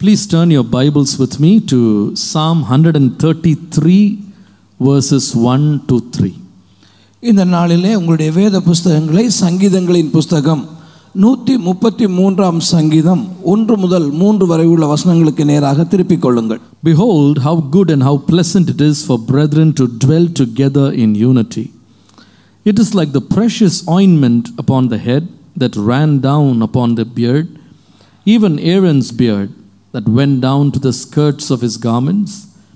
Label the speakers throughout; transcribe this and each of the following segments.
Speaker 1: Please turn your Bibles with me to Psalm 133, verses 1 to 3.
Speaker 2: இந்த நாளிலே உங்களுடைய வேத புஸ்தகங்களை சங்கீதங்களின் புஸ்தகம் நூற்றி முப்பத்தி மூன்றாம் சங்கீதம் ஒன்று முதல் மூன்று வரை உள்ள வசனங்களுக்கு நேராக திருப்பிக் கொள்ளுங்கள்
Speaker 1: Behold, how good and how pleasant it is for brethren to dwell together in unity. It is like the precious ointment upon the head that ran down upon the beard, even Aaron's beard that went down to the skirts of his garments,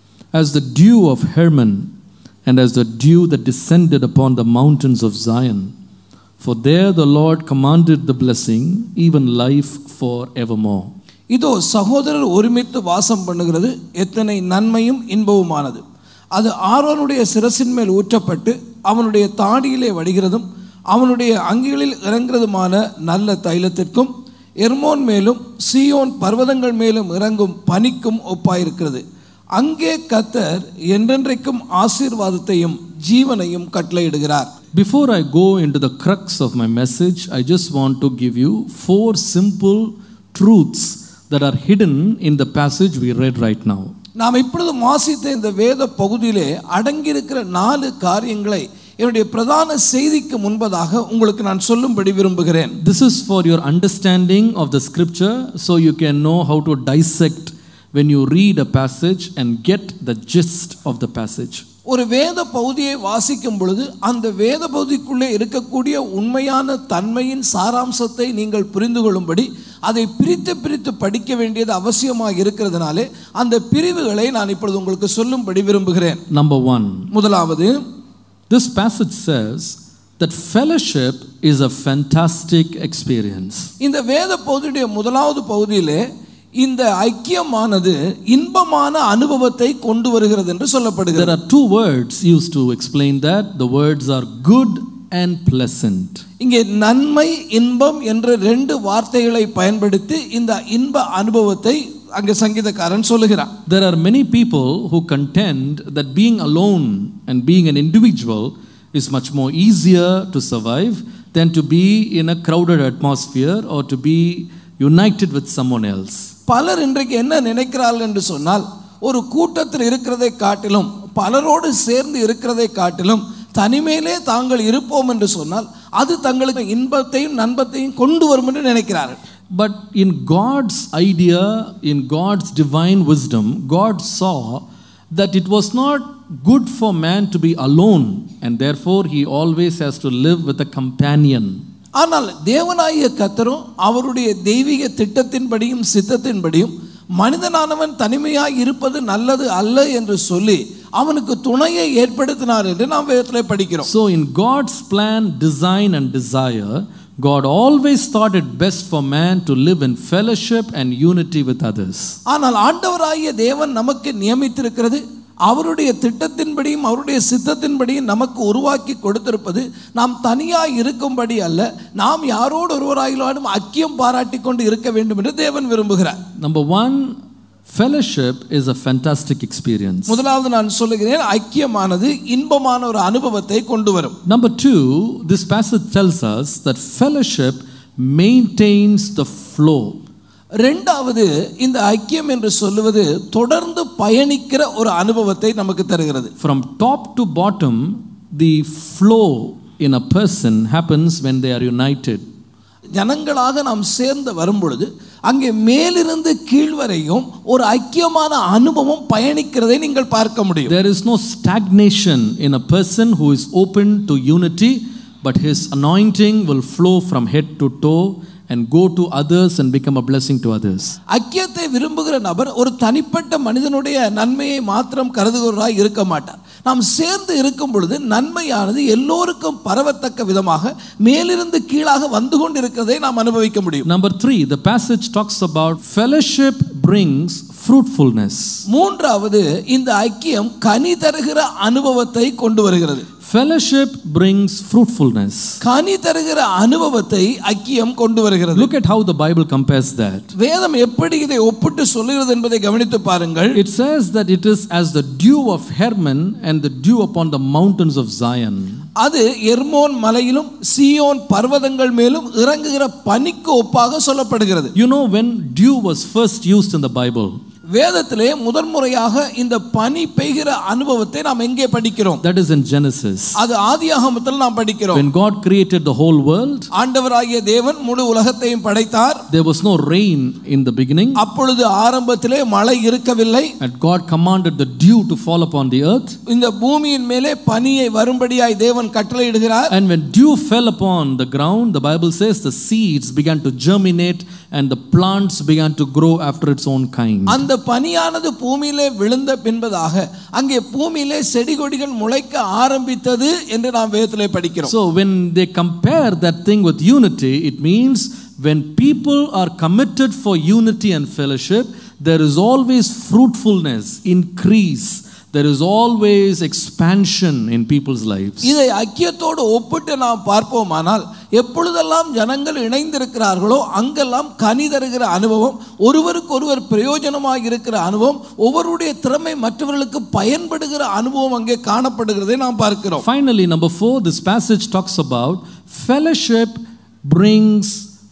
Speaker 1: as the dew of Hermon, and as the dew that descended upon the mountains of Zion. For there the Lord commanded the blessing, even life for evermore.
Speaker 2: இதோ சகோதரர் ஒருமித்து வாசம் பண்ணுகிறது எத்தனை நன்மையும் இன்பவுமானது அது ஆரோனுடைய சிரசின் மேல் ஊற்றப்பட்டு அவனுடைய தாடியிலே வடிகிறதும் அவனுடைய அங்கிகளில் இறங்குறதுமான நல்ல தைலத்திற்கும் எர்மோன் மேலும் சீயோன் பர்வதங்கள் மேலும் இறங்கும் பனிக்கும் ஒப்பாயிருக்கிறது அங்கே கத்தர் என்றென்றைக்கும் ஆசீர்வாதத்தையும் ஜீவனையும் கட்டளையிடுகிறார்
Speaker 1: Before I go into the crux of my message, I just want to give you four simple truths that are hidden in the passage we read right now.
Speaker 2: நாம் இப்பொழுது வாசித்த இந்த வேத பகுதியிலே அடங்கியிருக்கிற நாலு காரியங்களை என்னுடைய பிரதான செய்திக்கு முன்பதாக உங்களுக்கு நான் சொல்லும்படி விரும்புகிறேன்
Speaker 1: This is for your understanding of the scripture so you can know how to dissect when you read a passage and get the gist of the passage.
Speaker 2: ஒரு வேத பகுதியை வாசிக்கும் பொழுது அந்த வேத பகுதிக்குள்ளே இருக்கக்கூடிய உண்மையான தன்மையின் சாராம்சத்தை நீங்கள் புரிந்து கொள்ளும்படி அதை பிரித்து பிரித்து படிக்க வேண்டியது அவசியமாக இருக்கிறதுனாலே அந்த பிரிவுகளை நான் இப்பொழுது உங்களுக்கு சொல்லும்படி விரும்புகிறேன்
Speaker 1: Number one,
Speaker 2: முதலாவது
Speaker 1: this passage says that fellowship is a fantastic experience.
Speaker 2: இந்த வேத பகுதியுடைய முதலாவது பகுதியிலே இந்த ஐக்கியமானது இன்பமான அனுபவத்தை கொண்டு வருகிறது என்று சொல்லப்படுகிறது
Speaker 1: There are two words used to explain that. The words are good and pleasant.
Speaker 2: இங்கே நன்மை இன்பம் என்ற ரெண்டு வார்த்தைகளை பயன்படுத்தி இந்த இன்ப அனுபவத்தை அங்கே சங்கீதக்காரன் சொல்லுகிறான்
Speaker 1: There are many people who contend that being alone and being an individual is much more easier to survive than to be in a crowded atmosphere or to be united with someone else.
Speaker 2: பலர் இன்றைக்கு என்ன நினைக்கிறார்கள் என்று சொன்னால் ஒரு கூட்டத்தில் இருக்கிறதை காட்டிலும் பலரோடு சேர்ந்து இருக்கிறதை காட்டிலும் தனிமையிலே தாங்கள் இருப்போம் என்று சொன்னால் அது தங்களுக்கு இன்பத்தையும் நண்பத்தையும் கொண்டு வரும் என்று நினைக்கிறார்கள்
Speaker 1: But in God's idea, in God's divine wisdom, God saw that it was not good for man to be alone, and therefore he always has to live with a companion.
Speaker 2: ஆனால் தேவனாகிய கத்தரும் அவருடைய தெய்வீக திட்டத்தின்படியும் சித்தத்தின்படியும் மனிதனானவன் தனிமையாய் இருப்பது நல்லது அல்ல என்று சொல்லி அவனுக்கு துணையை ஏற்படுத்தினார் என்று நாம் வேதத்தில் படிக்கிறோம்
Speaker 1: So, in God's plan, design, and desire, God always thought it best for man to live in fellowship and unity with others.
Speaker 2: ஆனால் ஆண்டவராகிய தேவன் நமக்கு நியமித்திருக்கிறது அவருடைய திட்டத்தின்படியும் அவருடைய சித்தத்தின்படியும் நமக்கு உருவாக்கி கொடுத்திருப்பது நாம் தனியாய் இருக்கும்படி அல்ல நாம் யாரோடு ஒருவராயிலும் ஐக்கியம் பாராட்டி கொண்டு இருக்க வேண்டும் என்று தேவன் விரும்புகிறார்
Speaker 1: Number one, fellowship is a fantastic experience.
Speaker 2: முதலாவது நான் சொல்லுகிறேன் ஐக்கியமானது இன்பமான ஒரு அனுபவத்தை கொண்டு வரும்
Speaker 1: Number two, this passage tells us that fellowship maintains the flow.
Speaker 2: ரெண்டாவது இந்த ஐக்கியம் என்று சொல்லுவது தொடர்ந்து பயணிக்கிற ஒரு அனுபவத்தை நமக்கு தருகிறது
Speaker 1: From top to bottom, the flow in a person happens when they are united.
Speaker 2: ஜனங்களாக நாம் சேர்ந்து வரும் பொழுது அங்கே மேலிருந்து கீழ் வரையும் ஒரு ஐக்கியமான அனுபவம் பயணிக்கிறதை நீங்கள் பார்க்க முடியும்
Speaker 1: There is no stagnation in a person who is open to unity, but his anointing will flow from head to toe and go to others and become a blessing to others.
Speaker 2: ஐக்கியத்தை விரும்புகிற நபர் ஒரு தனிப்பட்ட மனிதனுடைய நன்மையை மாத்திரம் கருதுகிறவராய் இருக்க மாட்டார் நாம் சேர்ந்து இருக்கும் பொழுது நன்மையானது எல்லோருக்கும் பரவத்தக்க விதமாக மேலிருந்து கீழாக வந்து கொண்டிருக்கிறதை நாம் அனுபவிக்க முடியும்
Speaker 1: Number three, the passage talks about fellowship brings fruitfulness.
Speaker 2: மூன்றாவது இந்த ஐக்கியம் கனி தருகிற அனுபவத்தை கொண்டு வருகிறது
Speaker 1: Fellowship brings fruitfulness.
Speaker 2: கனி தருகிற அனுபவத்தை ஐக்கியம் கொண்டு வருகிறது
Speaker 1: Look at how the Bible compares that.
Speaker 2: வேதம் எப்படி இதை ஒப்பிட்டு சொல்லுகிறது என்பதை கவனித்து பாருங்கள்
Speaker 1: It says that it is as the dew of Hermon and the dew upon the mountains of Zion.
Speaker 2: அது எர்மோன் மலையிலும் சீயோன் பர்வதங்கள் மேலும் இறங்குகிற பனிக்கு ஒப்பாக சொல்லப்படுகிறது
Speaker 1: You know, when dew was first used in the Bible,
Speaker 2: வேதத்திலே முதன்முறையாக இந்த பனி பெய்கிற அனுபவத்தை நாம் எங்கே படிக்கிறோம்
Speaker 1: that is in Genesis.
Speaker 2: அது ஆதியாகமத்தில் நாம் படிக்கிறோம்
Speaker 1: When God created the whole world,
Speaker 2: ஆண்டவராகிய தேவன் முழு உலகத்தையும் படைத்தார்
Speaker 1: there was no rain in the beginning,
Speaker 2: அப்பொழுது ஆரம்பத்திலே மழை இருக்கவில்லை
Speaker 1: and God commanded the dew to fall upon the earth.
Speaker 2: இந்த பூமியின் மேலே பனியை வரும்படியாய் தேவன் கட்டளையிடுகிறார்
Speaker 1: And when dew fell upon the ground, the Bible says the seeds began to germinate and the plants began to grow after its own kind.
Speaker 2: அந்த பனியானது பூமியிலே விழுந்த பின்பதாக அங்கே பூமியிலே செடி கொடிகள் முளைக்க ஆரம்பித்தது என்று நாம் வேதத்திலே படிக்கிறோம்
Speaker 1: So when they compare that thing with unity, it means when people are committed for unity and fellowship, there is always fruitfulness, increase. There is always expansion in people's lives.
Speaker 2: இதை ஐக்கியத்தோடு ஒப்பிட்டு நாம் பார்ப்போமானால் எப்பொழுதெல்லாம் ஜனங்கள் இணைந்திருக்கிறார்களோ அங்கெல்லாம் கனி தருகிற அனுபவம் ஒருவருக்கு ஒருவர் பிரயோஜனமாக இருக்கிற அனுபவம் ஒவ்வொருடைய திறமை மற்றவர்களுக்கு பயன்படுகிற அனுபவம் அங்கே காணப்படுகிறதை நாம் பார்க்கிறோம்
Speaker 1: Finally, number four, this passage talks about fellowship brings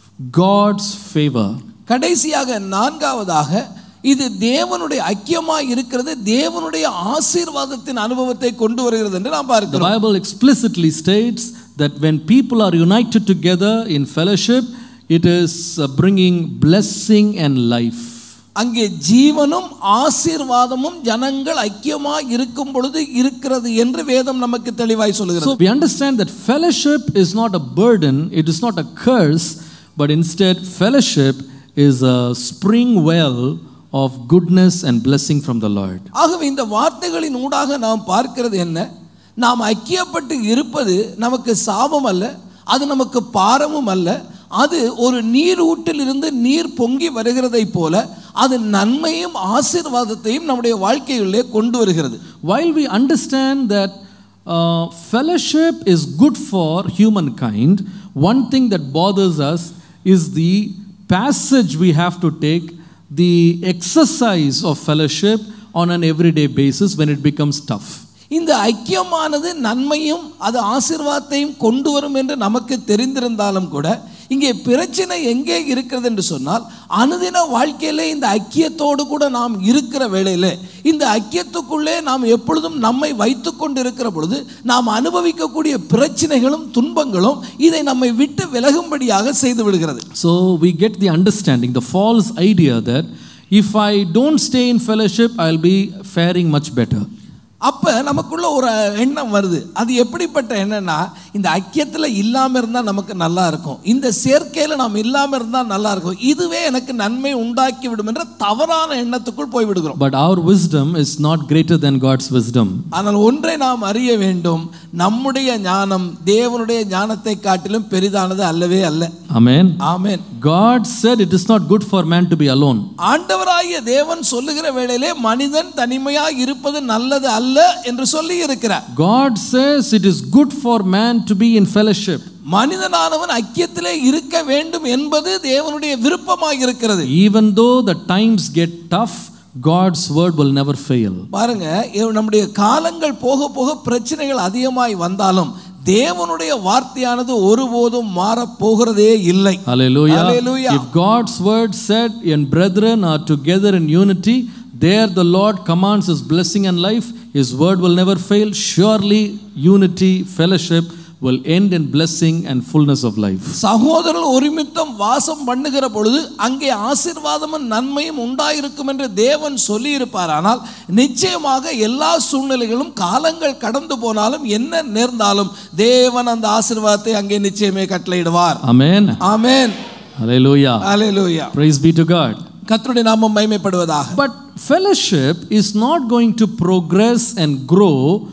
Speaker 1: God's favor.
Speaker 2: கடைசியாக நான்காவதாக இது தேவனுடைய ஐக்கியமாய் இருக்கிறது தேவனுடைய ஆசீர்வாதத்தின் அனுபவத்தை கொண்டு வருகிறது என்று நாம்
Speaker 1: The
Speaker 2: பார்க்கிறோம்
Speaker 1: Bible explicitly states that when people are united together in fellowship, it is uh, bringing blessing and life.
Speaker 2: அங்கே ஜீவனும் ஆசீர்வாதமும் ஜனங்கள் ஐக்கியமாய் இருக்கும் பொழுது இருக்கிறது என்று வேதம் நமக்கு தெளிவாய் சொல்லுகிறது
Speaker 1: So we understand that fellowship is not a burden, it is not a curse, but instead, fellowship is a spring well of goodness and blessing from the Lord.
Speaker 2: ஆகவே இந்த வார்த்தைகளின் ஊடாக நாம் பார்க்கிறது என்ன நாம் ஐக்கியப்பட்டு இருப்பது நமக்கு சாபம் அல்ல அது நமக்கு பாரமும் அல்ல அது ஒரு நீர் ஊட்டில் இருந்து நீர் பொங்கி வருகிறதை போல அது நன்மையும் ஆசீர்வாதத்தையும் நம்முடைய வாழ்க்கையிலே கொண்டு வருகிறது
Speaker 1: While we understand that uh, fellowship is good for humankind, one thing that bothers us is the passage we have to take, the exercise of fellowship on an everyday basis when it becomes tough.
Speaker 2: இந்த ஐக்கியமானது நன்மையும் அது ஆசீர்வாதத்தையும் கொண்டு வரும் என்று நமக்கு தெரிந்திருந்தாலும் கூட இங்கே பிரச்சனை எங்கே இருக்கிறது என்று சொன்னால் அனுதின வாழ்க்கையிலே இந்த ஐக்கியத்தோடு கூட நாம் இருக்கிற வேளையிலே இந்த ஐக்கியத்துக்குள்ளே நாம் எப்பொழுதும் நம்மை வைத்து கொண்டு இருக்கிற பொழுது நாம் அனுபவிக்கக்கூடிய பிரச்சனைகளும் துன்பங்களும் இதை நம்மை விட்டு விலகும்படியாக செய்து விடுகிறது
Speaker 1: So we get the understanding, the false idea that if I don't stay in fellowship, I'll be faring much better.
Speaker 2: அப்போ நமக்குள்ள ஒரு எண்ணம் வருது அது எப்படிப்பட்ட எண்ணம்னா இந்த ஐக்கியத்தில் இல்லாமல் இருந்தால் நமக்கு நல்லா இருக்கும் இந்த சேர்க்கையில் நாம் இல்லாமல் இருந்தால் நல்லா இருக்கும் இதுவே எனக்கு நன்மை உண்டாக்கி விடும் என்ற தவறான எண்ணத்துக்குள் போய் விடுகிறோம்
Speaker 1: But our wisdom is not greater than God's wisdom.
Speaker 2: ஆனால் ஒன்றை நாம் அறிய வேண்டும் நம்முடைய ஞானம் தேவனுடைய ஞானத்தை காட்டிலும் பெரிதானது அல்லவே அல்ல
Speaker 1: Amen.
Speaker 2: Amen
Speaker 1: God said it is not good for man to be alone.
Speaker 2: ஆண்டவராகிய தேவன் சொல்லுகிற வேளையிலே மனிதன் தனிமையாக இருப்பது நல்லது அல்ல என்று சொல்லி இருக்கிறார்
Speaker 1: God says it is good for man to be in fellowship.
Speaker 2: மனிதனானவன் ஐக்கியத்திலே இருக்க வேண்டும் என்பது தேவனுடைய விருப்பமாக இருக்கிறது
Speaker 1: Even though the times get tough, God's word will never fail.
Speaker 2: பாருங்க இவ் நம்முடைய காலங்கள் போக போக பிரச்சனைகள் அதிகமாய் வந்தாலும் தேவனுடைய வார்த்தையானது ஒருபோதும் மாறப் போகிறதே இல்லை
Speaker 1: Hallelujah.
Speaker 2: Hallelujah.
Speaker 1: If God's word said, and brethren are together in unity, there the Lord commands his blessing and life. His word will never fail. Surely, unity, fellowship will end in blessing and fullness of life.
Speaker 2: சகோதரர்கள் ஒருமித்தம் வாசம் பண்ணுகிற பொழுது அங்கே ஆசீர்வாதமும் நன்மையும் உண்டாயிருக்கும் என்று தேவன் சொல்லி இருப்பாரானால் நிச்சயமாக எல்லா சூழ்நிலைகளும் காலங்கள் கடந்து போனாலும் என்ன நேர்ந்தாலும் தேவன் அந்த ஆசீர்வாதத்தை அங்கே நிச்சயமே கட்டளையிடுவார்
Speaker 1: Amen.
Speaker 2: Amen
Speaker 1: Hallelujah.
Speaker 2: Hallelujah
Speaker 1: Praise be to God.
Speaker 2: கர்த்தருடைய நாமம் மகிமைப்படுவதாக
Speaker 1: But fellowship is not going to progress and grow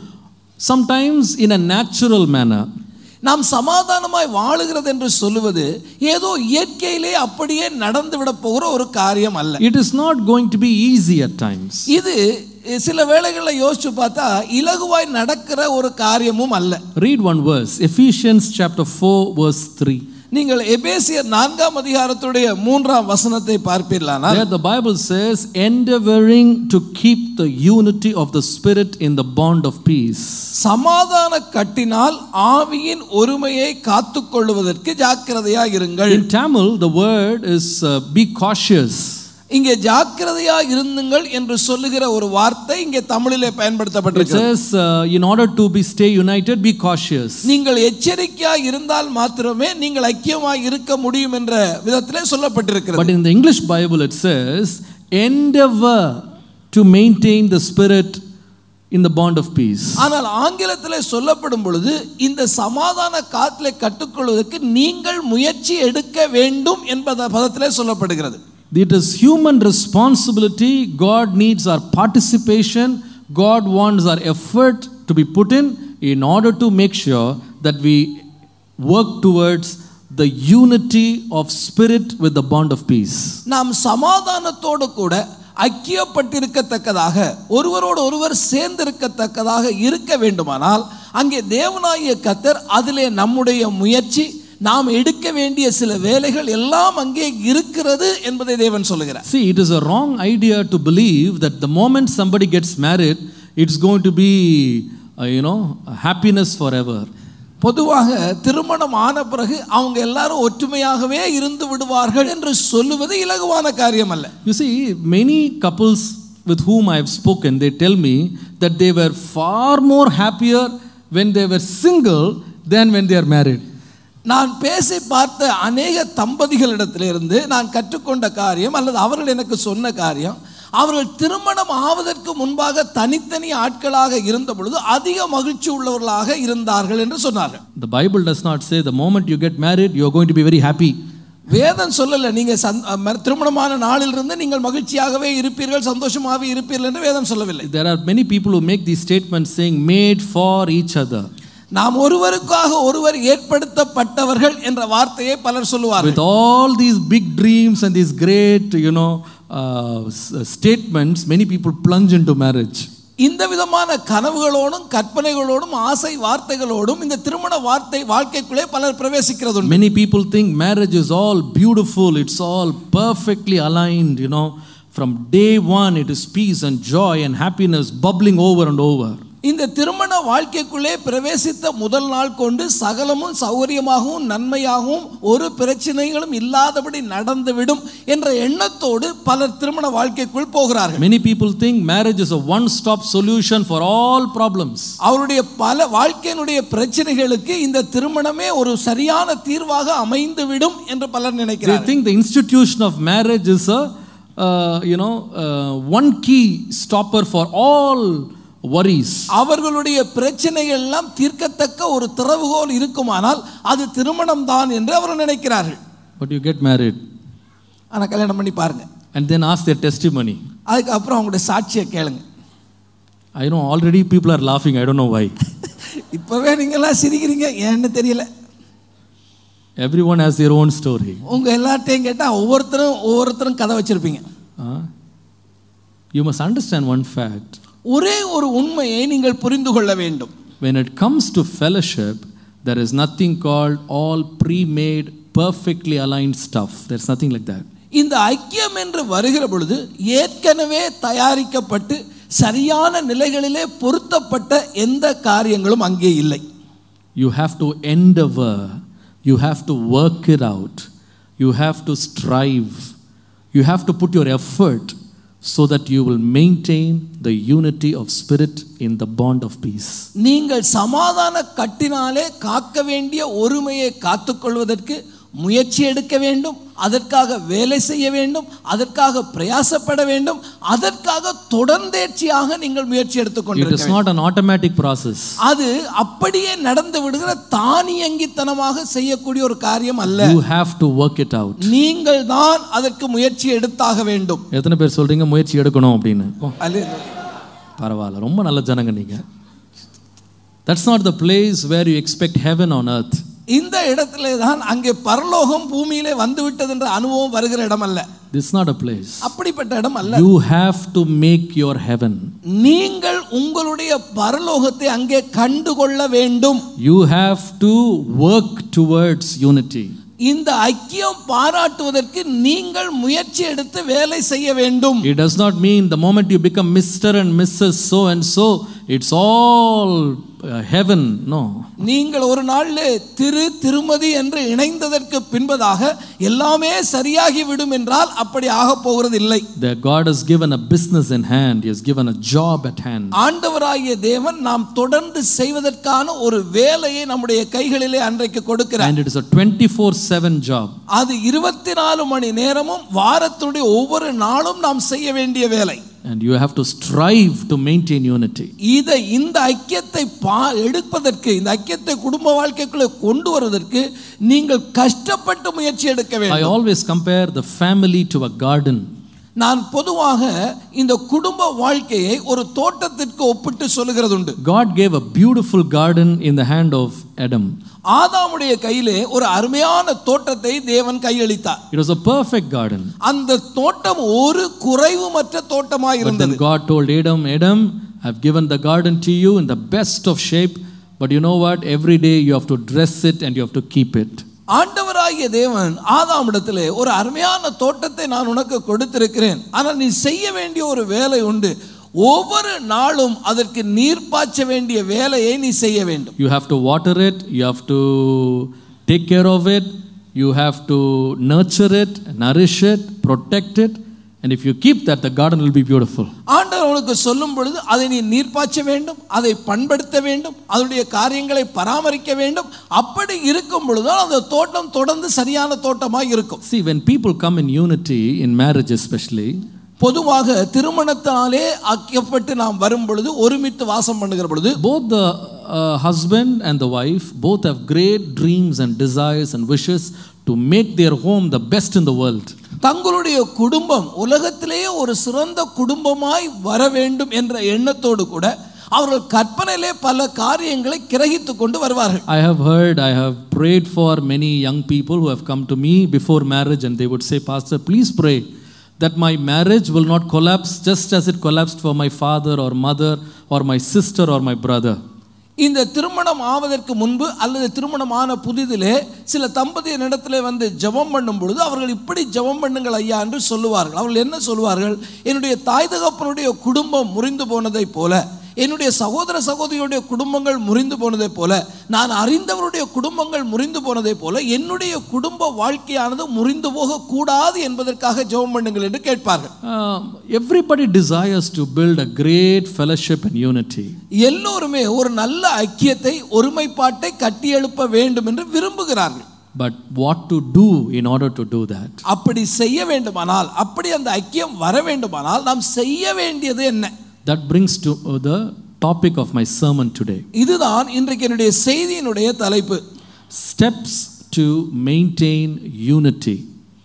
Speaker 1: sometimes in a natural manner.
Speaker 2: நாம் சமாதானமாய் வாழுகிறது என்று சொல்லுவது ஏதோ இயற்கையிலே அப்படியே நடந்து விட போகிற ஒரு காரியம் அல்ல
Speaker 1: It is not going to be easy at times.
Speaker 2: இது சில வேளைகளில் யோசிச்சு பார்த்தா இலகுவாய் நடக்கிற ஒரு காரியமும் அல்ல
Speaker 1: Read one verse Ephesians chapter 4, verse 3.
Speaker 2: நீங்கள் எபேசியர் நான்காம் அதிகாரத்துடைய மூன்றாம் வசனத்தை பார்ப்பீர்களானால்
Speaker 1: There the Bible says, endeavoring to keep the unity of the Spirit in the bond of peace.
Speaker 2: சமாதான கட்டினால் ஆவியின் ஒருமையை காத்துக்கொள்வதற்கு ஜாக்கிரதையாக இருங்கள்
Speaker 1: In Tamil, the word is uh, be cautious.
Speaker 2: இங்கே ஜாக்கிரதையா இருந்துங்கள் என்று சொல்லுகிற ஒரு வார்த்தை இங்கே தமிழிலே
Speaker 1: It
Speaker 2: பயன்படுத்தப்பட்டிருக்கு
Speaker 1: says, uh, in order to be stay united, be cautious.
Speaker 2: நீங்கள் எச்சரிக்கையா இருந்தால் மாத்திரமே நீங்கள் ஐக்கியமாய் இருக்க முடியும் என்ற விதத்திலே சொல்லப்பட்டிருக்கிறது
Speaker 1: But in the English Bible, it says, endeavor to maintain the Spirit in the bond of peace.
Speaker 2: ஆனால் ஆங்கிலத்திலே சொல்லப்படும் பொழுது இந்த சமாதான காத்திலே கற்றுக்கொள்வதற்கு நீங்கள் முயற்சி எடுக்க வேண்டும் என்பத பதத்திலே சொல்லப்படுகிறது
Speaker 1: It is human responsibility. God needs our participation. God wants our effort to be put in in order to make sure that we work towards the unity of spirit with the bond of peace.
Speaker 2: நாம் சமாதானத்தோடு கூட ஐக்கியப்பட்டிருக்கத்தக்கதாக ஒருவரோடு ஒருவர் சேர்ந்திருக்கத்தக்கதாக இருக்க வேண்டுமானால் அங்கே தேவனாகிய கத்தர் அதிலே நம்முடைய முயற்சி நாம் எடுக்க வேண்டிய சில வேலைகள் எல்லாம் அங்கே இருக்கிறது என்பதை தேவன் சொல்லுகிறார்
Speaker 1: See, it is a wrong idea to believe that the moment somebody gets married, it's going to be, uh, you know, happiness forever.
Speaker 2: பொதுவாக திருமணம் ஆன பிறகு அவங்க எல்லாரும் ஒற்றுமையாகவே இருந்து விடுவார்கள் என்று சொல்லுவது இலகுவான காரியம் அல்ல
Speaker 1: You see, many couples with whom I have spoken, they tell me that they were far more happier when they were single than when they are married.
Speaker 2: நான் பேசி பார்த்த அநேக தம்பதிகளிடத்திலிருந்து நான் கற்றுக்கொண்ட காரியம் அல்லது அவர்கள் எனக்கு சொன்ன காரியம் அவர்கள் திருமணம் ஆவதற்கு முன்பாக தனித்தனி ஆட்களாக இருந்த பொழுது அதிக மகிழ்ச்சி உள்ளவர்களாக இருந்தார்கள் என்று சொன்னார்கள்
Speaker 1: The Bible does not say the moment you get married, you are going to be very happy.
Speaker 2: வேதம் சொல்லல நீங்க சந் ம- திருமணமான நாளிலிருந்து நீங்கள் மகிழ்ச்சியாகவே இருப்பீர்கள் சந்தோஷமாகவே இருப்பீர்கள் என்று வேதம் சொல்லவில்லை
Speaker 1: There are many people who make these statements saying, made for each other.
Speaker 2: நாம் ஒருவருக்காக ஒருவர் ஏற்படுத்தப்பட்டவர்கள் என்ற வார்த்தையை பலர் சொல்லுவார்கள்
Speaker 1: With all these big dreams and these great, you know, uh, s- statements, many people plunge into marriage.
Speaker 2: இந்த விதமான கனவுகளோடும் கற்பனைகளோடும் ஆசை வார்த்தைகளோடும் இந்த திருமண வார்த்தை வாழ்க்கைக்குள்ளே பலர் பிரவேசிக்கிறது உண்டு.
Speaker 1: Many people think marriage is all beautiful, it's all perfectly aligned, you know. From day one, it is peace and joy and happiness bubbling over and over.
Speaker 2: இந்த திருமண வாழ்க்கைக்குள்ளே பிரவேசித்த முதல் நாள் கொண்டு சகலமும் சௌகரியமாகவும் நன்மையாகவும் ஒரு பிரச்சனைகளும் இல்லாதபடி நடந்துவிடும் என்ற எண்ணத்தோடு பலர் திருமண வாழ்க்கைக்குள் போகிறார்கள்
Speaker 1: Many people think marriage is a one stop solution for all problems.
Speaker 2: அவருடைய பல வாழ்க்கையினுடைய பிரச்சனைகளுக்கு இந்த திருமணமே ஒரு சரியான தீர்வாக அமைந்துவிடும் என்று பலர்
Speaker 1: They
Speaker 2: நினைக்கிறார்கள்
Speaker 1: think the institution of marriage is a, uh, you know, uh, one key stopper for all worries.
Speaker 2: அவர்களுடைய பிரச்சனைகள் எல்லாம் தீர்க்கத்தக்க ஒரு திறவுகோல் இருக்குமானால் அது திருமணம் தான் என்று அவர்கள் நினைக்கிறார்கள்
Speaker 1: But you get married
Speaker 2: ஆனால் கல்யாணம் பண்ணி பாருங்க
Speaker 1: and then ask their testimony.
Speaker 2: அதுக்கப்புறம் அவங்களுடைய சாட்சியை கேளுங்க
Speaker 1: I know already people are laughing, I don't know why.
Speaker 2: இப்போவே நீங்கள்லாம் சிரிக்கிறீங்க ஏன்னு தெரியல
Speaker 1: Everyone has their own story.
Speaker 2: உங்கள் எல்லார்ட்டையும் கேட்டால் ஒவ்வொருத்தரும் ஒவ்வொருத்தரும் கதை வச்சுருப்பீங்க
Speaker 1: Huh? You must understand one fact.
Speaker 2: ஒரே ஒரு உண்மையை நீங்கள் புரிந்து கொள்ள வேண்டும்
Speaker 1: When it comes to fellowship, there is nothing called all pre made, perfectly aligned stuff. There's nothing like that.
Speaker 2: இந்த ஐக்கியம் என்று வருகிற பொழுது ஏற்கனவே தயாரிக்கப்பட்டு சரியான நிலைகளிலே பொருத்தப்பட்ட எந்த காரியங்களும் அங்கே இல்லை
Speaker 1: You have to endeavor, you have to work it out, you have to strive, you have to put your effort so that you will maintain the unity of spirit in the bond of peace.
Speaker 2: நீங்கள் சமாதான கட்டினாலே காக்க வேண்டிய ஒருமையை காத்துக்கொள்வதற்கு முயற்சி எடுக்க வேண்டும் அதற்காக வேலை செய்ய வேண்டும் அதற்காக பிரயாசப்பட வேண்டும் அதற்காக தொடர்ந்தேர்ச்சியாக நீங்கள் முயற்சி
Speaker 1: It
Speaker 2: எடுத்துக்கொண்டிருக்க
Speaker 1: is
Speaker 2: வேண்டும்.
Speaker 1: not an automatic process.
Speaker 2: அது அப்படியே நடந்து விடுகிற தானியங்கித்தனமாக செய்யக்கூடிய ஒரு காரியம் அல்ல
Speaker 1: You have to work it out.
Speaker 2: நீங்கள் தான் அதற்கு முயற்சி எடுத்தாக வேண்டும்
Speaker 1: எத்தனை பேர் சொல்றீங்க முயற்சி எடுக்கணும் அப்படின்னு ஓ,
Speaker 2: அல்லேலூயா.
Speaker 1: பரவாயில்ல ரொம்ப நல்ல ஜனங்க நீங்க that's not the place where you expect heaven on earth
Speaker 2: இந்த இடத்திலே தான் அங்கே பரலோகம் பூமியிலே வந்து விட்டது என்ற அனுபவம் வருகிற இடம் அல்ல
Speaker 1: This is not a place.
Speaker 2: அப்படிப்பட்ட இடம் அல்ல
Speaker 1: You have to make your heaven.
Speaker 2: நீங்கள் உங்களுடைய பரலோகத்தை அங்கே கண்டுகொள்ள வேண்டும்
Speaker 1: You have to work towards unity.
Speaker 2: இந்த ஐக்கியம் பாராட்டுவதற்கு நீங்கள் முயற்சி எடுத்து வேலை செய்ய வேண்டும்
Speaker 1: It does not mean the moment you become Mr. and Mrs. so and so, it's all uh, heaven. No.
Speaker 2: நீங்கள் ஒரு நாள்ல திரு திருமதி என்று இணைந்ததற்கு பின்பதாக எல்லாமே சரியாகி விடும் என்றால் அப்படி ஆக போகிறது இல்லை
Speaker 1: The God has given a business in hand, He has given a job at hand.
Speaker 2: ஆண்டவராகிய தேவன் நாம் தொடர்ந்து செய்வதற்கான ஒரு வேலையை நம்முடைய கைகளிலே அன்றைக்கு கொடுக்கிறார்
Speaker 1: And it is a 24 7 job.
Speaker 2: அது இருபத்தி நாலு மணி நேரமும் வாரத்துடைய ஒவ்வொரு நாளும் நாம் செய்ய வேண்டிய வேலை
Speaker 1: And you have to strive to maintain unity.
Speaker 2: இதை இந்த ஐக்கியத்தை பா எடுப்பதற்கு இந்த ஐக்கியத்தை குடும்ப வாழ்க்கைக்குள்ளே கொண்டு வருவதற்கு நீங்கள் கஷ்டப்பட்டு முயற்சி எடுக்க
Speaker 1: I
Speaker 2: வேண்டும்
Speaker 1: always compare the family to a garden.
Speaker 2: நான் பொதுவாக இந்த குடும்ப வாழ்க்கையை ஒரு தோட்டத்திற்கு ஒப்பிட்டு சொல்லுகிறது உண்டு
Speaker 1: God gave a beautiful garden in the hand of Adam.
Speaker 2: ஆதாமுடைய கையிலே ஒரு அருமையான தோட்டத்தை தேவன் கையளித்தார்
Speaker 1: It was a perfect garden.
Speaker 2: அந்த தோட்டம் ஒரு குறைவுமற்ற தோட்டமாய்
Speaker 1: But
Speaker 2: இருந்தது
Speaker 1: then God told Adam, Adam, I've given the garden to you in the best of shape, but you know what? Every day you have to dress it and you have to keep it.
Speaker 2: ஆண்டவராகிய தேவன் ஆதாமிடத்திலே ஒரு அருமையான தோட்டத்தை நான் உனக்கு கொடுத்திருக்கிறேன் ஆனால் நீ செய்ய வேண்டிய ஒரு வேலை உண்டு ஒவ்வொரு நாளும் அதற்கு நீர் பாய்ச்ச வேண்டிய வேலையை நீ செய்ய வேண்டும்
Speaker 1: You have to water it, you have to take care of it, you have to nurture it, nourish it, protect it, and if you keep that, the garden will be beautiful.
Speaker 2: ஆண்டவர் உனக்கு சொல்லும் பொழுது அதை நீ நீர் பாய்ச்ச வேண்டும் அதை பண்படுத்த வேண்டும் அதனுடைய காரியங்களை பராமரிக்க வேண்டும் அப்படி இருக்கும் பொழுதுதான் அந்த தோட்டம் தொடர்ந்து சரியான தோட்டமாக இருக்கும்
Speaker 1: See, when people come in unity, in marriage especially,
Speaker 2: பொதுவாக திருமணத்தினாலே ஆக்கப்பட்டு நாம் வரும் பொழுது ஒருமித்து வாசம் பண்ணுகிற பொழுது
Speaker 1: both the uh, husband and the wife both have great dreams and desires and wishes to make their home the best in the world.
Speaker 2: தங்களுடைய குடும்பம் உலகத்திலேயே ஒரு சிறந்த குடும்பமாய் வர வேண்டும் என்ற எண்ணத்தோடு கூட அவர்கள் கற்பனையிலே பல காரியங்களை கிரகித்து கொண்டு வருவார்கள்
Speaker 1: I have heard, I have prayed for many young people who have come to me before marriage and they would say, Pastor, please pray that my marriage will not collapse just as it collapsed for my father or mother or my sister or my brother.
Speaker 2: இந்த திருமணம் ஆவதற்கு முன்பு அல்லது திருமணம் ஆன புதிதிலே சில தம்பதியினிடத்திலே வந்து ஜெபம் பண்ணும் பொழுது அவர்கள் இப்படி ஜெபம் பண்ணுங்கள் ஐயா என்று சொல்லுவார்கள் அவர்கள் என்ன சொல்லுவார்கள் என்னுடைய தாய் தகப்பனுடைய குடும்பம் முறிந்து போனதைப் போல என்னுடைய சகோதர சகோதரியுடைய குடும்பங்கள் முறிந்து போனதைப் போல நான் அறிந்தவருடைய குடும்பங்கள் முறிந்து போனதைப் போல என்னுடைய குடும்ப வாழ்க்கையானது முறிந்து போகக்கூடாது என்பதற்காக ஜெபம் பண்ணுங்கள் என்று கேட்பார்கள்
Speaker 1: Um, everybody desires to build a great fellowship and unity.
Speaker 2: எல்லோருமே ஒரு நல்ல ஐக்கியத்தை ஒருமைப்பாட்டை கட்டியெழுப்ப வேண்டும் என்று விரும்புகிறார்கள்
Speaker 1: But what to do in order to do that?
Speaker 2: அப்படி செய்ய வேண்டுமானால் அப்படி அந்த ஐக்கியம் வர வேண்டுமானால் நாம் செய்ய வேண்டியது என்ன
Speaker 1: That brings to uh, the topic of my sermon today.
Speaker 2: இதுதான் இன்றைக்கு என்னுடைய செய்தியினுடைய தலைப்பு
Speaker 1: Steps to maintain unity.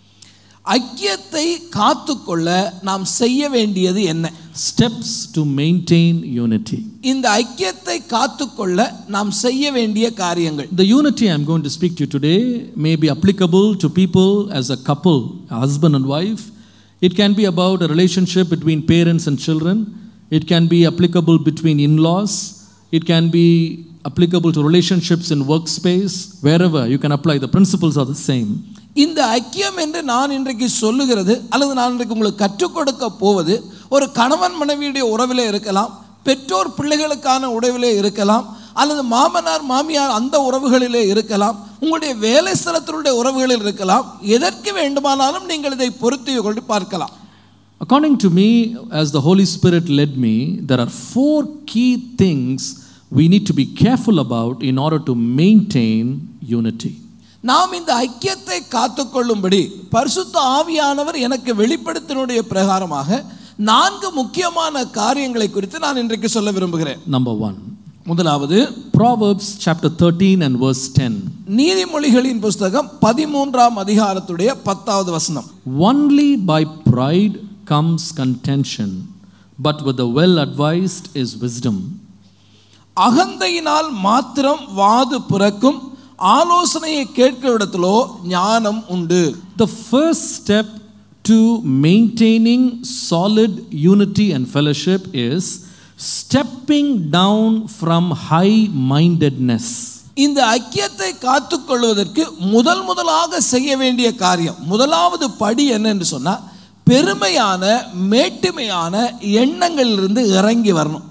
Speaker 2: ஐக்கியத்தை காத்துக்கொள்ள நாம் செய்ய வேண்டியது என்ன
Speaker 1: Steps to maintain unity.
Speaker 2: இந்த ஐக்கியத்தை காத்துக்கொள்ள நாம் செய்ய வேண்டிய காரியங்கள்
Speaker 1: The unity I'm going to speak to you today may be applicable to people as a couple, a husband and wife. It can be about a relationship between parents and children. It can be applicable between in laws. It can be applicable to relationships in workspace. Wherever you can apply, the principles are the same.
Speaker 2: இந்த ஐக்கியம் என்று நான் இன்றைக்கு சொல்லுகிறது அல்லது நான் இன்றைக்கு உங்களுக்கு கற்றுக் கொடுக்க போவது ஒரு கணவன் மனைவியுடைய உறவிலே இருக்கலாம் பெற்றோர் பிள்ளைகளுக்கான உறவிலே இருக்கலாம் அல்லது மாமனார் மாமியார் அந்த உறவுகளிலே இருக்கலாம் உங்களுடைய வேலை ஸ்தலத்தினுடைய உறவுகளில் இருக்கலாம் எதற்கு வேண்டுமானாலும் நீங்கள் இதை பொருத்தி கொண்டு பார்க்கலாம்
Speaker 1: According to me, as the Holy Spirit led me, there are four key things we need to be careful about in order to maintain unity.
Speaker 2: நாம் இந்த ஐக்கியத்தை காத்துக்கொள்ளும்படி பரிசுத்த ஆவியானவர் எனக்கு வெளிப்படுத்தினுடைய பிரகாரமாக நான்கு முக்கியமான காரியங்களை குறித்து நான் இன்றைக்கு சொல்ல விரும்புகிறேன்
Speaker 1: Number one,
Speaker 2: முதலாவது
Speaker 1: Proverbs chapter 13 and verse 10.
Speaker 2: நீதிமொழிகளின் புஸ்தகம் பதிமூன்றாம் அதிகாரத்துடைய பத்தாவது வசனம்
Speaker 1: Only by pride comes contention, but with the well advised is wisdom.
Speaker 2: அகந்தையினால் மாத்திரம் வாது பிறக்கும் ஆலோசனையை கேட்கிற இடத்திலோ ஞானம் உண்டு
Speaker 1: The first step to maintaining solid unity and fellowship is stepping down from high mindedness.
Speaker 2: இந்த ஐக்கியத்தை காத்துக்கொள்வதற்கு முதல் முதலாக செய்ய வேண்டிய காரியம் முதலாவது படி என்னன்னு சொன்னா பெருமையான மேட்டுமையான எண்ணங்களிலிருந்து இறங்கி வரணும்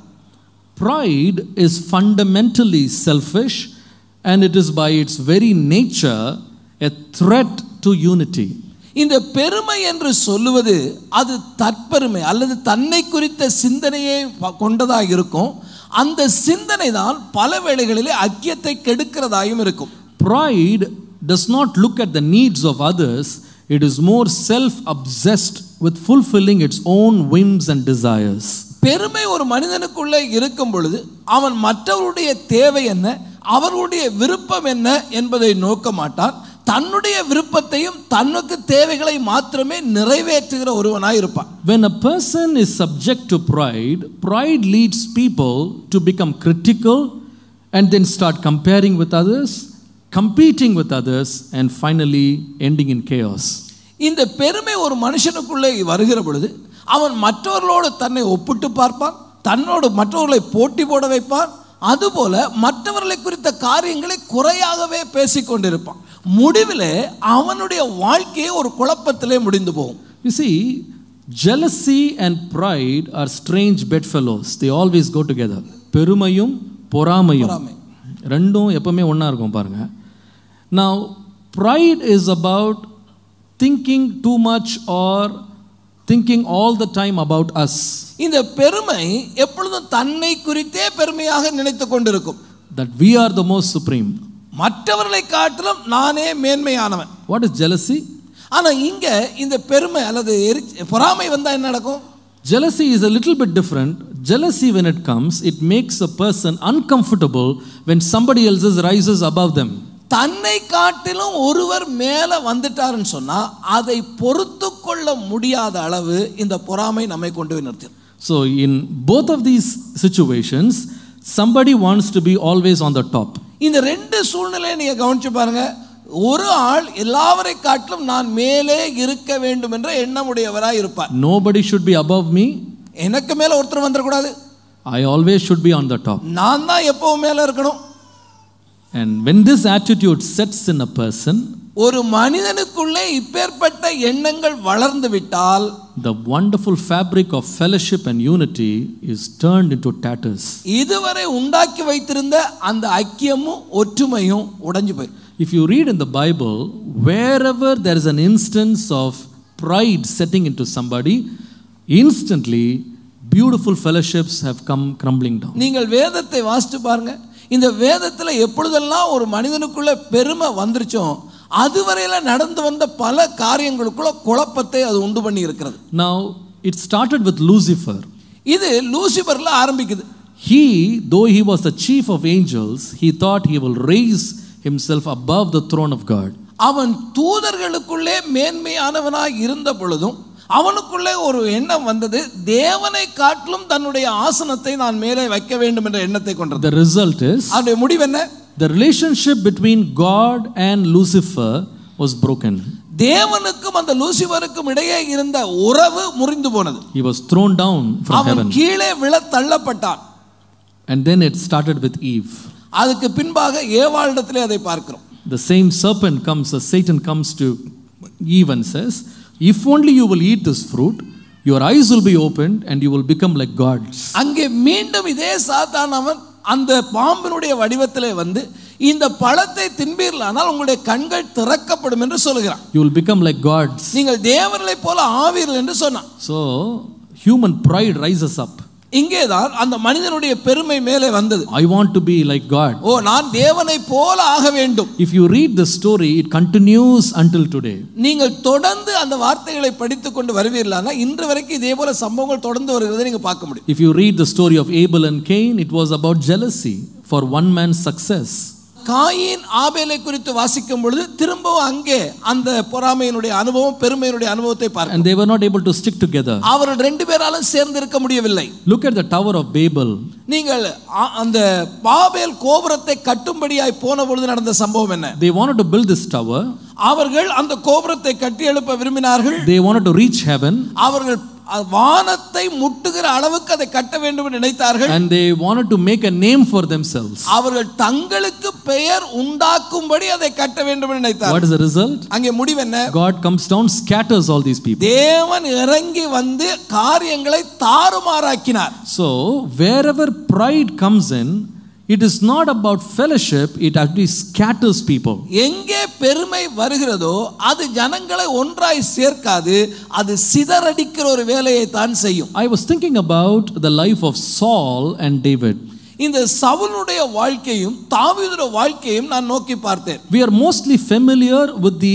Speaker 1: Pride is fundamentally selfish and it is by its very nature a threat to unity.
Speaker 2: இந்த பெருமை என்று சொல்லுவது அது தற்பெருமை அல்லது தன்னை குறித்த சிந்தனையை ப- கொண்டதாக இருக்கும் அந்த சிந்தனை தான் பல வேளைகளிலே ஐக்கியத்தை கெடுக்கிறதாயும் இருக்கும்
Speaker 1: Pride does not look at the needs of others, it is more self obsessed with fulfilling its own whims and desires.
Speaker 2: பெருமை ஒரு மனிதனுக்குள்ளே இருக்கும் பொழுது அவன் மற்றவருடைய தேவை என்ன அவர்களுடைய விருப்பம் என்ன என்பதை நோக்க மாட்டான் தன்னுடைய விருப்பத்தையும் தன்னுக்கு தேவைகளை மாத்திரமே நிறைவேற்றுகிற ஒருவனாய் இருப்பான்
Speaker 1: When a person is subject to pride, pride leads people to become critical and then start comparing with others, competing with others, and finally ending in chaos.
Speaker 2: இந்த பெருமை ஒரு மனுஷனுக்குள்ளே வருகிற பொழுது அவன் மற்றவர்களோடு தன்னை ஒப்பிட்டு பார்ப்பான் தன்னோடு மற்றவர்களை போட்டி போட வைப்பான் அதுபோல மற்றவர்களை குறித்த காரியங்களை குறையாகவே பேசிக் கொண்டிருப்பான் முடிவிலே அவனுடைய வாழ்க்கையே ஒரு குழப்பத்திலே முடிந்து போகும்
Speaker 1: You see, jealousy and pride are strange bedfellows. They always go together. பெருமையும் பொறாமையும்
Speaker 2: பொறாமை.
Speaker 1: ரெண்டும் எப்பவுமே ஒன்றா இருக்கும் பாருங்க Now, pride is about thinking too much or thinking all the time about us.
Speaker 2: இந்த பெருமை எப்பொழுதும் தன்னை குறித்தே பெருமையாக நினைத்து கொண்டிருக்கும்
Speaker 1: That we are the most supreme.
Speaker 2: மற்றவர்களை காட்டிலும் நானே மேன்மையானவன்
Speaker 1: What is jealousy?
Speaker 2: ஆனா இங்க இந்த பெருமை அல்லது எரி- பொறாமை வந்தா என்ன நடக்கும்
Speaker 1: Jealousy is a little bit different. Jealousy, when it comes, it makes a person uncomfortable when somebody else rises above them.
Speaker 2: தன்னை காட்டிலும் ஒருவர் மேல வந்துட்டாருன்னு சொன்னா அதை பொறுத்து கொள்ள முடியாத அளவு இந்த பொறாமை நம்மை கொண்டு போய் நிறுத்திடும்
Speaker 1: So, in both of these situations, somebody wants to be always on the top.
Speaker 2: இந்த ரெண்டு சூழ்நிலையை நீங்க கவனிச்சு பாருங்க ஒரு ஆள் எல்லாவரை காட்டிலும் நான் மேலே இருக்க வேண்டும் என்ற எண்ணமுடையவராய் இருப்பார்
Speaker 1: Nobody should be above me.
Speaker 2: எனக்கு மேல ஒருத்தர் வந்துடக்கூடாது
Speaker 1: I always should be on the top.
Speaker 2: நான் தான் எப்பவும் மேல இருக்கணும்
Speaker 1: And when this attitude sets in a person,
Speaker 2: ஒரு மனிதனுக்குள்ளே இப்பேற்பட்ட எண்ணங்கள் வளர்ந்து விட்டால்
Speaker 1: the wonderful fabric of fellowship and unity is turned into tatters.
Speaker 2: இதுவரை உண்டாக்கி வைத்திருந்த அந்த ஐக்கியமும் ஒற்றுமையும் உடைஞ்சு போயிடும்
Speaker 1: If you read in the Bible, wherever there is an instance of pride setting into somebody, instantly beautiful fellowships have come crumbling down.
Speaker 2: நீங்கள் வேதத்தை வாசித்து பாருங்க இந்த வேதத்தில் எப்பொழுதெல்லாம் ஒரு மனிதனுக்குள்ள பெருமை வந்துருச்சோ அதுவரையில நடந்து வந்த பல காரியங்களுக்குள்ள குழப்பத்தை அது உண்டு பண்ணி இருக்கிறது
Speaker 1: Now, it started with Lucifer.
Speaker 2: இது லூசிபர்ல ஆரம்பிக்குது
Speaker 1: He, though he was the chief of angels, he thought he will raise himself above the throne of God.
Speaker 2: அவன் தூதர்களுக்குள்ளே மேன்மையானவனாய் இருந்த பொழுதும் அவனுக்குள்ளே ஒரு எண்ணம் வந்தது தேவனை காட்டிலும் தன்னுடைய ஆசனத்தை நான் மேலே வைக்க வேண்டும் என்ற எண்ணத்தை கொண்டது
Speaker 1: The result is
Speaker 2: அதனுடைய முடிவு என்ன
Speaker 1: the relationship between God and Lucifer was broken.
Speaker 2: தேவனுக்கும் அந்த லூசிபருக்கும் இடையே இருந்த உறவு முறிந்து போனது
Speaker 1: He was thrown down from
Speaker 2: அவன்
Speaker 1: heaven.
Speaker 2: கீழே விழ தள்ளப்பட்டான்
Speaker 1: And then it started with Eve.
Speaker 2: அதுக்கு பின்பாக ஏவாளிடத்திலே அதை பார்க்கிறோம்
Speaker 1: The same serpent comes, uh, Satan comes to Eve and says, If only you will eat this fruit, your eyes will be opened and you will become like gods.
Speaker 2: அங்கே மீண்டும் இதே சாத்தான் அவன் அந்த பாம்பினுடைய வடிவத்திலே வந்து இந்த பழத்தை தின்பீர்களானால் உங்களுடைய கண்கள் திறக்கப்படும் என்று சொல்லுகிறான்
Speaker 1: You will become like gods.
Speaker 2: நீங்கள் தேவர்களைப் போல ஆவீர்கள் என்று சொன்னான்
Speaker 1: So, human pride rises up.
Speaker 2: இங்கேதான் அந்த மனிதனுடைய பெருமை மேலே வந்தது
Speaker 1: I want to be like God.
Speaker 2: ஓ நான் தேவனை போல ஆக வேண்டும்
Speaker 1: If you read the story, it continues until today.
Speaker 2: நீங்கள் தொடர்ந்து அந்த வார்த்தைகளை படித்துக் கொண்டு வருவீர்களானா இன்று வரைக்கும் இதே போல சம்பவங்கள் தொடர்ந்து வருகிறதை நீங்க பார்க்க முடியும்
Speaker 1: If you read the story of Abel and Cain, it was about jealousy for one man's success.
Speaker 2: Cain ஆபேலை குறித்து வாசிக்கும் பொழுது திரும்பவும் அங்கே அந்த பொறாமையினுடைய அனுபவம் பெருமையினுடைய அனுபவத்தை பார்க்க
Speaker 1: And they were not able to stick together.
Speaker 2: அவர்கள் ரெண்டு பேராலும் சேர்ந்து இருக்க முடியவில்லை
Speaker 1: Look at the Tower of Babel.
Speaker 2: நீங்கள் அ- அந்த பாபேல் கோபுரத்தை கட்டும்படியாய் போன பொழுது நடந்த சம்பவம் என்ன
Speaker 1: They wanted to build this tower,
Speaker 2: அவர்கள் அந்த கோபுரத்தை கட்டி எழுப்ப விரும்பினார்கள்
Speaker 1: they wanted to reach heaven,
Speaker 2: அவர்கள் அ- வானத்தை முட்டுகிற அளவுக்கு அதை கட்ட வேண்டும் என்று நினைத்தார்கள்
Speaker 1: and they wanted to make a name for themselves.
Speaker 2: அவர்கள் தங்களுக்கு பெயர் உண்டாக்கும்படி அதை கட்ட வேண்டும் என்று நினைத்தார்கள்
Speaker 1: What is the result?
Speaker 2: அங்கே முடிவு என்ன
Speaker 1: God comes down, scatters all these people.
Speaker 2: தேவன் இறங்கி வந்து காரியங்களை தாறுமாறாக்கினார்
Speaker 1: So, wherever pride comes in, it is not about fellowship, it actually scatters people.
Speaker 2: எங்கே பெருமை வருகிறதோ அது ஜனங்களை ஒன்றாய் சேர்க்காது அது சிதறடிக்கிற ஒரு வேலையை தான் செய்யும்
Speaker 1: I was thinking about the life of Saul and David.
Speaker 2: இந்த சவுலுடைய வாழ்க்கையும் தாவீதுடைய வாழ்க்கையும் நான் நோக்கி பார்த்தேன்
Speaker 1: We are mostly familiar with the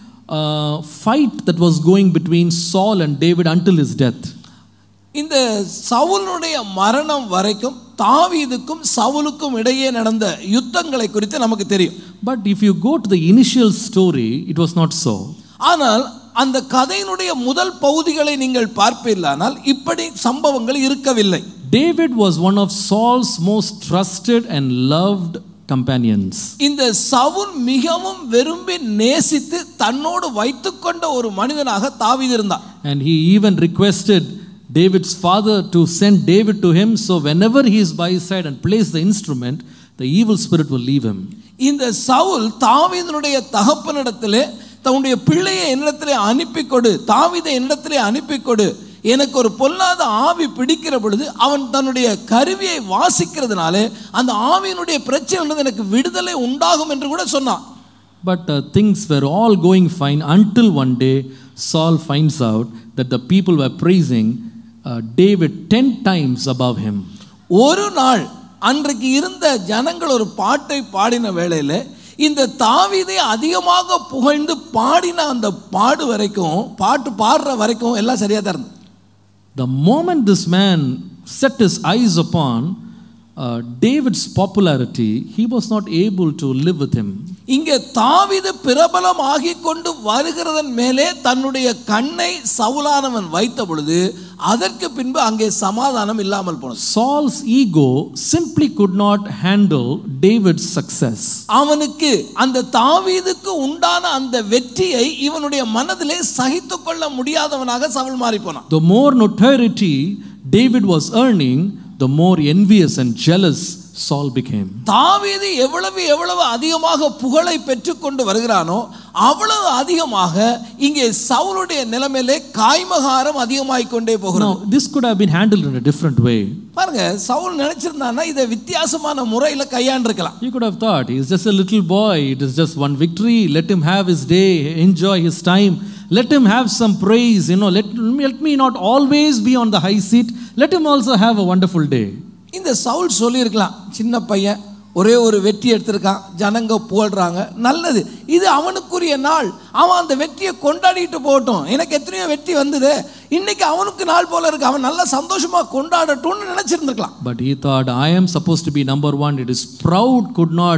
Speaker 1: uh, fight that was going between Saul and David until his death.
Speaker 2: இந்த சவுலுடைய மரணம் வரைக்கும் தாவீதுக்கும் சவுலுக்கும் இடையே நடந்த யுத்தங்களை குறித்து நமக்கு தெரியும்
Speaker 1: But if you go to the initial story, it was not so.
Speaker 2: ஆனால் அந்த கதையினுடைய முதல் பகுதிகளை நீங்கள் பார்ப்பீர்களானால் இப்படி சம்பவங்கள் இருக்கவில்லை
Speaker 1: David was one of Saul's most trusted and loved companions.
Speaker 2: இந்த சவுல் மிகவும் விரும்பி நேசித்து தன்னோடு வைத்துக்கொண்ட ஒரு மனிதனாக தாவீது இருந்தான்
Speaker 1: And he even requested David's father to send David to him so whenever he is by his side and plays the instrument, the evil spirit will leave him.
Speaker 2: இந்த சவுல் தாவீதனுடைய தகப்பனிடத்திலே தன்னுடைய பிள்ளையை என்னிடத்திலே அனுப்பி கொடு தாவீதை என்னிடத்திலே அனுப்பி கொடு எனக்கு ஒரு பொல்லாத ஆவி பிடிக்கிற பொழுது அவன் தன்னுடைய கருவியை வாசிக்கிறதுனாலே அந்த ஆவியினுடைய பிரச்சனை எனக்கு விடுதலை உண்டாகும் என்று கூட சொன்னான்
Speaker 1: But uh, things were all going fine until one day Saul finds out that the people were praising uh, David 10 times above him.
Speaker 2: ஒரு நாள் அன்றைக்கு இருந்த ஜனங்கள் ஒரு பாட்டை பாடின வேளையில் இந்த தாவீதை அதிகமாக புகழ்ந்து பாடின அந்த பாடு வரைக்கும் பாட்டு பாடுற வரைக்கும் எல்லாம் சரியா தான் இருந்தது
Speaker 1: The moment this man set his eyes upon uh, David's popularity, he was not able to live with him.
Speaker 2: இங்கே தாவீது பிரபலம் ஆகிக் கொண்டு வருகிறதன் மேலே தன்னுடைய கண்ணை சவுலானவன் வைத்த பொழுது அதற்கு பின்பு அங்கே சமாதானம் இல்லாமல் போனது
Speaker 1: Saul's ego simply could not handle David's success.
Speaker 2: அவனுக்கு அந்த தாவீதுக்கு உண்டான அந்த வெற்றியை இவனுடைய மனதிலே சகித்து கொள்ள முடியாதவனாக சவுல் மாறி போனான்
Speaker 1: The more notoriety David was earning, the more envious and jealous Saul became.
Speaker 2: தாவீது எவ்வளவு எவ்வளவு அதிகமாக புகழை பெற்றுக்கொண்டு வருகிறானோ அவ்வளவு அதிகமாக இங்கே சவுலுடைய நிலைமையிலே காய்மகாரம் அதிகமாகிக் கொண்டே போகிறான்
Speaker 1: Now, this could have been handled in a different way.
Speaker 2: பாருங்க சவுல் நினைச்சிருந்தான்னா இதை வித்தியாசமான முறையில் கையாண்டிருக்கலாம்
Speaker 1: You could have thought, he's just a little boy, it is just one victory, let him have his day, enjoy his time, let him have some praise, you know, let, let me not always be on the high seat, let him also have a wonderful day.
Speaker 2: இந்த சவுல் சொல்லியிருக்கலாம் சின்ன பையன் ஒரே ஒரு வெற்றி எடுத்திருக்கான் ஜனங்க புகழ்றாங்க நல்லது இது அவனுக்குரிய நாள் அவன் அந்த வெற்றியை கொண்டாடிட்டு போகட்டும் எனக்கு எத்தனையோ வெற்றி வந்தது இன்னைக்கு அவனுக்கு நாள் போல இருக்கு அவன் நல்லா சந்தோஷமா கொண்டாடட்டும்னு நினைச்சிருந்திருக்கலாம்
Speaker 1: But he thought, I am supposed to be number one. It is proud could not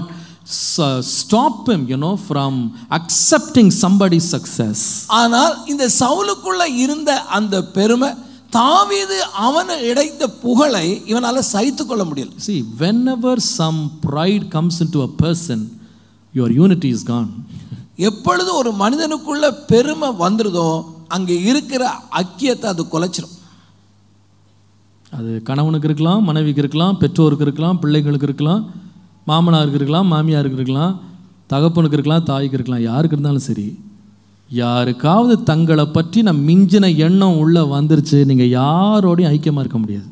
Speaker 1: s- stop him, you know, from accepting somebody's success.
Speaker 2: ஆனால் இந்த சவுலுக்குள்ள இருந்த அந்த பெருமை தாவீது அவன் இடைத்த புகழை இவனால சகித்து கொள்ள முடியல
Speaker 1: See, whenever some pride comes into a person, your unity is gone.
Speaker 2: எப்பொழுது ஒரு மனிதனுக்குள்ள பெருமை வந்துருதோ அங்கே இருக்கிற ஐக்கியத்தை அது குலைச்சிரும்
Speaker 1: அது கணவனுக்கு இருக்கலாம் மனைவிக்கு இருக்கலாம் பெற்றோருக்கு இருக்கலாம் பிள்ளைகளுக்கு இருக்கலாம் மாமனாருக்கு இருக்கலாம் மாமியாருக்கு இருக்கலாம் தகப்பனுக்கு இருக்கலாம் தாய்க்கு இருக்கலாம் யாருக்கு இருந்தாலும் சரி யாருக்காவது தங்களை பற்றி நான் மிஞ்சின எண்ணம் உள்ள வந்துருச்சு நீங்கள் யாரோடையும் ஐக்கியமாக இருக்க முடியாது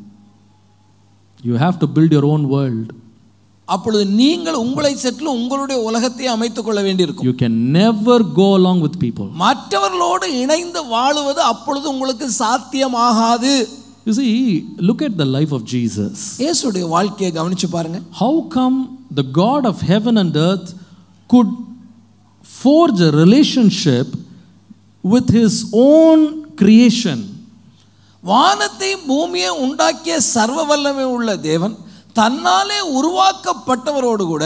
Speaker 1: you have to build your own world
Speaker 2: அப்பொழுது நீங்கள் உங்களை சற்று உங்களுடைய உலகத்தை அமைத்துக் கொள்ள வேண்டியிருக்கும்
Speaker 1: you can never go along with people
Speaker 2: மற்றவர்களோடு இணைந்து வாழுவது அப்பொழுது உங்களுக்கு சாத்தியமாகாது
Speaker 1: you see look at the life of jesus
Speaker 2: இயேசுடைய வாழ்க்கையை கவனிச்சு பாருங்க
Speaker 1: how come the god of heaven and earth could forge a relationship with his own creation
Speaker 2: வானத்தையும் பூமியை உண்டாக்கிய சர்வ வல்லமை உள்ள தேவன் தன்னாலே உருவாக்கப்பட்டவரோடு கூட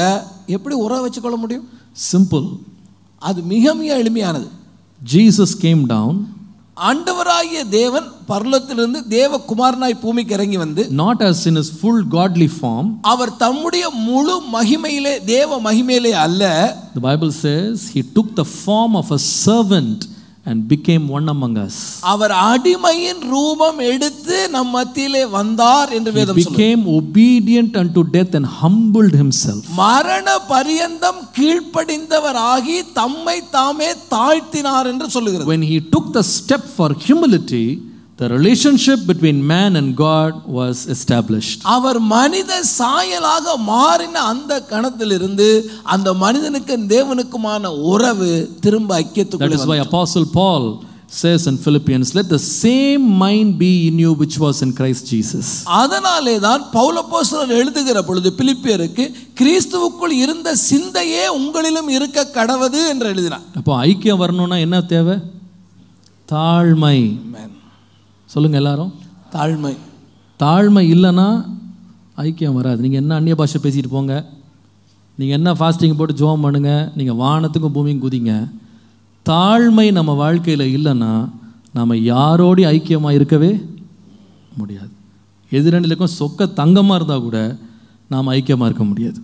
Speaker 2: எப்படி உறவு வச்சுக்கொள்ள முடியும்
Speaker 1: Simple.
Speaker 2: அது மிக மிக எளிமையானது
Speaker 1: Jesus came down
Speaker 2: ஆண்டவராகிய தேவன் பரலத்திலிருந்து தேவகுமாரனாய் பூமிக்கு இறங்கி வந்து
Speaker 1: not as in his full godly form.
Speaker 2: அவர் தம்முடைய முழு மகிமையிலே தேவ மகிமையிலே அல்ல
Speaker 1: The Bible says he took the form of a servant and became one among us.
Speaker 2: அவர் அடிமையின் ரூபம் எடுத்து நம் மத்தியிலே வந்தார் என்று
Speaker 1: He
Speaker 2: வேதம் சொல்லுது
Speaker 1: became obedient unto death and humbled himself.
Speaker 2: மரண பரியந்தம் கீழ்ப்படிந்தவராகி தம்மை தாமே தாழ்த்தினார் என்று சொல்லுகிறது
Speaker 1: When he took the step for humility, the relationship between man and God was established.
Speaker 2: அவர் மனித சாயலாக மாறின அந்த கணத்திலிருந்து அந்த மனிதனுக்கு தேவனுக்குமான உறவு திரும்ப
Speaker 1: That
Speaker 2: ஐக்கியத்துக்குள்ளே
Speaker 1: is why Apostle Paul says in Philippians, Let the same mind be in you which was in Christ Jesus.
Speaker 2: அதனாலே தான் பௌலப்போஸ்தலர் எழுதுகிற பொழுது பிலிப்பியருக்கு கிறிஸ்துவுக்குள் இருந்த சிந்தையே உங்களிலும் இருக்க கடவது என்று எழுதினார்
Speaker 1: அப்போ ஐக்கியம் வரணும்னா என்ன தேவை தாழ்மை சொல்லுங்க எல்லாரும்
Speaker 2: தாழ்மை
Speaker 1: தாழ்மை இல்லைன்னா ஐக்கியம் வராது நீங்கள் என்ன அந்நிய பாஷை பேசிட்டு போங்க நீங்கள் என்ன ஃபாஸ்டிங் போட்டு ஜோம் பண்ணுங்க நீங்கள் வானத்துக்கும் பூமியும் குதிங்க தாழ்மை நம்ம வாழ்க்கையில் இல்லைன்னா நம்ம யாரோடையும் ஐக்கியமாக இருக்கவே முடியாது எதிரணிலுக்கும் சொக்க தங்கமாக இருந்தால் கூட நாம் ஐக்கியமாக இருக்க முடியாது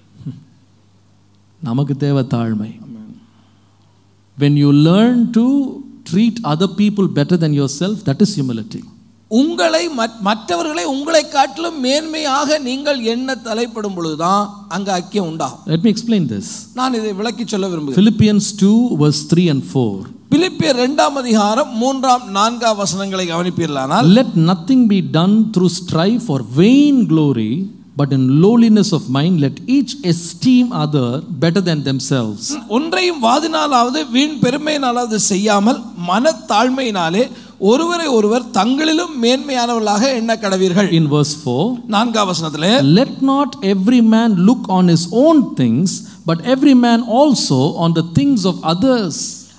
Speaker 1: நமக்கு தேவை தாழ்மை when you learn to treat other people better than yourself that is humility
Speaker 2: உங்களை மற்- மற்றவர்களை உங்களை காட்டிலும் மேன்மையாக நீங்கள் எண்ண தலைப்படும் பொழுதுதான் அங்க ஐக்கியம் உண்டாகும்
Speaker 1: let me explain this
Speaker 2: நான் இதை விளக்கி சொல்ல விரும்புகிறேன்
Speaker 1: Philippians 2, verse 3 and 4.
Speaker 2: பிலிப்பியர் இரண்டாம் அதிகாரம் மூன்றாம் நான்காம் வசனங்களை கவனிப்பீர்களானால்
Speaker 1: Let nothing be done through strife or vain glory, but in lowliness of mind, let each esteem other better than themselves.
Speaker 2: ஒன்றையும் வாதினாலாவது வீண் பெருமையினாலாவது செய்யாமல் மனத்தாழ்மையினாலே ஒருவரை ஒருவர் தங்களிலும் மேன்மையானவர்களாக எண்ண கடவீர்கள்
Speaker 1: In verse 4,
Speaker 2: நான்காம் வசனத்திலே
Speaker 1: let not every man look on his own things, but every man also on the things of others.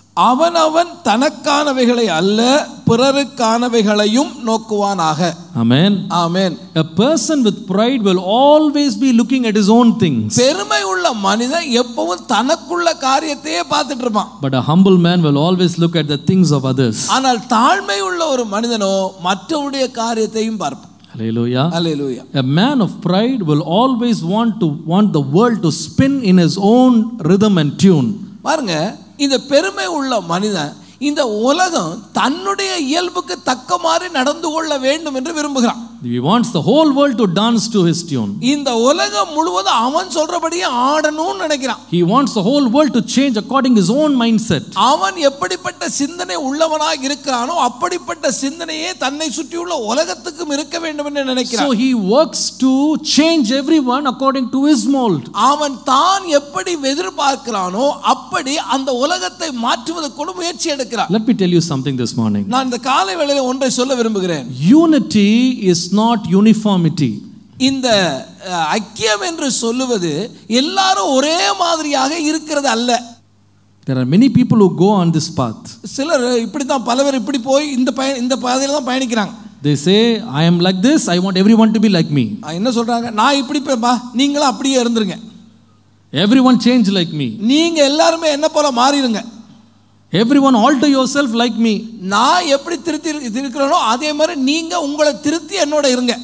Speaker 2: அவனவன் தனக்கானவைகளை அல்ல பிறருக்கானவைகளையும் நோக்குவானாக
Speaker 1: Amen.
Speaker 2: Amen
Speaker 1: A person with pride will always be looking at his own things,
Speaker 2: பெருமை உள்ள மனிதன் எப்பவும் தனக்குள்ள காரியத்தையே பார்த்துட்டு இருப்பான்
Speaker 1: but a humble man will always look at the things of others.
Speaker 2: ஆனால் தாழ்மை உள்ள ஒரு மனிதனோ மற்றவருடைய காரியத்தையும் பார்ப்பான்
Speaker 1: Hallelujah.
Speaker 2: Hallelujah
Speaker 1: A man of pride will always want to want the world to spin in his own rhythm and tune.
Speaker 2: பாருங்க இந்த பெருமை உள்ள மனிதன் இந்த உலகம் தன்னுடைய இயல்புக்கு தக்க மாதிரி நடந்து கொள்ள வேண்டும் என்று விரும்புகிறான்
Speaker 1: He wants the whole world to dance to his tune.
Speaker 2: இந்த உலகம் முழுவதும் அவன் சொல்றபடியே ஆடணும்னு நினைக்கிறான்
Speaker 1: He wants the whole world to change according his own mindset.
Speaker 2: அவன் எப்படிப்பட்ட சிந்தனை உள்ளவனாக இருக்கிறானோ அப்படிப்பட்ட சிந்தனையே தன்னை சுற்றியுள்ள உலகத்துக்கும் இருக்க வேண்டும் என்று நினைக்கிறான்
Speaker 1: So he works to change everyone according to his mold.
Speaker 2: அவன் தான் எப்படி எதிர்பார்க்கிறானோ அப்படி அந்த உலகத்தை மாற்றுவதற்கு முயற்சி எடுக்கிறான்
Speaker 1: Let me tell you something this morning.
Speaker 2: நான் இந்த காலை வேளையில ஒன்றை சொல்ல விரும்புகிறேன்
Speaker 1: Unity is not uniformity.
Speaker 2: இந்த அஹ், ஐக்கியம் என்று சொல்லுவது எல்லாரும் ஒரே மாதிரியாக இருக்கிறது அல்ல
Speaker 1: There are many people who go on this path.
Speaker 2: சிலர் இப்படி தான் பல பேர் இப்படி போய் இந்த பய இந்த பாதையில தான் பயணிக்கிறாங்க
Speaker 1: They say, I am like this, I want everyone to be like me.
Speaker 2: அஹ், என்ன சொல்றாங்க நான் இப்படி போய்ப்பா நீங்களும் அப்படியே இருந்துருங்க
Speaker 1: Everyone change like me.
Speaker 2: நீங்க எல்லாருமே என்ன போல மாறிடுங்க
Speaker 1: Everyone alter yourself like me.
Speaker 2: நான் எப்படி திருத்தி இருக்கிறேனோ அதே மாதிரி நீங்க உங்களை திருத்தி என்னோட இருங்க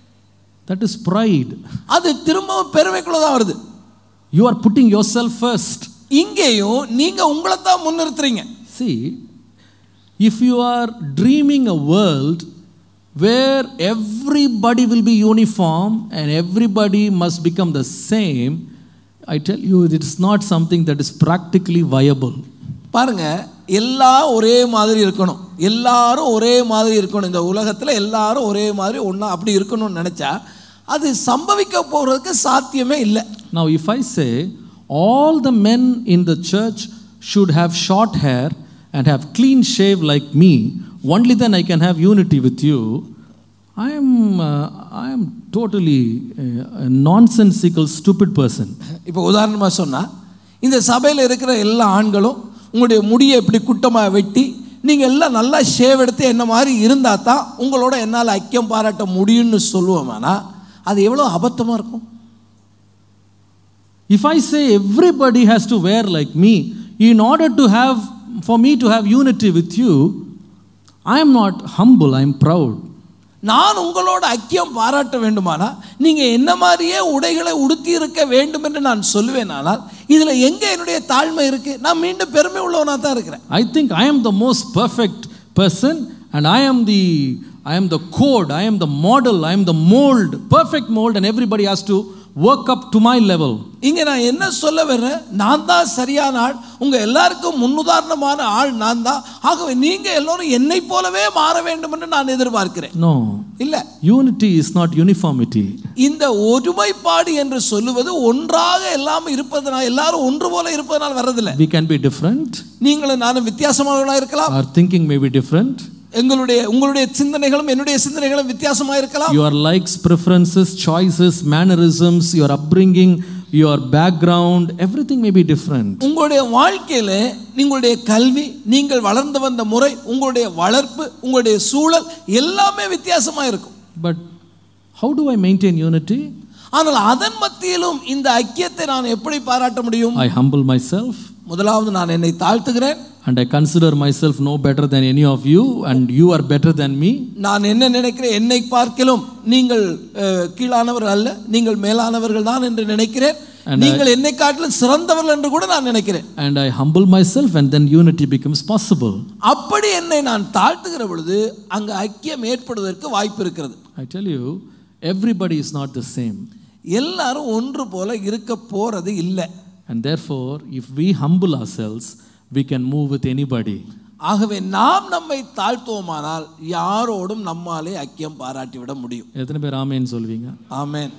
Speaker 1: That is pride.
Speaker 2: அது திரும்பவும் பெருமைக்குள்ள தான் வருது
Speaker 1: You are putting yourself first.
Speaker 2: இங்கேயும் நீங்க உங்களை தான் முன்னிறுத்துறீங்க
Speaker 1: See, if you are dreaming a world where everybody will be uniform and everybody must become the same, I tell you, it is not something that is practically viable.
Speaker 2: பாருங்க எல்லாம் ஒரே மாதிரி இருக்கணும் எல்லாரும் ஒரே மாதிரி இருக்கணும் இந்த உலகத்தில் எல்லாரும் ஒரே மாதிரி ஒன்றா அப்படி இருக்கணும்னு நினச்சா அது சம்பவிக்க போகிறதுக்கு சாத்தியமே இல்லை
Speaker 1: Now, if I say all the men in the church should have short hair and have clean shave like me, only then I can have unity with you. I am, uh, I am totally uh, a nonsensical, stupid person.
Speaker 2: இப்போ உதாரணமாக சொன்னால் இந்த சபையில் இருக்கிற எல்லா ஆண்களும் உங்களுடைய முடியை இப்படி குட்டமாக வெட்டி நீங்கள் எல்லாம் நல்லா ஷேவ் எடுத்து என்ன மாதிரி இருந்தால் தான் உங்களோட என்னால் ஐக்கியம் பாராட்ட முடியும்னு சொல்லுவோமானா அது எவ்வளோ அபத்தமாக இருக்கும்
Speaker 1: If I say everybody has to wear like me, in order to have, for me to have unity with you, I am not humble, I am proud.
Speaker 2: நான் உங்களோட ஐக்கியம் பாராட்ட வேண்டுமானா நீங்க என்ன மாதிரியே உடைகளை உடுத்தி இருக்க வேண்டும் என்று நான் சொல்லுவேன் ஆனால் இதுல எங்க என்னுடைய தாழ்மை இருக்கு நான் மீண்டும் பெருமை உள்ளவனா தான் இருக்கிறேன்
Speaker 1: I think I am the most perfect person and I am the I am the code, I am the model, I am the mold, perfect mold, and everybody has to work up to my level.
Speaker 2: இங்க நான் என்ன சொல்ல வர்றேன் நான் தான் சரியான ஆள் உங்க எல்லாருக்கும் முன்னுதாரணமான ஆள் நான் தான் ஆகவே நீங்க எல்லாரும் என்னை போலவே மாற வேண்டும் என்று நான் எதிர்பார்க்கிறேன்
Speaker 1: No.
Speaker 2: இல்ல
Speaker 1: Unity is not uniformity.
Speaker 2: இந்த ஒருமைப்பாடு என்று சொல்லுவது ஒன்றாக எல்லாம் இருப்பதனால் எல்லாரும் ஒன்று போல இருப்பதனால் வர்றதில்ல
Speaker 1: We can be different,
Speaker 2: நீங்களும் நானும் வித்தியாசமானவர்களா இருக்கலாம்
Speaker 1: our thinking may be different,
Speaker 2: எங்களுடைய உங்களுடைய சிந்தனைகளும் என்னுடைய சிந்தனைகளும் வித்தியாசமா இருக்கலாம்
Speaker 1: your likes, preferences, choices, mannerisms, your upbringing, your background, everything may be different.
Speaker 2: உங்களுடைய வாழ்க்கையில உங்களுடைய கல்வி நீங்கள் வளர்ந்து வந்த முறை உங்களுடைய வளர்ப்பு உங்களுடைய சூழல் எல்லாமே வித்தியாசமா இருக்கும்
Speaker 1: But how do I maintain unity?
Speaker 2: ஆனால் அதன் மத்தியிலும் இந்த ஐக்கியத்தை நான் எப்படி பாராட்ட முடியும்
Speaker 1: I humble myself
Speaker 2: முதலாவது நான் என்னை தாழ்த்துகிறேன்
Speaker 1: and I consider myself no better than any of you, and you are better than me.
Speaker 2: நான் என்ன நினைக்கிறேன் என்னை பார்க்கிலும் நீங்கள் அஹ், கீழானவர்கள் அல்ல நீங்கள் மேலானவர்கள் தான் என்று நினைக்கிறேன் நீங்கள் என்னை காட்டிலும் சிறந்தவர்கள் என்று கூட நான் நினைக்கிறேன்
Speaker 1: And I humble myself, and then unity becomes possible.
Speaker 2: அப்படி என்னை நான் தாழ்த்துகிற பொழுது அங்கு ஐக்கியம் ஏற்படுவதற்கு வாய்ப்பு இருக்கிறது
Speaker 1: I tell you, everybody is not the same.
Speaker 2: எல்லாரும் ஒன்று போல இருக்க போறது இல்லை
Speaker 1: And therefore, if we humble ourselves, we can move with anybody.
Speaker 2: ஆகவே நாம் நம்மை தாழ்த்துவோமானால் யாரோடும் நம்மாலே ஐக்கியம் பாராட்டி விட முடியும்
Speaker 1: எத்தனை பேர் ஆமேன்னு சொல்வீங்க
Speaker 2: ஆமென்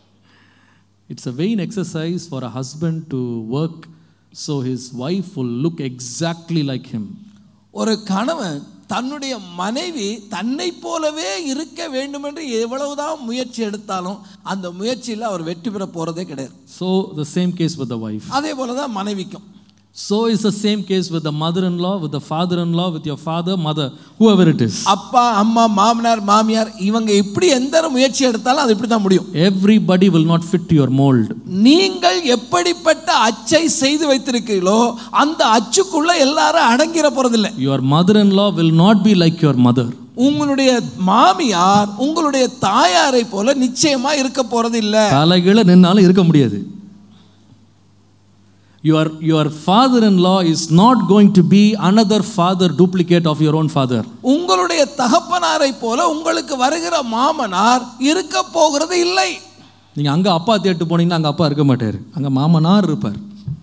Speaker 1: It's a vain exercise for a husband to work so his wife will look exactly like him.
Speaker 2: ஒரு கணவன் தன்னுடைய மனைவி தன்னை போலவே இருக்க வேண்டும் என்று எவ்வளவுதான் முயற்சி எடுத்தாலும் அந்த முயற்சியில் அவர் வெற்றி பெற போறதே கிடையாது
Speaker 1: So, the same case with the wife.
Speaker 2: அதே போல தான் மனைவிக்கும்
Speaker 1: So is the same case with the mother in law, with the father in law, with your father, mother, whoever it is.
Speaker 2: அப்பா அம்மா மாமனார் மாமியார் இவங்க இப்படி எந்த முயற்சி எடுத்தாலும் அது இப்படி தான் முடியும்
Speaker 1: Everybody will not fit to your mold.
Speaker 2: நீங்கள் எப்படிப்பட்ட அச்சை செய்து வைத்திருக்கிறீர்களோ அந்த அச்சுக்குள்ள எல்லாரும் அடங்கிற போறதில்லை
Speaker 1: Your mother in law will not be like your mother.
Speaker 2: உங்களுடைய மாமியார் உங்களுடைய தாயாரை போல நிச்சயமா இருக்க போறது இல்ல
Speaker 1: தலைகீழ நின்னாலும் இருக்க முடியாது your your father-in-law is not going to be another father duplicate of your own father
Speaker 2: உங்களுடைய தகப்பனாரை போல உங்களுக்கு வருகிற மாமனார் இருக்க போகிறது இல்லை
Speaker 1: நீங்க அங்க அப்பா தேட்டு போனீங்கன்னா அங்க அப்பா இருக்க மாட்டாரு அங்க மாமனார் இருப்பார்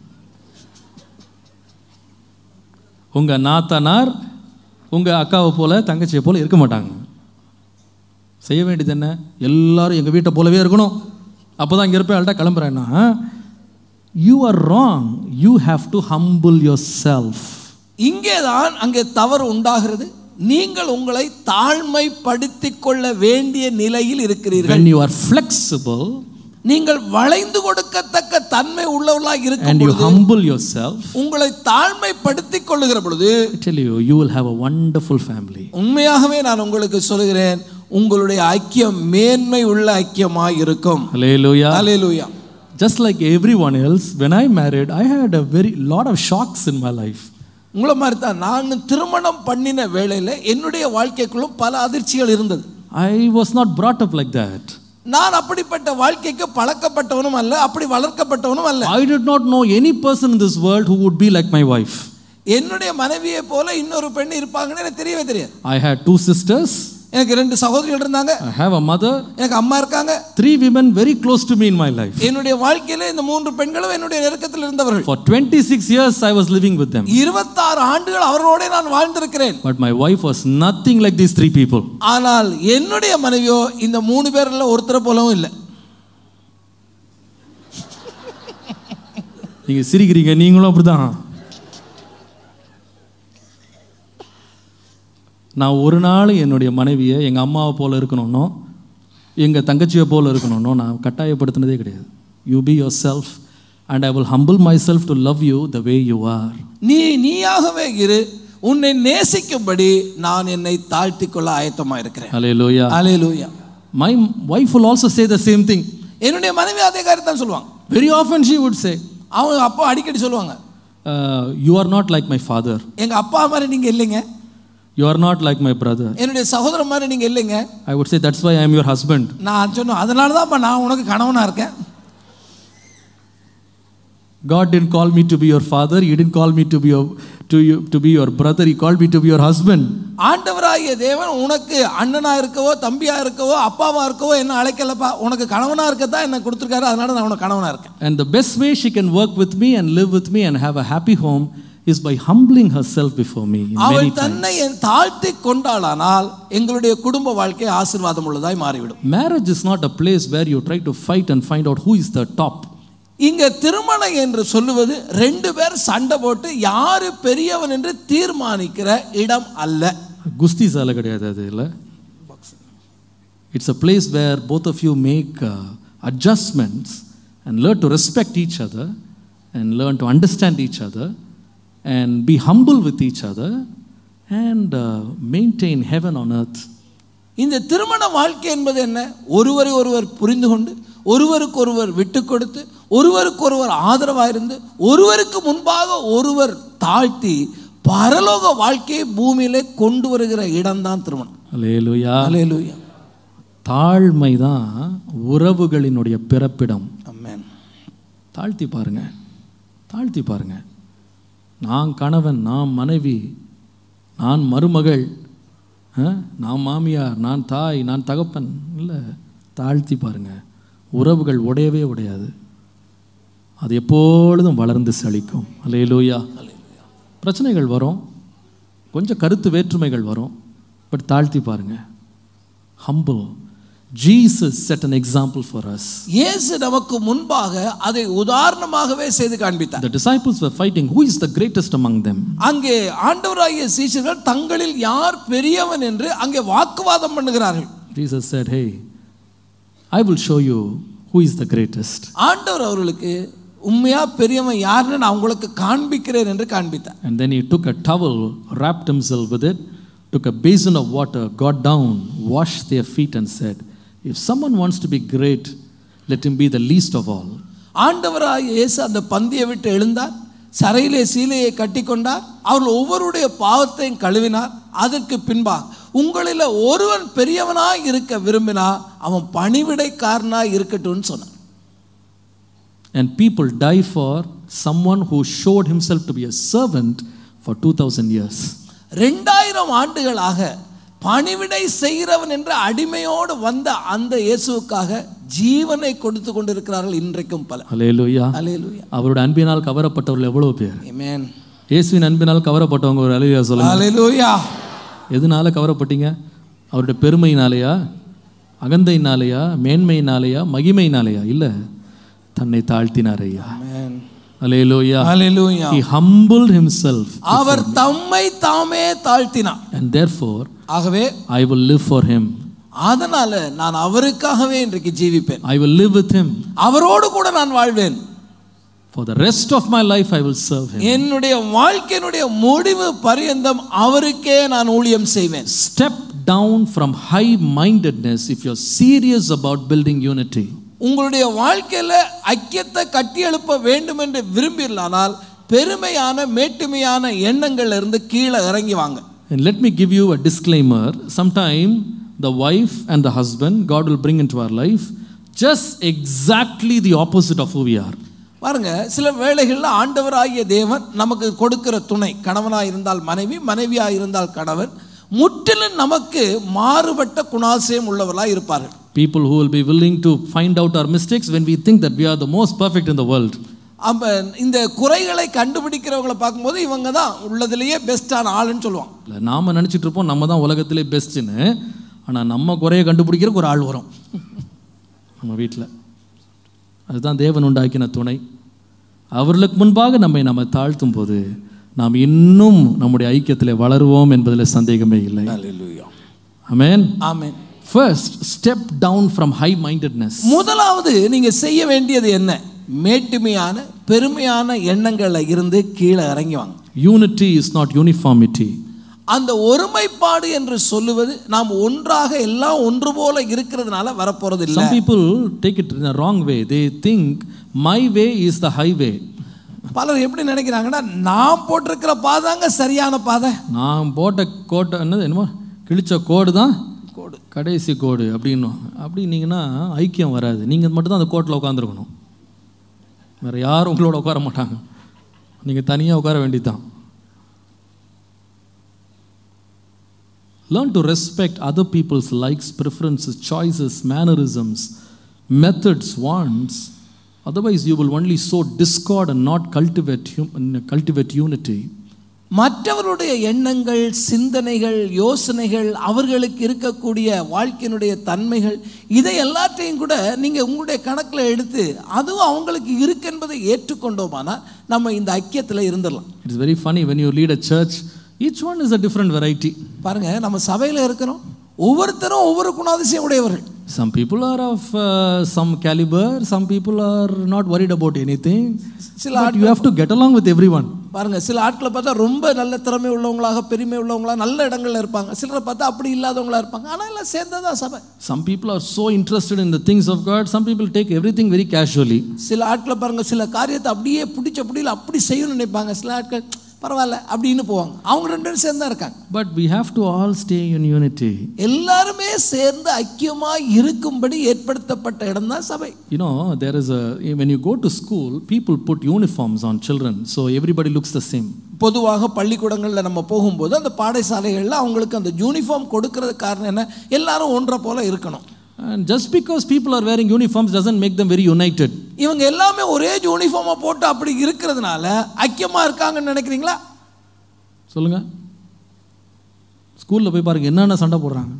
Speaker 1: உங்க நாத்தனார் உங்க அக்காவை போல தங்கச்சியை போல இருக்க மாட்டாங்க செய்ய வேண்டியது என்ன எல்லாரும் எங்க வீட்டை போலவே இருக்கணும் அப்பதான் இங்க இருப்பேன் அல்ட்டா கிளம்புறேன்னா you are wrong you have to humble yourself
Speaker 2: இங்கேதான் அங்கே தவறு உண்டாகிறது நீங்கள் உங்களை தாழ்மைப்படுத்திக் கொள்ள வேண்டிய நிலையில் இருக்கிறீர்கள்
Speaker 1: when you are flexible
Speaker 2: நீங்கள் வளைந்து கொடுக்கத்தக்க தன்மை உள்ளவர்களாக இருக்கும்
Speaker 1: and you
Speaker 2: பொழுது
Speaker 1: humble yourself
Speaker 2: உங்களை தாழ்மைப்படுத்திக் கொள்ளுகிற பொழுது
Speaker 1: I tell you you will have a wonderful family
Speaker 2: உண்மையாகவே நான் உங்களுக்கு சொல்கிறேன் உங்களுடைய ஐக்கியம் மேன்மை உள்ள ஐக்கியமாய் இருக்கும்
Speaker 1: hallelujah
Speaker 2: hallelujah
Speaker 1: just like everyone else when i married i had a very lot of shocks in my life
Speaker 2: உங்களை மாதிரி தான் நான் திருமணம் பண்ணின வேளையில் என்னுடைய வாழ்க்கைக்குள்ளும் பல அதிர்ச்சிகள் இருந்தது
Speaker 1: i was not brought up like that
Speaker 2: நான் அப்படிப்பட்ட வாழ்க்கைக்கு பழக்கப்பட்டவனும் அல்ல அப்படி வளர்க்கப்பட்டவனும் அல்ல
Speaker 1: i did not know any person in this world who would be like my wife
Speaker 2: என்னுடைய மனைவியை போல இன்னொரு பெண் இருப்பாங்கன்னு எனக்கு தெரியவே தெரியாது
Speaker 1: i had two sisters
Speaker 2: எனக்கு ரெண்டு சகோதரிகள் இருந்தாங்க
Speaker 1: i have a mother
Speaker 2: எனக்கு அம்மா இருக்காங்க
Speaker 1: three women very close to me in my life
Speaker 2: என்னுடைய வாழ்க்கையில இந்த மூன்று பெண்களும் என்னுடைய நெருக்கத்தில் இருந்தவர்கள்
Speaker 1: for 26 years i was living with them
Speaker 2: இருபத்தாறு ஆண்டுகள் அவர்களோட நான் வாழ்ந்திருக்கிறேன்
Speaker 1: but my wife was nothing like these three people
Speaker 2: ஆனால் என்னுடைய மனைவியோ இந்த மூணு பேர்ல ஒருத்தரை போலவும் இல்லை
Speaker 1: நீங்க சிரிக்கிறீங்க நீங்களும் அப்படிதான் நான் ஒரு நாள் என்னுடைய மனைவியை எங்கள் அம்மாவை போல இருக்கணும்னோ எங்கள் தங்கச்சியை போல இருக்கணும்னோ நான் கட்டாயப்படுத்தினதே கிடையாது you be yourself and I will humble myself to love you the way you are
Speaker 2: நீ நீயாகவே இரு உன்னை நேசிக்கும்படி நான் என்னை தாழ்த்திக் கொள்ள ஆயத்தமா இருக்கிறேன்
Speaker 1: அலே லோயா
Speaker 2: அலேலூயா
Speaker 1: my wife will also say the same thing
Speaker 2: என்னுடைய மனைவி அதே காரியத்தான் சொல்லுவாங்க
Speaker 1: Very often she would say,
Speaker 2: அவங்க அப்பா அடிக்கடி சொல்லுவாங்க
Speaker 1: uh, You are not like my father.
Speaker 2: எங்க அப்பா மாதிரி நீங்க இல்லைங்க
Speaker 1: You are not like my brother.
Speaker 2: என்னுடைய சகோதரன் மாதிரி நீங்க இல்லைங்க
Speaker 1: I would say, That's why I am your husband.
Speaker 2: நான் சொன்னேன் அதனால தான் நான் உனக்கு கணவனா இருக்கேன்
Speaker 1: God didn't call me to be your father. He didn't call me to be your, to, you, to be your brother. He called me to be your husband.
Speaker 2: ஆண்டவராகிய தேவன் உனக்கு அண்ணனா இருக்கவோ தம்பியா இருக்கவோ அப்பாவா இருக்கவோ என்ன அழைக்கலப்பா உனக்கு கணவனா இருக்கத்தான் என்ன கொடுத்துருக்காரு அதனால நான் உனக்கு கணவனா இருக்கேன்
Speaker 1: And the best way she can work with me and live with me and have a happy home is by humbling herself before me in
Speaker 2: அவள்
Speaker 1: many times.
Speaker 2: தன்னை என் தாழ்த்தி கொண்டாளானால் எங்களுடைய குடும்ப வாழ்க்கை ஆசீர்வாதம் உள்ளதாய் மாறிவிடும்
Speaker 1: Marriage is not a place where you try to fight and find out who is the top.
Speaker 2: இங்க திருமணம் என்று சொல்லுவது ரெண்டு பேர் சண்டை போட்டு யாரு பெரியவன் என்று தீர்மானிக்கிற இடம் அல்ல
Speaker 1: குஸ்தி சாலை கிடையாது அது இல்லை it's a place where both of you make adjustments and learn to respect each other and learn to understand each other and be humble with each other and maintain heaven on earth
Speaker 2: இந்த திருமண வாழ்க்கை என்பது என்ன ஒருவரை ஒருவர் புரிந்து கொண்டு ஒருவருக்கு ஒருவர் விட்டு கொடுத்து ஒருவருக்கு ஒருவர் ஆதரவாயிருந்து ஒருவருக்கு முன்பாக ஒருவர் தாழ்த்தி பரலோக வாழ்க்கையை பூமியிலே கொண்டு வருகிற இடம்தான் திருமணம்
Speaker 1: அல்லேலூயா
Speaker 2: அல்லேலூயா
Speaker 1: தாழ்மை தான் உறவுகளினுடைய பிறப்பிடம்
Speaker 2: அம்மேன்
Speaker 1: தாழ்த்தி பாருங்க தாழ்த்தி பாருங்க நான் கணவன் நான் மனைவி நான் மருமகள் ஆ, நான் மாமியார் நான் தாய் நான் தகப்பன் இல்லை தாழ்த்தி பாருங்க உறவுகள் உடையவே உடையாது அது எப்பொழுதும் வளர்ந்து செழிக்கும் அல்லேலூயா பிரச்சனைகள் வரும் கொஞ்சம் கருத்து வேற்றுமைகள் வரும் பட் தாழ்த்தி பாருங்க humble Jesus set an example for us
Speaker 2: இயேசு நமக்கு முன்பாக அதை உதாரணமாகவே செய்து காண்பித்தார்
Speaker 1: The disciples were fighting who is the greatest among them.
Speaker 2: அங்கே ஆண்டவராகிய சீஷர்கள் தங்களில் யார் பெரியவன் என்று அங்கே வாக்குவாதம் பண்ணுகிறார்கள்
Speaker 1: Jesus said, Hey, I will show you who is the greatest.
Speaker 2: ஆண்டவர் அவர்களுக்கு உண்மையா பெரியவன் யாருன்னு நான் உங்களுக்கு காண்பிக்கிறேன் என்று காண்பித்தார்
Speaker 1: And then he took a towel, wrapped himself with it, took a basin of water, got down, washed their feet, and said, If someone wants to be great, let him be the least of all.
Speaker 2: ஆண்டவராய் இயேசு அந்த பந்தியை விட்டு எழுந்தார் சரையிலே சீலையை கட்டிக்கொண்டார் அவர்கள் ஒவ்வொருடைய பாவத்தையும் கழுவினார் அதற்கு பின்பா உங்களில் ஒருவன் பெரியவனாய் இருக்க விரும்பினா அவன் பணிவிடைக்காரனாய் இருக்கட்டும்னு சொன்னார்
Speaker 1: And people die for someone who showed himself to be a servant for 2000 years.
Speaker 2: ரெண்டாயிரம் ஆண்டுகளாக பணிவிடை செய்கிறவன் என்ற அடிமையோடு வந்த அந்த இயேசுவுக்காக ஜீவனை கொடுத்து கொண்டிருக்கிறார்கள் இன்றைக்கும் பல
Speaker 1: Hallelujah.
Speaker 2: அலேலுயா
Speaker 1: அவரோட அன்பினால் கவரப்பட்டவர்கள் எவ்வளவு பேர்
Speaker 2: ஆமென்
Speaker 1: இயேசுவின் அன்பினால் கவரப்பட்டவங்க ஒரு அலையா சொல்லுங்க
Speaker 2: அலேலுயா
Speaker 1: எதனால கவரப்பட்டீங்க அவருடைய பெருமையினாலேயா அகந்தையினாலேயா மேன்மையினாலேயா மகிமையினாலேயா இல்லை தன்னை தாழ்த்தினார் ஐயா
Speaker 2: ஆமென்
Speaker 1: அலேலோயா
Speaker 2: அலேலுயா
Speaker 1: he humbled himself
Speaker 2: அவர் தம்மை தாமே தாழ்த்தினார்
Speaker 1: and therefore
Speaker 2: ஆகவே
Speaker 1: I will live for him
Speaker 2: அதனால நான் அவருக்காகவே இன்றைக்கு ஜீவிப்பேன்
Speaker 1: I will live with him
Speaker 2: அவரோடு கூட நான் வாழ்வேன்
Speaker 1: for the rest of my life I will serve him
Speaker 2: என்னுடைய வாழ்க்கையினுடைய முடிவு பரியந்தம் அவருக்கே நான் ஊழியம் செய்வேன்
Speaker 1: step down from high mindedness if you're serious about building unity
Speaker 2: உங்களுடைய வாழ்க்கையில ஐக்கியத்தை கட்டி எழுப்ப வேண்டும் என்று விரும்பினானால் பெருமையான மேட்டுமையான எண்ணங்கள்ல இருந்து கீழே இறங்கி வாங்க
Speaker 1: And let me give you a disclaimer. Sometime the wife and the husband, God will bring into our life just exactly the opposite of who we are.
Speaker 2: பாருங்க சில வேளைகளில் ஆண்டவராகிய தேவன் நமக்கு கொடுக்கிற துணை கணவனாக இருந்தால் மனைவி மனைவியாக இருந்தால் கணவன் முற்றிலும் நமக்கு மாறுபட்ட குணாசியம் உள்ளவர்களாக இருப்பார்கள்
Speaker 1: People who will be willing to find out our mistakes when we think that we are the most perfect in the world.
Speaker 2: அப்ப இந்த குறைகளை கண்டுபிடிக்கிறவங்களை பார்க்கும்போது இவங்க தான் உள்ளதுலேயே பெஸ்டான ஆளுன்னு சொல்லுவாங்க
Speaker 1: இல்லை நாம் நினச்சிட்டு இருப்போம் நம்ம தான் உலகத்திலே பெஸ்ட்டுன்னு ஆனால் நம்ம குறைய கண்டுபிடிக்கிறதுக்கு ஒரு ஆள் வரும் நம்ம வீட்டில் அதுதான் தேவன் உண்டாக்கின துணை அவர்களுக்கு முன்பாக நம்மை நம்ம தாழ்த்தும் போது நாம் இன்னும் நம்முடைய ஐக்கியத்தில் வளருவோம் என்பதில் சந்தேகமே இல்லை அமேன்
Speaker 2: ஆமென்
Speaker 1: first step down from high mindedness
Speaker 2: முதலாவது நீங்க செய்ய வேண்டியது என்ன மேட்டுமையான பெருமையான எண்ணங்கள்ல இருந்து கீழே இறங்கி வாங்க
Speaker 1: யூனிட்டி இஸ் நாட் யூனிஃபார்மிட்டி
Speaker 2: அந்த ஒருமைப்பாடு என்று சொல்லுவது நாம் ஒன்றாக எல்லாம் ஒன்று போல இருக்கிறதுனால வரப்போறது இல்லை
Speaker 1: Some people take it in a wrong way. They think my way is the highway.
Speaker 2: பலர் எப்படி நினைக்கிறாங்கன்னா நான் போட்டிருக்கிற பாதாங்க சரியான பாதை
Speaker 1: நான் போட்ட கோட்டை என்னது என்னமோ கிழிச்ச கோடு தான்
Speaker 2: கோடு
Speaker 1: கடைசி கோடு அப்படின்னும் அப்படின்னீங்கன்னா ஐக்கியம் வராது நீங்கள் மட்டும்தான் அந்த கோட்டில் உட்காந்துருக்கணும் வேறு யாரும் உங்களோட உட்கார மாட்டாங்க நீங்கள் தனியாக உட்கார வேண்டியதுதான் Learn to respect other people's likes, preferences, choices, mannerisms, methods, wants. Otherwise, you will only sow discord and not cultivate, hum- cultivate unity.
Speaker 2: மற்றவருடைய எண்ணங்கள் சிந்தனைகள் யோசனைகள் அவர்களுக்கு இருக்கக்கூடிய வாழ்க்கையினுடைய தன்மைகள் இதை எல்லாத்தையும் கூட நீங்கள் உங்களுடைய கணக்கில் எடுத்து அதுவும் அவங்களுக்கு இருக்கு என்பதை ஏற்றுக்கொண்டோமானால் நம்ம இந்த ஐக்கியத்தில் இருந்துடலாம்
Speaker 1: It is very funny when you lead a church, each one is a different variety.
Speaker 2: பாருங்க நம்ம சபையில் இருக்கிறோம் ஒவ்வொருத்தரும் ஒவ்வொரு குணாதிசயம் உடையவர்கள்
Speaker 1: Some people are of uh, some caliber, some people are not worried about anything.
Speaker 2: சில
Speaker 1: But you have to get along with everyone.
Speaker 2: பாருங்க சில ஆட்களை பார்த்தா ரொம்ப நல்ல திறமை உள்ளவங்களாக பெருமை உள்ளவங்களா நல்ல இடங்கள்ல இருப்பாங்க சிலரை பார்த்தா அப்படி இல்லாதவங்களா இருப்பாங்க ஆனால் எல்லாம் சேர்ந்ததான் சபை
Speaker 1: Some people are so interested in the things of God, some people take everything very casually.
Speaker 2: சில ஆட்களை பாருங்க சில காரியத்தை அப்படியே பிடிச்ச பிடியில் அப்படி செய்யணும்னு நினைப்பாங்க சில ஆட்கள் பரவாயில்ல அப்படின்னு போவாங்க அவங்க ரெண்டு பேரும் சேர்ந்து தான் இருக்காங்க
Speaker 1: But we have to all stay in unity.
Speaker 2: எல்லாருமே சேர்ந்து ஐக்கியமா இருக்கும்படி ஏற்படுத்தப்பட்ட இடம் தான் சபை
Speaker 1: You know, there is a, when you go to school, people put uniforms on children, so everybody looks the same.
Speaker 2: பொதுவாக பள்ளிக்கூடங்களில் நம்ம போகும்போது அந்த பாடசாலைகளில் அவங்களுக்கு அந்த யூனிஃபார்ம் கொடுக்கறது காரணம் என்ன எல்லாரும் ஒன்றை போல இருக்கணும்
Speaker 1: And just because people are wearing uniforms doesn't make them very united.
Speaker 2: இவங்க எல்லாமே ஒரே யூனிஃபார்மை போட்டு அப்படி இருக்கிறதுனால ஐக்கியமா இருக்காங்கன்னு நினைக்கிறீங்களா
Speaker 1: சொல்லுங்க ஸ்கூலில் போய் பாருங்க என்னென்ன சண்டை போடுறாங்க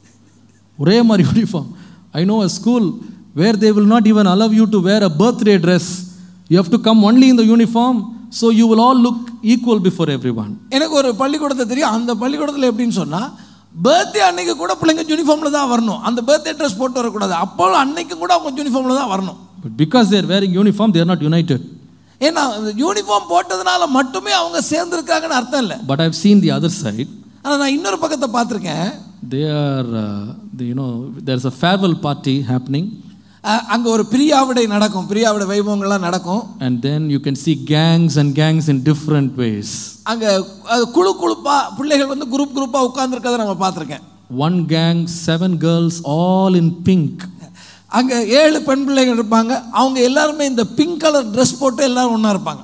Speaker 1: ஒரே மாதிரி uniform I know a school where they will not even allow you to wear a birthday dress you have to come only in the uniform so you will all look equal before everyone
Speaker 2: எனக்கு ஒரு பள்ளிக்கூடத்தை தெரியும் அந்த பள்ளிக்கூடத்தில் எப்படின்னு சொன்னால் birthday அன்னைக்கு கூட பிள்ளைங்க யூனிஃபார்மில் தான் வரணும் அந்த பர்த்டே ட்ரெஸ் போட்டு வரக்கூடாது அப்போ அன்னைக்கு கூட அவங்க யூனிஃபார்மில் தான் வரணும்
Speaker 1: but because they're wearing uniform they're not united
Speaker 2: ஏன்னா அந்த யூனிஃபார்ம் போட்டதுனால மட்டுமே அவங்க சேர்ந்துருக்காங்கன்னு அர்த்தம் இல்லை
Speaker 1: but I've seen the other side
Speaker 2: ஆனால் நான் இன்னொரு பக்கத்தை பார்த்துருக்கேன்
Speaker 1: they are you know there is a farewell party happening
Speaker 2: அங்கே ஒரு பிரியாவிடை நடக்கும் பிரியாவிடை வைபவங்கள்லாம் நடக்கும்
Speaker 1: and then you can see gangs and gangs in different ways
Speaker 2: அங்கே குழு குழுப்பாக பிள்ளைகள் வந்து குரூப் குரூப்பாக உட்காந்துருக்கதை நம்ம பார்த்துருக்கேன்
Speaker 1: one gang seven girls all in pink
Speaker 2: அங்கே ஏழு பெண் பிள்ளைகள் இருப்பாங்க அவங்க எல்லாருமே இந்த பிங்க் கலர் ட்ரெஸ் போட்டு எல்லாரும் ஒன்றா இருப்பாங்க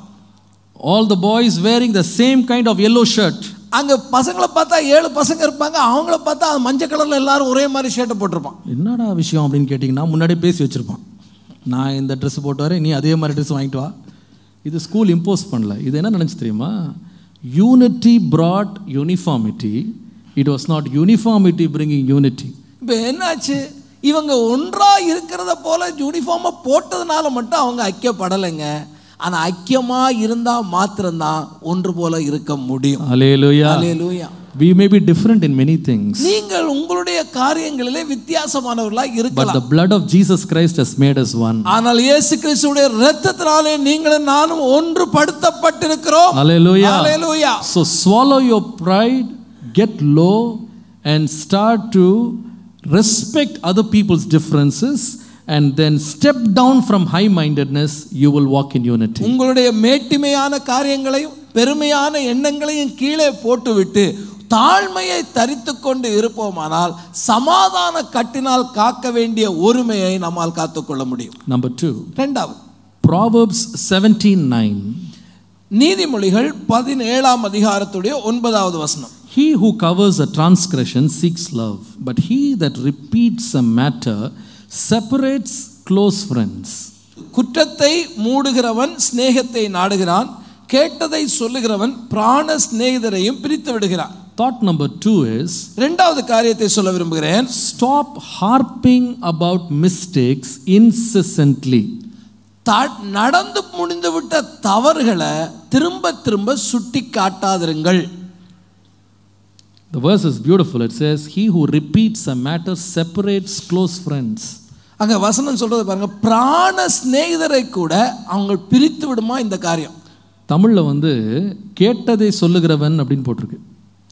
Speaker 1: all the boys wearing the same kind of yellow shirt
Speaker 2: அங்கே பசங்களை பார்த்தா ஏழு பசங்க இருப்பாங்க அவங்கள பார்த்தா அது மஞ்சள் கலரில் எல்லாரும் ஒரே மாதிரி ஷர்ட்டை போட்டிருப்பான்
Speaker 1: என்னடா விஷயம் அப்படின்னு கேட்டிங்கன்னா முன்னாடியே பேசி வச்சுருப்பான் நான் இந்த ட்ரெஸ் போட்டு வரேன் நீ அதே மாதிரி ட்ரெஸ் வாங்கிட்டு வா இது ஸ்கூல் இம்போஸ் பண்ணல இது என்ன நினச்சி தெரியுமா unity brought uniformity it was not uniformity bringing unity
Speaker 2: இப்போ என்னாச்சு இவங்க ஒன்றா இருக்கிறத போல யூனிஃபார்மை போட்டதுனால மட்டும் அவங்க ஐக்கியப்படலைங்க ஆனால் ஐக்கியமாக இருந்தால் மாத்திரம்தான் ஒன்று போல இருக்க முடியும்
Speaker 1: அலேலுயா
Speaker 2: அல்லேலூயா
Speaker 1: we may be different in many things
Speaker 2: நீங்கள் உங்களுடைய காரியங்களிலே வித்தியாசமானவர்களாக
Speaker 1: but
Speaker 2: இருக்கலாம்
Speaker 1: the blood of jesus christ has made us one
Speaker 2: ஆனால் இயேசு கிறிஸ்துடைய இரத்தத்தினாலே நீங்களும் நானும் ஒன்று படுத்தப்பட்டிருக்கிறோம்
Speaker 1: hallelujah
Speaker 2: hallelujah
Speaker 1: So swallow your pride, get low, and start to respect other people's differences, and then step down from high mindedness. You will walk in unity.
Speaker 2: உங்களுடைய மேட்டிமையான காரியங்களையும் பெருமையான எண்ணங்களையும் கீழே போட்டுவிட்டு தாழ்மையை தரித்து கொண்டு இருப்போமானால் சமாதான கட்டினால் காக்க வேண்டிய ஒருமையை நம்மால் காத்துக்கொள்ள முடியும்
Speaker 1: Number two,
Speaker 2: ரெண்டாவது
Speaker 1: Proverbs 17 9.
Speaker 2: நீதிமொழிகள் பதினேழாம் அதிகாரத்துடைய ஒன்பதாவது வசனம்
Speaker 1: He who covers a transgression seeks love, but he that repeats a matter separates close friends.
Speaker 2: குற்றத்தை மூடுகிறவன் சிநேகத்தை நாடுகிறான் கேட்டதை சொல்லுகிறவன் பிராண சிநேகிதரையும் பிரித்து விடுகிறான்
Speaker 1: Thought number two is
Speaker 2: ரெண்டாவது காரியத்தை சொல்ல விரும்புகிறேன்
Speaker 1: stop harping about mistakes incessantly.
Speaker 2: த- நடந்து முடிந்துவிட்ட தவறுகளை திரும்ப திரும்ப சுட்டி காட்டாதிருங்கள்
Speaker 1: The verse is beautiful. It says, He who repeats a matter separates close friends.
Speaker 2: அங்க வசனம் சொல்றது பாருங்க பிராண சிநேகிதரை கூட அவங்க பிரித்து விடுமா இந்த காரியம்
Speaker 1: தமிழில் வந்து கேட்டதை சொல்லுகிறவன் அப்படின்னு போட்டிருக்கு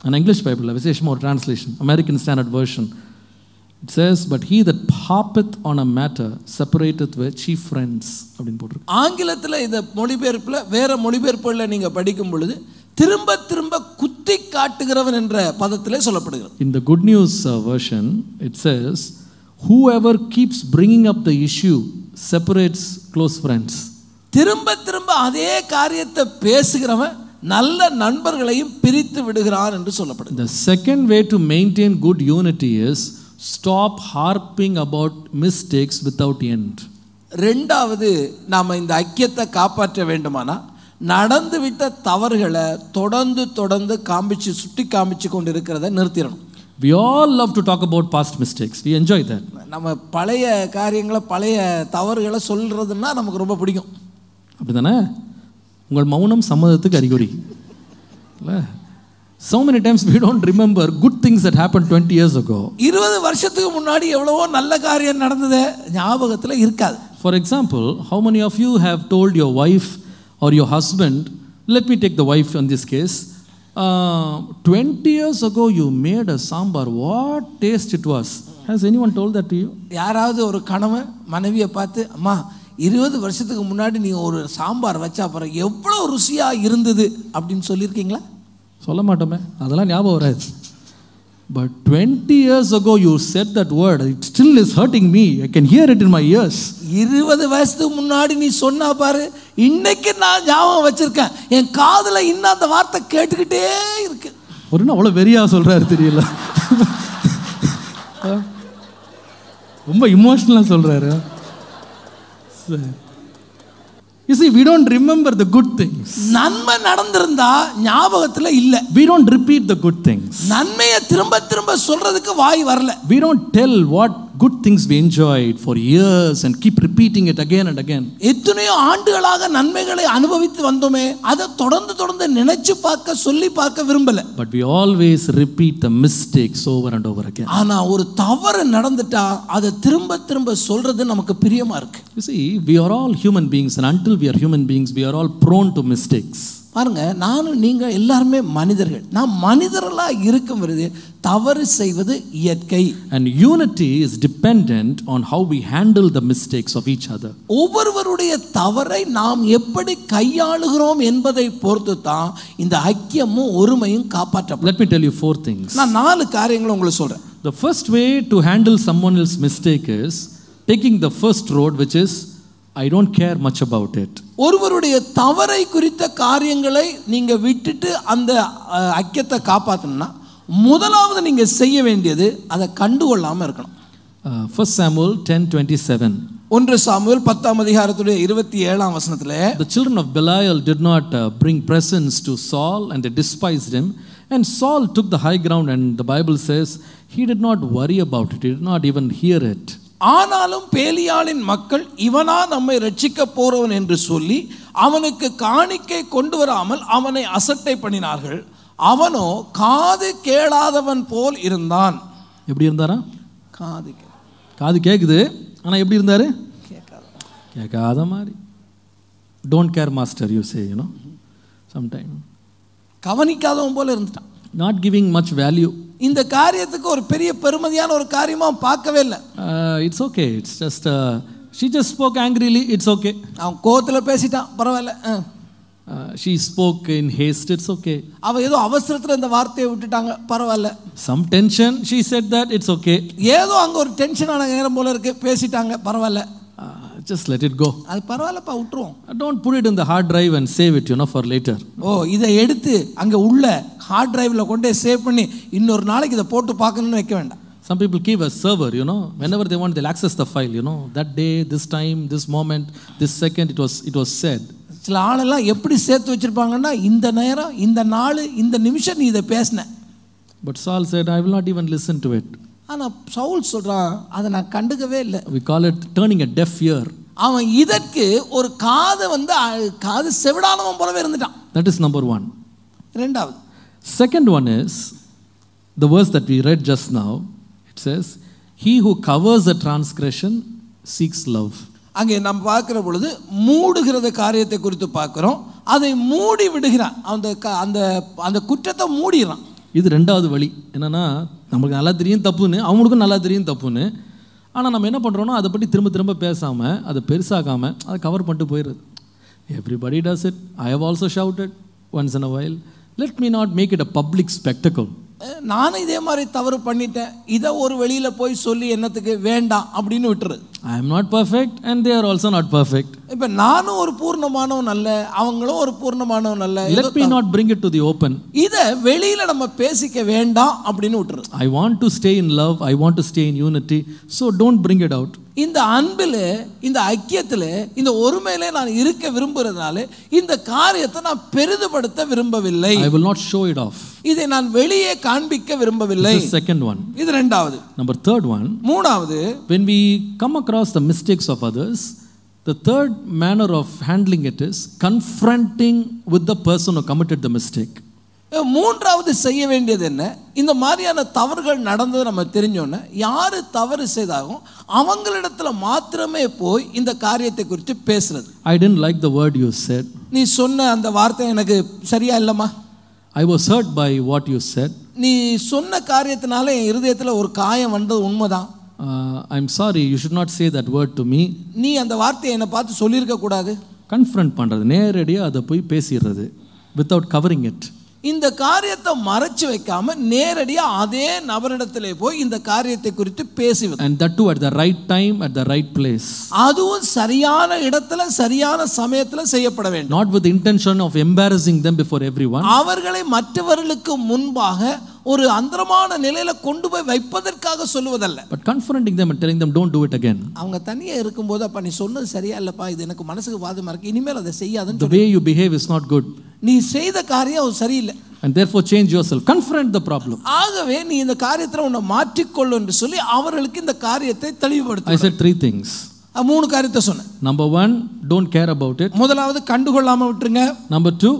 Speaker 1: An English Bible, a Visheshmore translation, American Standard Version. It says, But he that harpeth on a matter separateth with chief friends. அப்படின்னு போட்டிருக்கு
Speaker 2: ஆங்கிலத்தில் இந்த மொழிபெயர்ப்பில் வேற மொழிபெயர்ப்புகளில் நீங்கள் படிக்கும் பொழுது திரும்ப திரும்ப குத்தி காட்டுகிறவன் என்ற பதத்திலே சொல்லப்படுகிறது
Speaker 1: In the Good News uh, version, it says, Whoever keeps bringing up the issue separates close friends.
Speaker 2: திரும்ப திரும்ப அதே காரியத்தை பேசுகிறவன் நல்ல நண்பர்களையும் பிரித்து விடுகிறான் என்று சொல்லப்படுது
Speaker 1: The second way to maintain good unity is stop harping about mistakes without end.
Speaker 2: ரெண்டாவது நாம் இந்த ஐக்கியத்தை காப்பாற்ற வேண்டுமானா நடந்துவிட்ட தவறுகளை தொடர்ந்து தொடர்ந்து காமிச்சு சுட்டி காமிச்சு கொண்டு இருக்கிறத நிறுத்திடணும்
Speaker 1: We all love to talk about past mistakes. We enjoy that.
Speaker 2: நம்ம பழைய காரியங்களை பழைய தவறுகளை சொல்றதுன்னா நமக்கு ரொம்ப பிடிக்கும்
Speaker 1: அப்படிதானே உங்கள் மௌனம் சம்மதத்துக்கு அறிகுறி இல்லை so many times we don't remember good things that happened 20 years ago
Speaker 2: இருபது வருஷத்துக்கு முன்னாடி எவ்வளவோ நல்ல காரியம் நடந்தது ஞாபகத்தில் இருக்காது
Speaker 1: for example how many of you have told your wife or your husband let me take the wife in this case uh, 20 years ago you made a sambar what taste it was has anyone told that to you
Speaker 2: யாராவது ஒரு கணவன் மனைவியை பார்த்து அம்மா இருபது வருஷத்துக்கு முன்னாடி நீ ஒரு சாம்பார் வச்சா பாரு எவ்வளோ ருசியாக இருந்தது அப்படின்னு சொல்லியிருக்கீங்களா
Speaker 1: சொல்ல மாட்டோமே அதெல்லாம் ஞாபகம் வராது but twenty years ago you said that word it still is hurting me i can hear it in my ears
Speaker 2: இருபது வருஷத்துக்கு முன்னாடி நீ சொன்னா பாரு இன்னைக்கு நான் ஞாபகம் வச்சிருக்கேன் என் காதுல இன்னும் அந்த வார்த்தை கேட்டுக்கிட்டே இருக்கு
Speaker 1: ஒரு நாள் அவ்வளோ வெறியா சொல்றாரு தெரியல ரொம்ப இமோஷனலாக சொல்றாரு சரி. You see, we don't remember the good things.
Speaker 2: நன்மை நடந்திருந்தா ஞாபகத்துல இல்ல
Speaker 1: We don't repeat the good things.
Speaker 2: நன்மையை திரும்ப திரும்ப சொல்றதுக்கு வாய் வரல
Speaker 1: We don't tell what good things we enjoyed for years and keep repeating it again and again.
Speaker 2: எத்தனையோ ஆண்டுகளாக நன்மைகளை அனுபவித்து வந்தோமே அதை தொடர்ந்து தொடர்ந்து நினைச்சு பார்க்க சொல்லி பார்க்க விரும்பல
Speaker 1: But we always repeat the mistakes over and over again.
Speaker 2: ஆனா ஒரு தவறு நடந்துட்டா அதை திரும்ப திரும்ப சொல்றது நமக்கு பிரியமா இருக்கு
Speaker 1: You see, we are all human beings, and until we are human beings, we are all prone to mistakes.
Speaker 2: பாருங்க நானும் நீங்க எல்லாருமே மனிதர்கள் நான் மனிதர்களா இருக்கும் பொழுது தவறு செய்வது இயற்கை
Speaker 1: And unity is dependent on how we handle the mistakes of each other.
Speaker 2: ஒவ்வொருவருடைய தவறை நாம் எப்படி கையாளுகிறோம் என்பதை பொறுத்து தான் இந்த ஐக்கியமும் ஒருமையும் காப்பாற்றப்படும்
Speaker 1: Let me tell you four things.
Speaker 2: நான் நாலு காரியங்களை உங்களுக்கு சொல்றேன்
Speaker 1: The first way to handle someone else's mistake is taking the first road, which is, I don't care much about it.
Speaker 2: ஒருவருடைய தவறை குறித்த காரியங்களை நீங்க விட்டுட்டு அந்த அஹ், ஐக்கியத்தை காப்பாற்றணும்னா முதலாவது நீங்க செய்ய வேண்டியது அதை கண்டுகொள்ளாம இருக்கணும்
Speaker 1: Uh, 1 Samuel 10 27.
Speaker 2: ஒன்று சாமுவேல் பத்தாம் அதிகாரத்துடைய இருபத்தி ஏழாம் வசனத்துல
Speaker 1: The children of Belial did not uh, bring presents to Saul and they despised him. And Saul took the high ground, and the Bible says he did not worry about it, he did not even hear it.
Speaker 2: ஆனாலும் பேலியாளின் மக்கள் இவனா நம்மை ரட்சிக்க போறவன் என்று சொல்லி அவனுக்கு காணிக்கை கொண்டு வராமல் அவனை அசட்டை பண்ணினார்கள் அவனோ காது கேளாதவன் போல் இருந்தான்
Speaker 1: எப்படி இருந்தாரா
Speaker 2: காது கே-
Speaker 1: காது கேட்குது ஆனால் எப்படி இருந்தாரு
Speaker 2: கேட்காதவன்
Speaker 1: கேட்காத மாதிரி don't care master you say you know sometime
Speaker 2: கவனிக்காதவன் போல இருந்துட்டான்
Speaker 1: நாட் கிவிங் மச் வேல்யூ
Speaker 2: இந்த காரியத்துக்கு ஒரு பெரிய பெருமதியான ஒரு காரியமா அவன் பார்க்கவே இல்லை
Speaker 1: it's okay it's just she just spoke angrily it's okay
Speaker 2: அவன் கோவத்தில் பேசிட்டான் பரவாயில்ல ஆ.
Speaker 1: She spoke in haste it's okay
Speaker 2: அவன் ஏதோ அவசரத்தில் இந்த வார்த்தையை விட்டுட்டாங்க பரவாயில்ல
Speaker 1: some tension she said that it's okay
Speaker 2: ஏதோ அங்கே ஒரு டென்ஷனான நேரம் போல இருக்கு பேசிட்டாங்க பரவாயில்ல
Speaker 1: ஜஸ்ட் லெட் இட் கோ
Speaker 2: அது பரவாயில்லப்பா விட்டுருவோம்
Speaker 1: don't put it in the hard drive and save it you know for later
Speaker 2: ஓ இதை எடுத்து அங்கே உள்ள ஹார்ட் டிரைவில் கொண்டு போய் சேவ் பண்ணி இன்னொரு நாளைக்கு இதை போட்டு பார்க்கணும்னு வைக்க வேண்டாம்
Speaker 1: Some people keep a server, you know, whenever they want, they'll access the file, you know, that day, this time, this moment, this second, it was, it was said.
Speaker 2: சில ஆளெல்லாம் எப்படி சேர்த்து வச்சிருப்பாங்கன்னா இந்த நேரம் இந்த நாள் இந்த நிமிஷம் நீ இதை பேசின
Speaker 1: But Saul said, I will not even listen to it.
Speaker 2: ஆனால் சவுல் சொல்கிறான் அதை நான் கண்டுக்கவே இல்லை
Speaker 1: We call it turning a deaf ear.
Speaker 2: அவன் இதற்கு ஒரு காதை வந்து அ- காது செவிடானவன் போலவே இருந்துட்டான்
Speaker 1: That is number one.
Speaker 2: ரெண்டாவது
Speaker 1: Second one is the verse that we read just now. It says, He who covers a transgression seeks love.
Speaker 2: அங்கே நம்ம பார்க்கிற பொழுது மூடுகிறத காரியத்தை குறித்து பார்க்குறோம் அதை மூடி விடுகிறான் அந்த க- அந்த அந்த குற்றத்தை மூடிடுறான்
Speaker 1: இது ரெண்டாவது வழி என்னன்னா நமக்கு நல்லா தெரியும் தப்புன்னு அவங்களுக்கும் நல்லா தெரியும் தப்புன்னு ஆனால் நம்ம என்ன பண்ணுறோம்னா அதை பற்றி திரும்ப திரும்ப பேசாமல் அதை பெருசாக்காமல் அதை கவர் பண்ணிட்டு போயிடுறது everybody does it I have also shouted once in a while let me not make it a public spectacle
Speaker 2: uh நானும் இதே மாதிரி தவறு பண்ணிட்டேன் இதை ஒரு வெளியில போய் சொல்லி என்னத்துக்கு வேண்டாம் அப்படின்னு விட்டுறது
Speaker 1: I am not perfect and they are also not perfect
Speaker 2: இப்ப நானும் ஒரு பூர்ணமானவன் அல்ல அவங்களும் ஒரு பூர்ணமானவன் அல்ல
Speaker 1: let me not bring it to the open
Speaker 2: இதை வெளியில நம்ம பேசிக்க வேண்டாம் அப்படின்னு விட்டுறது
Speaker 1: I want to stay in love I want to stay in unity so don't bring it out
Speaker 2: இந்த அன்பில் இந்த ஐக்கியத்தில் இந்த ஒருமையிலே நான் இருக்க விரும்புறதுனால இந்த காரியத்தை நான் பெரிதுபடுத்த விரும்பவில்லை
Speaker 1: I will not show it off
Speaker 2: இதை நான் வெளியே காண்பிக்க விரும்பவில்லை
Speaker 1: செகண்ட் ஒன்
Speaker 2: இது ரெண்டாவது
Speaker 1: நம்பர் தேர்ட் ஒன்
Speaker 2: மூணாவது
Speaker 1: when we come across the mistakes of others the third manner of handling it is confronting with the person who committed the mistake
Speaker 2: மூன்றாவது செய்ய வேண்டியது என்ன இந்த மாதிரியான தவறுகள் நடந்தது நம்ம தெரிஞ்சோன்னே யார் தவறு செய்தாலும் அவங்களிடத்துல மாத்திரமே போய் இந்த காரியத்தை குறித்து பேசுறது
Speaker 1: i didn't like the word you said
Speaker 2: நீ சொன்ன அந்த வார்த்தை எனக்கு சரியா இல்லைம்மா
Speaker 1: i was hurt by what you said
Speaker 2: நீ சொன்ன காரியத்தினால என் இருதயத்தில் ஒரு காயம் வந்தது உண்மைதான்
Speaker 1: uh, i'm sorry you should not say that word to me
Speaker 2: நீ அந்த வார்த்தையை என்னை பார்த்து சொல்லியிருக்க கூடாது
Speaker 1: கன்ஃபரண்ட் பண்ணுறது நேரடியாக அதை போய் பேசிடுறது வித்தவுட் கவரிங் இட்
Speaker 2: இந்த காரியத்தை மறைச்சு வைக்காம நேரடியா அதே நபரிடத்திலே போய் இந்த காரியத்தை குறித்து பேசுவது
Speaker 1: and that too at the right time at the right place
Speaker 2: அதுவும் சரியான இடத்துல சரியான சமயத்துல செய்யப்பட வேண்டும்
Speaker 1: not with the intention of embarrassing them before everyone
Speaker 2: அவர்களை மற்றவர்களுக்கு முன்பாக ஒரு அந்தரமான நிலையில கொண்டு போய் வைப்பதற்காக சொல்லுவதல்ல
Speaker 1: but confronting them and telling them don't do it again
Speaker 2: அவங்க தனியா இருக்கும்போது அப்ப நீ சொன்னது சரியா இல்லப்பா இது எனக்கு மனசுக்கு வாதமா இருக்கு இனிமேல் அதை செய்யாதுன்னு
Speaker 1: the way you behave is not good
Speaker 2: நீ செய்த காரியம் அது சரியில்லை
Speaker 1: and therefore change yourself confront the problem
Speaker 2: ஆகவே நீ இந்த காரியத்துல உன்னை மாற்றிக்கொள்ளு என்று சொல்லி அவர்களுக்கு இந்த காரியத்தை தெளிவுபடுத்த
Speaker 1: i said three things
Speaker 2: மூணு காரியத்தை சொன்னேன்
Speaker 1: number 1 don't care about it
Speaker 2: முதலாவது கண்டுகொள்ளாம விட்டுருங்க
Speaker 1: number 2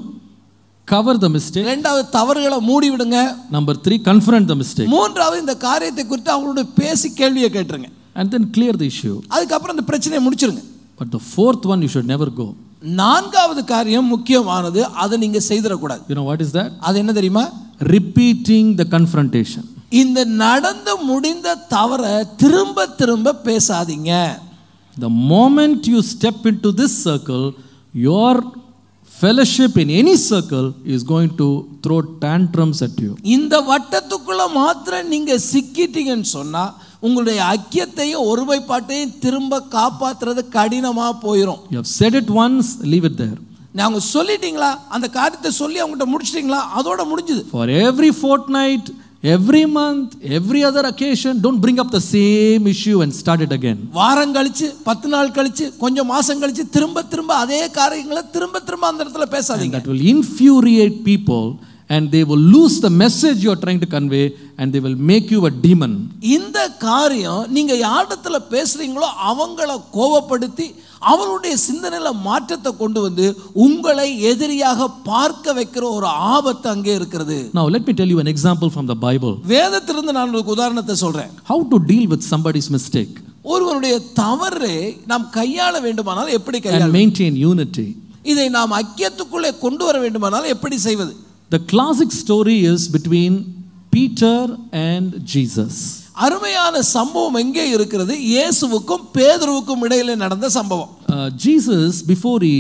Speaker 1: cover the mistake
Speaker 2: ரெண்டாவது தவறுகளை மூடி விடுங்க
Speaker 1: number 3 confront the mistake
Speaker 2: மூன்றாவது இந்த காரியத்தை குறித்து அவங்களோட பேசி கேள்வியை கேட்டுருங்க
Speaker 1: and then clear the issue
Speaker 2: அதுக்கப்புறம் இந்த பிரச்சனையை முடிச்சிருங்க
Speaker 1: but the fourth one you should never go
Speaker 2: நான்காவது காரியம் முக்கியமானது அதை நீங்க செய்திடக்கூடாது
Speaker 1: you know what is that
Speaker 2: அது என்ன தெரியுமா
Speaker 1: repeating the confrontation
Speaker 2: இந்த நடந்து முடிந்த தவறை திரும்ப திரும்ப பேசாதீங்க
Speaker 1: The moment you step into this circle, your fellowship in any circle is going to throw tantrums at you.
Speaker 2: இந்த வட்டத்துக்குள்ள மாத்திரம் நீங்க சிக்கிட்டீங்கன்னு சொன்னா உங்களுடைய ஐக்கியத்தையும் ஒருமைப்பாட்டையும் திரும்ப காப்பாத்துறது கடினமா போயிடும்
Speaker 1: You have said it once, leave it there.
Speaker 2: நாங்க சொல்லிட்டீங்களா அந்த காரியத்தை சொல்லி அவங்ககிட்ட முடிச்சிட்டீங்களா அதோட முடிஞ்சுது
Speaker 1: For every fortnight, every month, every other occasion, don't bring up the same issue and start it again.
Speaker 2: வாரம் கழிச்சு பத்து நாள் கழிச்சு கொஞ்சம் மாசம் கழிச்சு திரும்ப திரும்ப அதே காரியங்களை திரும்ப திரும்ப அந்த இடத்துல
Speaker 1: And
Speaker 2: பேசாதீங்க
Speaker 1: that will infuriate people and they will lose the message you are trying to convey and they will make you a demon.
Speaker 2: இந்த காரியம் நீங்க யாரிடத்துல பேசுறீங்களோ அவங்கள கோவப்படுத்தி அவளுடைய சிந்தனையில மாற்றத்தை கொண்டு வந்து உங்களை எதிரியாக பார்க்க வைக்கிற ஒரு ஆபத்து அங்கே இருக்கிறது
Speaker 1: Now, let me tell you an example from the Bible
Speaker 2: வேதத்திலிருந்து நான் ஒரு உதாரணத்தை சொல்றேன்
Speaker 1: how to deal with somebody's mistake
Speaker 2: ஒருவருடைய தவறை நாம் கையாள வேண்டுமானால் எப்படி கையாள
Speaker 1: and maintain unity.
Speaker 2: இதை நாம் ஐக்கியத்துக்குள்ளே கொண்டு வர வேண்டுமானால் எப்படி செய்வது
Speaker 1: The classic story is between Peter and Jesus.
Speaker 2: அருமையான சம்பவம் எங்கே இருக்கிறது இயேசுவுக்கும் பேதுருவுக்கும் இடையில நடந்த சம்பவம்
Speaker 1: Uh, Jesus, before he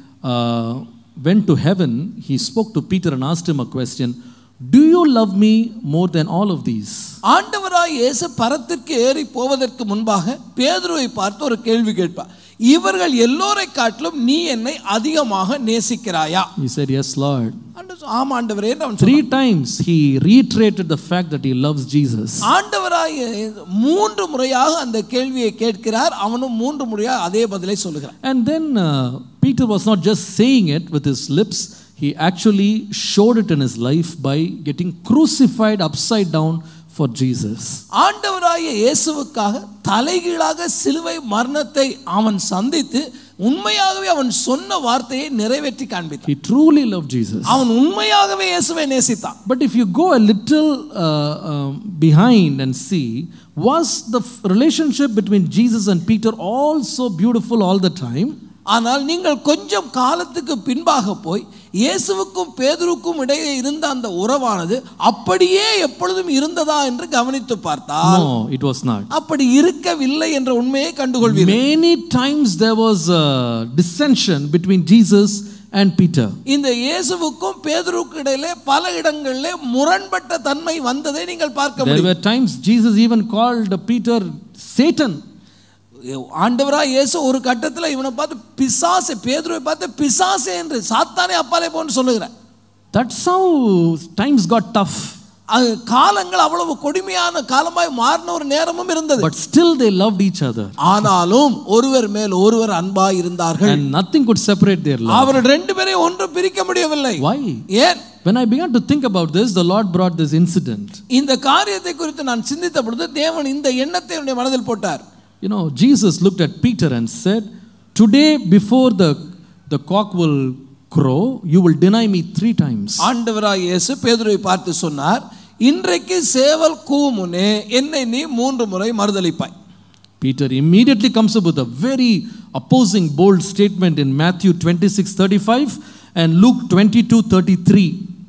Speaker 1: uh, went to heaven, he spoke to Peter and asked him a question Do you love me more than all of these?
Speaker 2: ஆண்டவராய் இயேசு பரத்திற்கு ஏறி போவதற்கு முன்பாக பேதுருவை பார்த்து ஒரு கேள்வி கேட்பார் இவர்கள் எல்லோரை காட்டிலும் நீ என்னை அதிகமாக நேசிக்கிறாயா
Speaker 1: He said, Yes, Lord.
Speaker 2: ஆண்டவர் சொ- ஆமா ஆண்டவரே என்று அவன்
Speaker 1: Three times he reiterated the fact that he loves Jesus.
Speaker 2: ஆண்டவராய் மூன்று முறையாக அந்த கேள்வியை கேட்கிறார் அவனும் மூன்று முறையாக அதே பதிலை சொல்லுகிறான்
Speaker 1: And then uh, Peter was not just saying it with his lips, he actually showed it in his life by getting crucified upside down for Jesus.
Speaker 2: ஆண்டவராய இயேசுவுக்காக தலைகீழாக சிலுவை மரணத்தை அவன் சந்தித்து உண்மையாகவே அவன் சொன்ன வார்த்தையை நிறைவேற்றி காண்பித்தான்
Speaker 1: He truly loved Jesus.
Speaker 2: அவன் உண்மையாகவே இயேசுவை நேசித்தான்
Speaker 1: But if you go a little uh, um, behind and see, was the f- relationship between Jesus and Peter also beautiful all the time?
Speaker 2: ஆனால் நீங்கள் கொஞ்சம் காலத்துக்கு பின்பாக போய் இயேசுவுக்கும் பேதுருக்கும் இடையே இருந்த அந்த உறவானது அப்படியே எப்பொழுதும் இருந்ததா என்று கவனித்து பார்த்தால்
Speaker 1: No, it was not.
Speaker 2: அப்படி இருக்கவில்லை என்ற உண்மையை கண்டுகொள்வீர்கள்
Speaker 1: Many times there was a dissension between Jesus and Peter.
Speaker 2: இந்த இயேசுவுக்கும் பேதுருவுக்கும் இடையிலே பல இடங்களிலே முரண்பட்ட தன்மை வந்ததை நீங்கள் பார்க்க
Speaker 1: There
Speaker 2: முடியும்
Speaker 1: were times Jesus even called Peter Satan.
Speaker 2: ஆண்டவரா இயேசு ஒரு கட்டத்தில் இவனை பார்த்து பிசாசு பேதுருவை பார்த்து பிசாசு என்று சாத்தானே அப்பாலே போன்னு சொல்லுகிறார்
Speaker 1: That's how times got tough.
Speaker 2: அது காலங்கள் அவ்வளவு கொடுமையான காலமாய் மாறின ஒரு நேரமும் இருந்தது
Speaker 1: But still they loved each other.
Speaker 2: ஆனாலும் ஒருவர் மேல் ஒருவர் அன்பாய் இருந்தார்கள்
Speaker 1: And nothing could separate their love.
Speaker 2: அவர் ரெண்டு பேரையும் ஒன்றும் பிரிக்க முடியவில்லை
Speaker 1: Why?
Speaker 2: ஏன்
Speaker 1: When I began to think about this, the Lord brought this incident.
Speaker 2: இந்த காரியத்தை குறித்து நான் சிந்தித்த பொழுது தேவன் இந்த எண்ணத்தை என்னுடைய மனதில் போட்டார்
Speaker 1: You know, Jesus looked at Peter and said, Today, before the, the cock will crow, you will deny me three times.
Speaker 2: ஆண்டவராய் இயேசு பேதுருவை பார்த்து சொன்னார் இன்றைக்கு சேவல் கூவும் முன்னே என்னை நீ மூன்று முறை மறுதலிப்பாய்
Speaker 1: Peter immediately comes up with a very opposing, bold statement in Matthew 26 35 and Luke 22 33.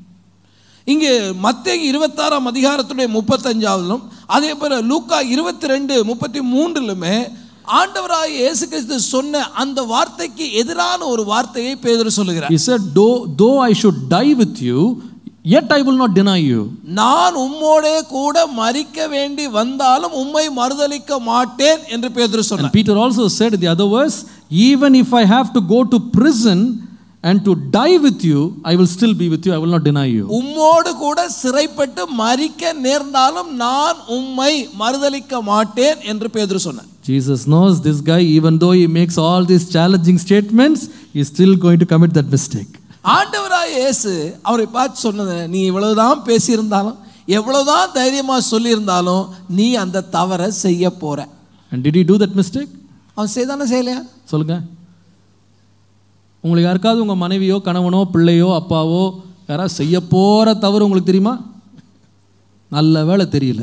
Speaker 2: இங்கே மத்தேயு இருபத்தாறாம் அதிகாரத்துடைய முப்பத்தஞ்சாவதிலும் அதே போல லூக்கா இருபத்தி ரெண்டு முப்பத்தி மூன்றிலுமே ஆண்டவராய் இயேசு கிறிஸ்து சொன்ன அந்த வார்த்தைக்கு எதிரான ஒரு வார்த்தையை பேதுரு சொல்லுகிறார்
Speaker 1: He said, though, though I should die with you, yet I will not deny you.
Speaker 2: நான் உம்மோடே கூட மறிக்க வேண்டி வந்தாலும் உம்மை மறுதலிக்க மாட்டேன் என்று பேதுரு
Speaker 1: And
Speaker 2: சொன்னார்
Speaker 1: Peter also said in the other verse, even if I have to go to prison and to die with you, I will still be with you, I will not deny you.
Speaker 2: உம்மோடு கூட சிறைப்பட்டு மறிக்க நேர்ந்தாலும் நான் உம்மை மறுதலிக்க மாட்டேன் என்று பேதுரு சொன்னார்
Speaker 1: Jesus knows this guy, even though he makes all these challenging statements, he's still going to commit that mistake.
Speaker 2: ஆண்டவராய் இயேசு அவரை பார்த்து சொன்னது நீ இவ்வளவுதான் பேசியிருந்தாலும் எவ்வளவுதான் தைரியமா சொல்லியிருந்தாலும் நீ அந்த தவறை செய்ய போற
Speaker 1: And did he do that mistake?
Speaker 2: அவன் செய்தானே செய்யலையா
Speaker 1: சொல்லுங்க உங்களுக்கு யாருக்காவது உங்கள் மனைவியோ கணவனோ பிள்ளையோ அப்பாவோ யாராவது செய்ய போகிற தவறு உங்களுக்கு தெரியுமா நல்ல வேலை தெரியல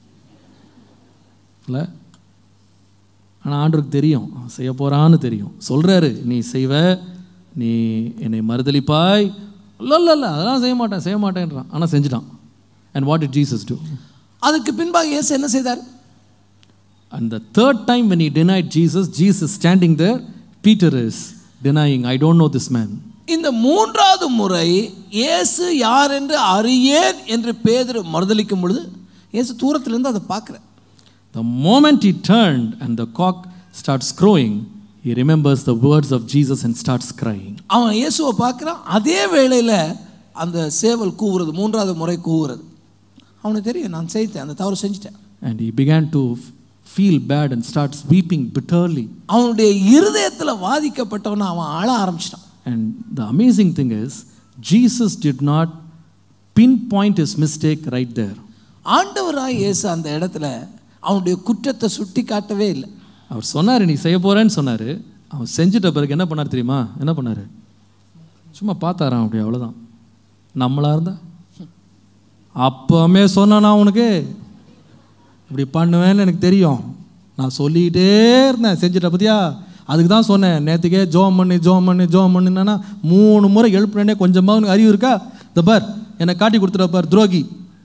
Speaker 1: இல்லை ஆனால் ஆண்டருக்கு தெரியும் அவன் செய்ய போகிறான்னு தெரியும் சொல்கிறாரு நீ செய்வ நீ என்னை மறுதலிப்பாய் இல்லை இல்லை இல்லை அதெல்லாம் செய்ய மாட்டேன் செய்ய மாட்டேன்றான் ஆனால் செஞ்சுட்டான் and what did Jesus do
Speaker 2: அதுக்கு பின்பாக இயேசு என்ன செய்தார்
Speaker 1: And the third time when he denied Jesus, Jesus standing there, Peter is denying, I don't know this man.
Speaker 2: இந்த மூன்றாவது முறை இயேசு யார் என்று அறியேன் என்று பேதுரு மறுதலிக்கும் பொழுது இயேசு தூரத்திலிருந்து அதை பார்க்குறார்
Speaker 1: The moment he turned and the cock starts crowing, he remembers the words of Jesus and starts crying.
Speaker 2: அவன் இயேசுவை பார்க்குறான் அதே வேளையில் அந்த சேவல் கூவுறது மூன்றாவது முறை கூவுறது அவனுக்கு தெரியும் நான் செய்தேன் அந்த தவறு செஞ்சுட்டேன்
Speaker 1: And he began to f- feel bad and starts weeping bitterly.
Speaker 2: அவனுடைய இருதயத்தில் வாதிக்கப்பட்டவன அவன் அழ ஆரம்பிச்சிட்டான்
Speaker 1: And the amazing thing is, Jesus did not pinpoint his mistake right there.
Speaker 2: ஆண்டவராய் இயேசு அந்த இடத்துல அவனுடைய குற்றத்தை சுட்டி காட்டவே இல்லை
Speaker 1: அவர் சொன்னார் நீ செய்ய போறேன்னு சொன்னார் அவன் செஞ்சுட்ட பிறகு என்ன பண்ணார் தெரியுமா என்ன பண்ணார் சும்மா பார்த்தாராம் அப்படி அவ்வளோதான் நம்மளா இருந்தா அப்போமே சொன்னானா உனக்கு இப்படி பண்ணுவேன்னு எனக்கு தெரியும் நான் சொல்லிக்கிட்டே இருந்தேன் செஞ்சுட்ட பத்தியா அதுக்கு தான் சொன்னேன் நேற்றுக்கே ஜோம் பண்ணு ஜோம் பண்ணு ஜோம் பண்ணுன்னா மூணு முறை எழுப்புனே கொஞ்சமாக உனக்கு அறிவு இருக்கா இந்த பார் என்னை காட்டி கொடுத்துட்ட பார் துரோகி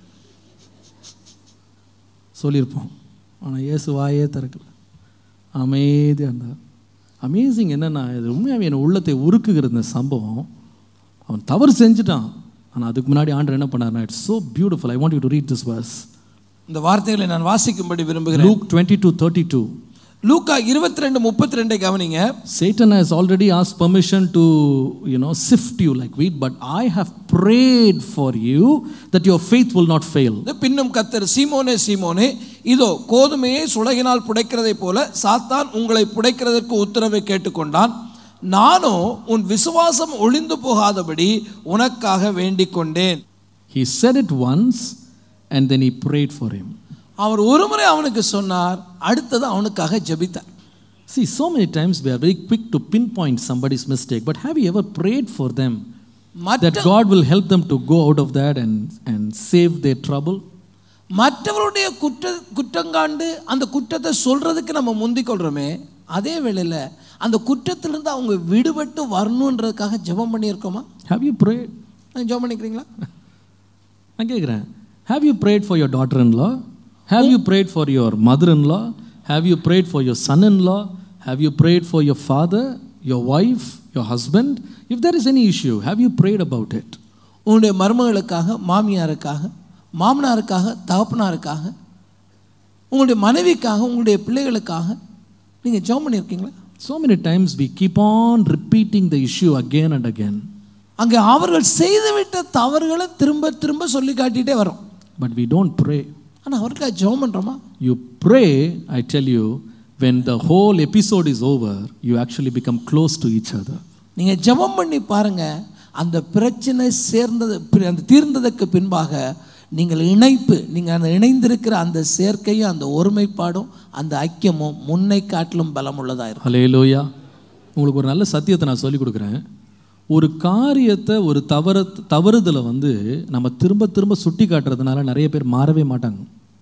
Speaker 1: சொல்லியிருப்போம் ஆனால் இயேசு வாயே திறக்கல அமைதியாக இருந்தார் அமேசிங் என்னன்னா இது உண்மையாகவே என் உள்ளத்தை உருக்குகிற இந்த சம்பவம் அவன் தவறு செஞ்சுட்டான் ஆனால் அதுக்கு முன்னாடி ஆண்டர் என்ன பண்ணார்னா it's so beautiful I want you to read this verse
Speaker 2: இந்த வார்த்தைகளை நான் வாசிக்கும்படி விரும்புகிறேன்
Speaker 1: Luke twenty two thirty two
Speaker 2: லூக்கா இருபத்தி ரெண்டு முப்பத்தி ரெண்டை கவனிங்க
Speaker 1: Satan has already asked permission to, you know, sift you like wheat, but I have prayed for you that your faith will not fail.
Speaker 2: இது பின்னும் கத்தர் சீமோனே சீமோனே இதோ கோதுமையை சுளகினால் புடைக்கிறதைப் போல சாத்தான் உங்களை புடைக்கிறதற்கு உத்தரவை கேட்டுக்கொண்டான் நானோ உன் விசுவாசம் ஒளிந்து போகாதபடி உனக்காக வேண்டிக் கொண்டேன்
Speaker 1: He said it once and then he prayed for him.
Speaker 2: அவர் ஒருமுறை அவனுக்கு சொன்னார் அடுத்தது அவனுக்காக ஜெபித்தார்
Speaker 1: See, so many times we are very quick to pinpoint somebody's mistake, but have you ever prayed for them
Speaker 2: மற்ற
Speaker 1: that God will help them to go out of that and, and save their trouble?
Speaker 2: மற்றவருடைய குற்ற குற்றங்காண்டு அந்த குற்றத்தை சொல்றதுக்கு நம்ம முந்திக் கொள்றோமே அதே வேளையில் அந்த குற்றத்திலிருந்து அவங்க விடுபட்டு வரணுன்றதுக்காக ஜெபம் பண்ணியிருக்கோமா
Speaker 1: Have you prayed?
Speaker 2: நான் ஜெபம் பண்ணிக்கிறீங்களா
Speaker 1: நான் கேட்குறேன் have you prayed for your daughter in law Have you prayed for your mother in law Have you prayed for your son in law Have you prayed for your father, your wife, your husband? If there is any issue, have you prayed about it?
Speaker 2: உங்களுடைய மருமகளுக்காக மாமியாருக்காக மாமனாருக்காக தகப்பனாருக்காக உங்களுடைய மனைவிக்காக உங்களுடைய பிள்ளைகளுக்காக நீங்கள் ஜெபம் பண்ணியிருக்கீங்களா
Speaker 1: So many times we keep on repeating the issue again and again,
Speaker 2: அங்கே அவர்கள் செய்துவிட்ட தவறுகளை திரும்ப திரும்ப சொல்லி காட்டிகிட்டே வரோம்
Speaker 1: but we don't pray.
Speaker 2: ஆனால் அவருக்காக ஜெபம் பண்ணுறோமா
Speaker 1: You pray, I tell you, when the whole episode is over, you actually become close to each other.
Speaker 2: நீங்கள் ஜெபம் பண்ணி பாருங்க அந்த பிரச்சனை சேர்ந்தது பி- அந்த தீர்ந்ததற்கு பின்பாக நீங்கள் இணைப்பு நீங்கள் அந்த இணைந்திருக்கிற அந்த சேர்க்கையும் அந்த ஒருமைப்பாடும் அந்த ஐக்கியமும் முன்னை காட்டிலும் பலம் உள்ளதாக இருக்கும்
Speaker 1: ஹலேலூயா உங்களுக்கு ஒரு நல்ல சத்தியத்தை நான் சொல்லிக் கொடுக்குறேன் ஒரு காரியத்தை ஒரு தவற தவறுதலை வந்து நம்ம திரும்ப திரும்ப சுட்டி காட்டுறதுனால நிறைய பேர் மாறவே மாட்டாங்க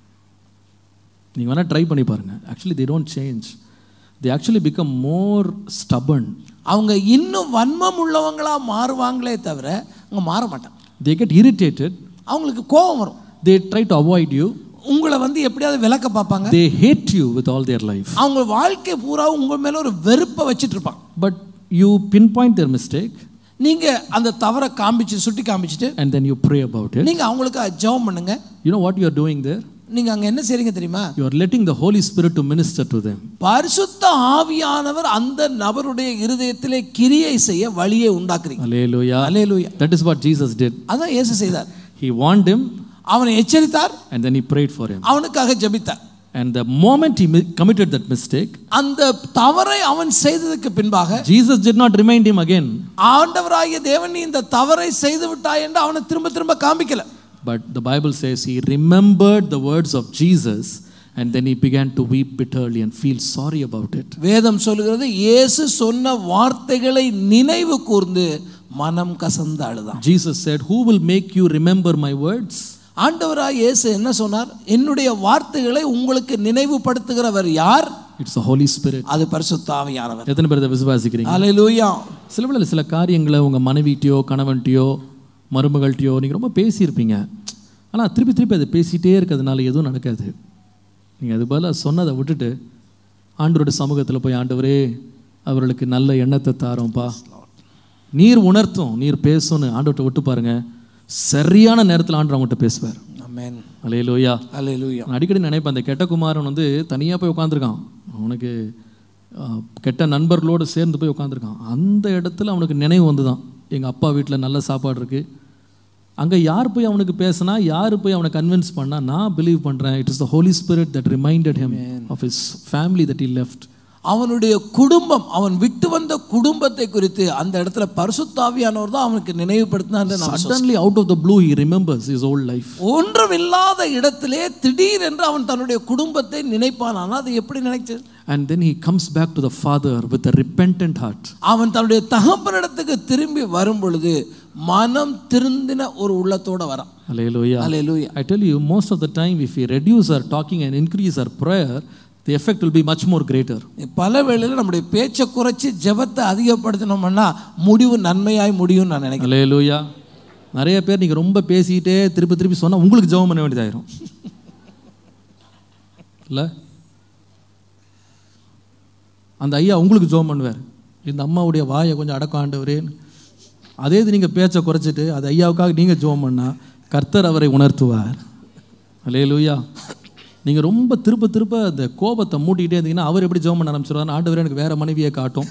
Speaker 1: நீங்கள் வேணால் ட்ரை பண்ணி பாருங்கள் actually they don't change they actually become more stubborn
Speaker 2: அவங்க இன்னும் வன்மம் உள்ளவங்களா மாறுவாங்களே தவிர அவங்க மாற மாட்டாங்க
Speaker 1: they get irritated
Speaker 2: அவங்களுக்கு கோபம் வரும்
Speaker 1: they try to avoid you
Speaker 2: உங்களை வந்து எப்படியாவது விளக்க பார்ப்பாங்க
Speaker 1: they hate you with all their life
Speaker 2: அவங்க வாழ்க்கை பூரா உங்க மேல ஒரு வெறுப்பை வச்சிட்டு இருப்பாங்க
Speaker 1: but you pinpoint their mistake
Speaker 2: நீங்க அந்த தவறை காமிச்சு சுட்டி காமிச்சிட்டு
Speaker 1: and then you pray about it
Speaker 2: நீங்க அவங்களுக்கு ஜெபம் பண்ணுங்க
Speaker 1: you know what you are doing there
Speaker 2: நீங்க அங்க என்ன செய்றீங்க தெரியுமா
Speaker 1: you are letting the holy spirit to minister to them
Speaker 2: பரிசுத்த ஆவியானவர் அந்த நபருடைய இருதயத்திலே கிரியை செய்ய வழியை உண்டாக்குறீங்க
Speaker 1: hallelujah
Speaker 2: அலேலூயா
Speaker 1: that is what jesus did
Speaker 2: அதான் இயேசு செய்தார்
Speaker 1: he warned him
Speaker 2: அவனை எச்சரித்தார்
Speaker 1: and then he prayed for him
Speaker 2: அவனுக்காக ஜெபித்தார்
Speaker 1: and the moment he mi- committed that mistake
Speaker 2: அந்த தவறை அவன் செய்ததுக்கு பின்பாக
Speaker 1: jesus did not remind him again
Speaker 2: ஆண்டவராகிய தேவன் நீ இந்த தவறை செய்து விட்டாய் என்று அவனை திரும்ப திரும்ப காமிக்கல
Speaker 1: but the bible says he remembered the words of jesus and then he began to weep bitterly and feel sorry about it
Speaker 2: வேதம் சொல்லுகிறது இயேசு சொன்ன வார்த்தைகளை நினைவு கூர்ந்து மனம் கசந்து அழுதான்
Speaker 1: jesus said who will make you remember my words
Speaker 2: ஆண்டவராய் இயேசு என்ன சொன்னார் என்னுடைய வார்த்தைகளை உங்களுக்கு நினைவுபடுத்துகிறவர் யார்
Speaker 1: it's the holy spirit
Speaker 2: அது பரிசுத்த ஆவியானவர்
Speaker 1: எத்தனை பேர் இதை விசுவாசிக்கிறீங்க
Speaker 2: அல்லேலூயா
Speaker 1: சில வேளையில சில காரியங்களை உங்கள் மனைவிட்டையோ கணவன்ட்டையோ மருமகள்கிட்டயோ நீங்கள் ரொம்ப பேசியிருப்பீங்க ஆனால் திருப்பி திருப்பி அதை பேசிகிட்டே இருக்கிறதுனால எதுவும் நடக்காது நீங்கள் அது பதிலாக சொன்னதை விட்டுட்டு ஆண்டவரோட சமூகத்தில் போய் ஆண்டவரே அவர்களுக்கு நல்ல எண்ணத்தை தாரோம்ப்பா நீர் உணர்த்தும் நீர் பேசும்னு ஆண்டவர்கிட்ட விட்டு பாருங்க சரியான நேரத்தில் ஆண்டவர் அவங்ககிட்ட பேசுவார்
Speaker 2: ஆமென்
Speaker 1: அலையலோயா
Speaker 2: அல்லேலூயா
Speaker 1: நான் அடிக்கடி நினைப்பேன் அந்த கெட்ட குமாரன் வந்து தனியாக போய் உட்காந்துருக்கான் அவனுக்கு ஆஹ், கெட்ட நண்பர்களோடு சேர்ந்து போய் உட்காந்துருக்கான் அந்த இடத்துல அவனுக்கு நினைவு வந்து தான் எங்கள் அப்பா வீட்டில் நல்ல சாப்பாடு இருக்குது அங்கே யார் போய் அவனுக்கு பேசினா யார் போய் அவனை கன்வின்ஸ் பண்ணா நான் பிலீவ் பண்ணுறேன் it is the Holy Spirit that reminded him of his family that he left
Speaker 2: அவனுடைய குடும்பம் அவன் விட்டு வந்த குடும்பத்தை குறித்து அந்த இடத்துல பரிசுத்தாவியானவர் தான் அவனுக்கு நினைவுபடுத்தினார் என்று நாம்
Speaker 1: suddenly out of the blue he remembers his old life
Speaker 2: ஒன்றுமில்லாத இடத்திலே திடீர் என்று அவன் தன்னுடைய குடும்பத்தை நினைப்பான் ஆனால் அது எப்படி நினைச்சது
Speaker 1: and then he comes back to the father with a repentant heart
Speaker 2: அவன் தன்னுடைய தகப்பனிடத்துக்கு திரும்பி வரும் பொழுது மனம் திருந்தின ஒரு உள்ளத்தோட வரான்
Speaker 1: Hallelujah.
Speaker 2: Hallelujah
Speaker 1: I tell you, most of the time, if we reduce our talking and increase our prayer, the effect will be much more greater.
Speaker 2: பல வேளையில் நம்முடைய பேச்சை குறைச்சி ஜெபத்தை அதிகப்படுத்தினோம்னா முடிவு நன்மையாய் முடியும்னு நான் நினைக்கிறேன்
Speaker 1: Hallelujah. நிறைய பேர் நீங்கள் ரொம்ப பேசிக்கிட்டே திருப்பி திருப்பி சொன்னால் உங்களுக்கு ஜெபம் பண்ண வேண்டியதாயிரும் இல்லை அந்த ஐயா உங்களுக்கு ஜெபம் பண்ணுவார் இந்த அம்மாவுடைய வாயை கொஞ்சம் அடக்கம் ஆண்டவரேன்னு அதே இது நீங்கள் பேச்சை குறைச்சிட்டு அது ஐயாவுக்காக நீங்கள் ஜெபம் பண்ணா கர்த்தர் அவரை உணர்த்துவார் அல்லேலூயா நீங்கள் ரொம்ப திருப்ப திருப்ப அந்த கோபத்தை மூட்டிக்கிட்டே இருந்தீங்கன்னா அவர் எப்படி ஜெபம் பண்ண ஆரம்பிச்சிருவார் ஆண்டவரே எனக்கு வேற மனைவியை காட்டும்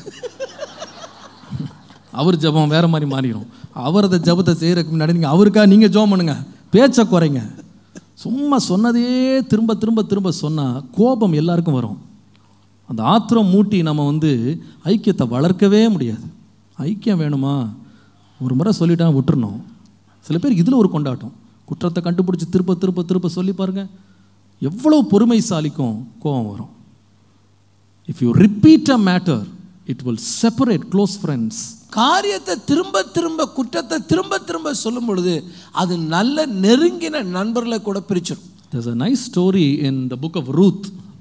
Speaker 1: அவர் ஜெபம் வேற மாதிரி மாறிடும் அவர் அந்த ஜெபத்தை செய்யறதுக்கு முன்னாடி நீங்கள் அவருக்காக நீங்கள் ஜெபம் பண்ணுங்க பேச்சை குறைங்க சும்மா சொன்னதே திரும்ப திரும்ப திரும்ப சொன்னால் கோபம் எல்லாருக்கும் வரும் அந்த ஆத்திரம் மூட்டி நம்ம வந்து ஐக்கியத்தை வளர்க்கவே முடியாது ஐக்கியம் வேணுமா ஒரு முறை சொல்லிட்டா விட்டுறணும் சில பேர் இதில் ஒரு கொண்டாட்டம் குற்றத்தை கண்டுபிடிச்சி திருப்ப திருப்ப திருப்ப சொல்லி பாருங்க எவ்வளோ பொறுமைசாலிக்கும் கோபம் வரும் if you repeat a matter it will separate close friends
Speaker 2: காரியத்தை திரும்ப திரும்ப குற்றத்தை திரும்ப திரும்ப சொல்லும் பொழுது அது நல்ல நெருங்கின நண்பர்களை கூட பிரிச்சிடும்
Speaker 1: There's a nice story in the book of Ruth.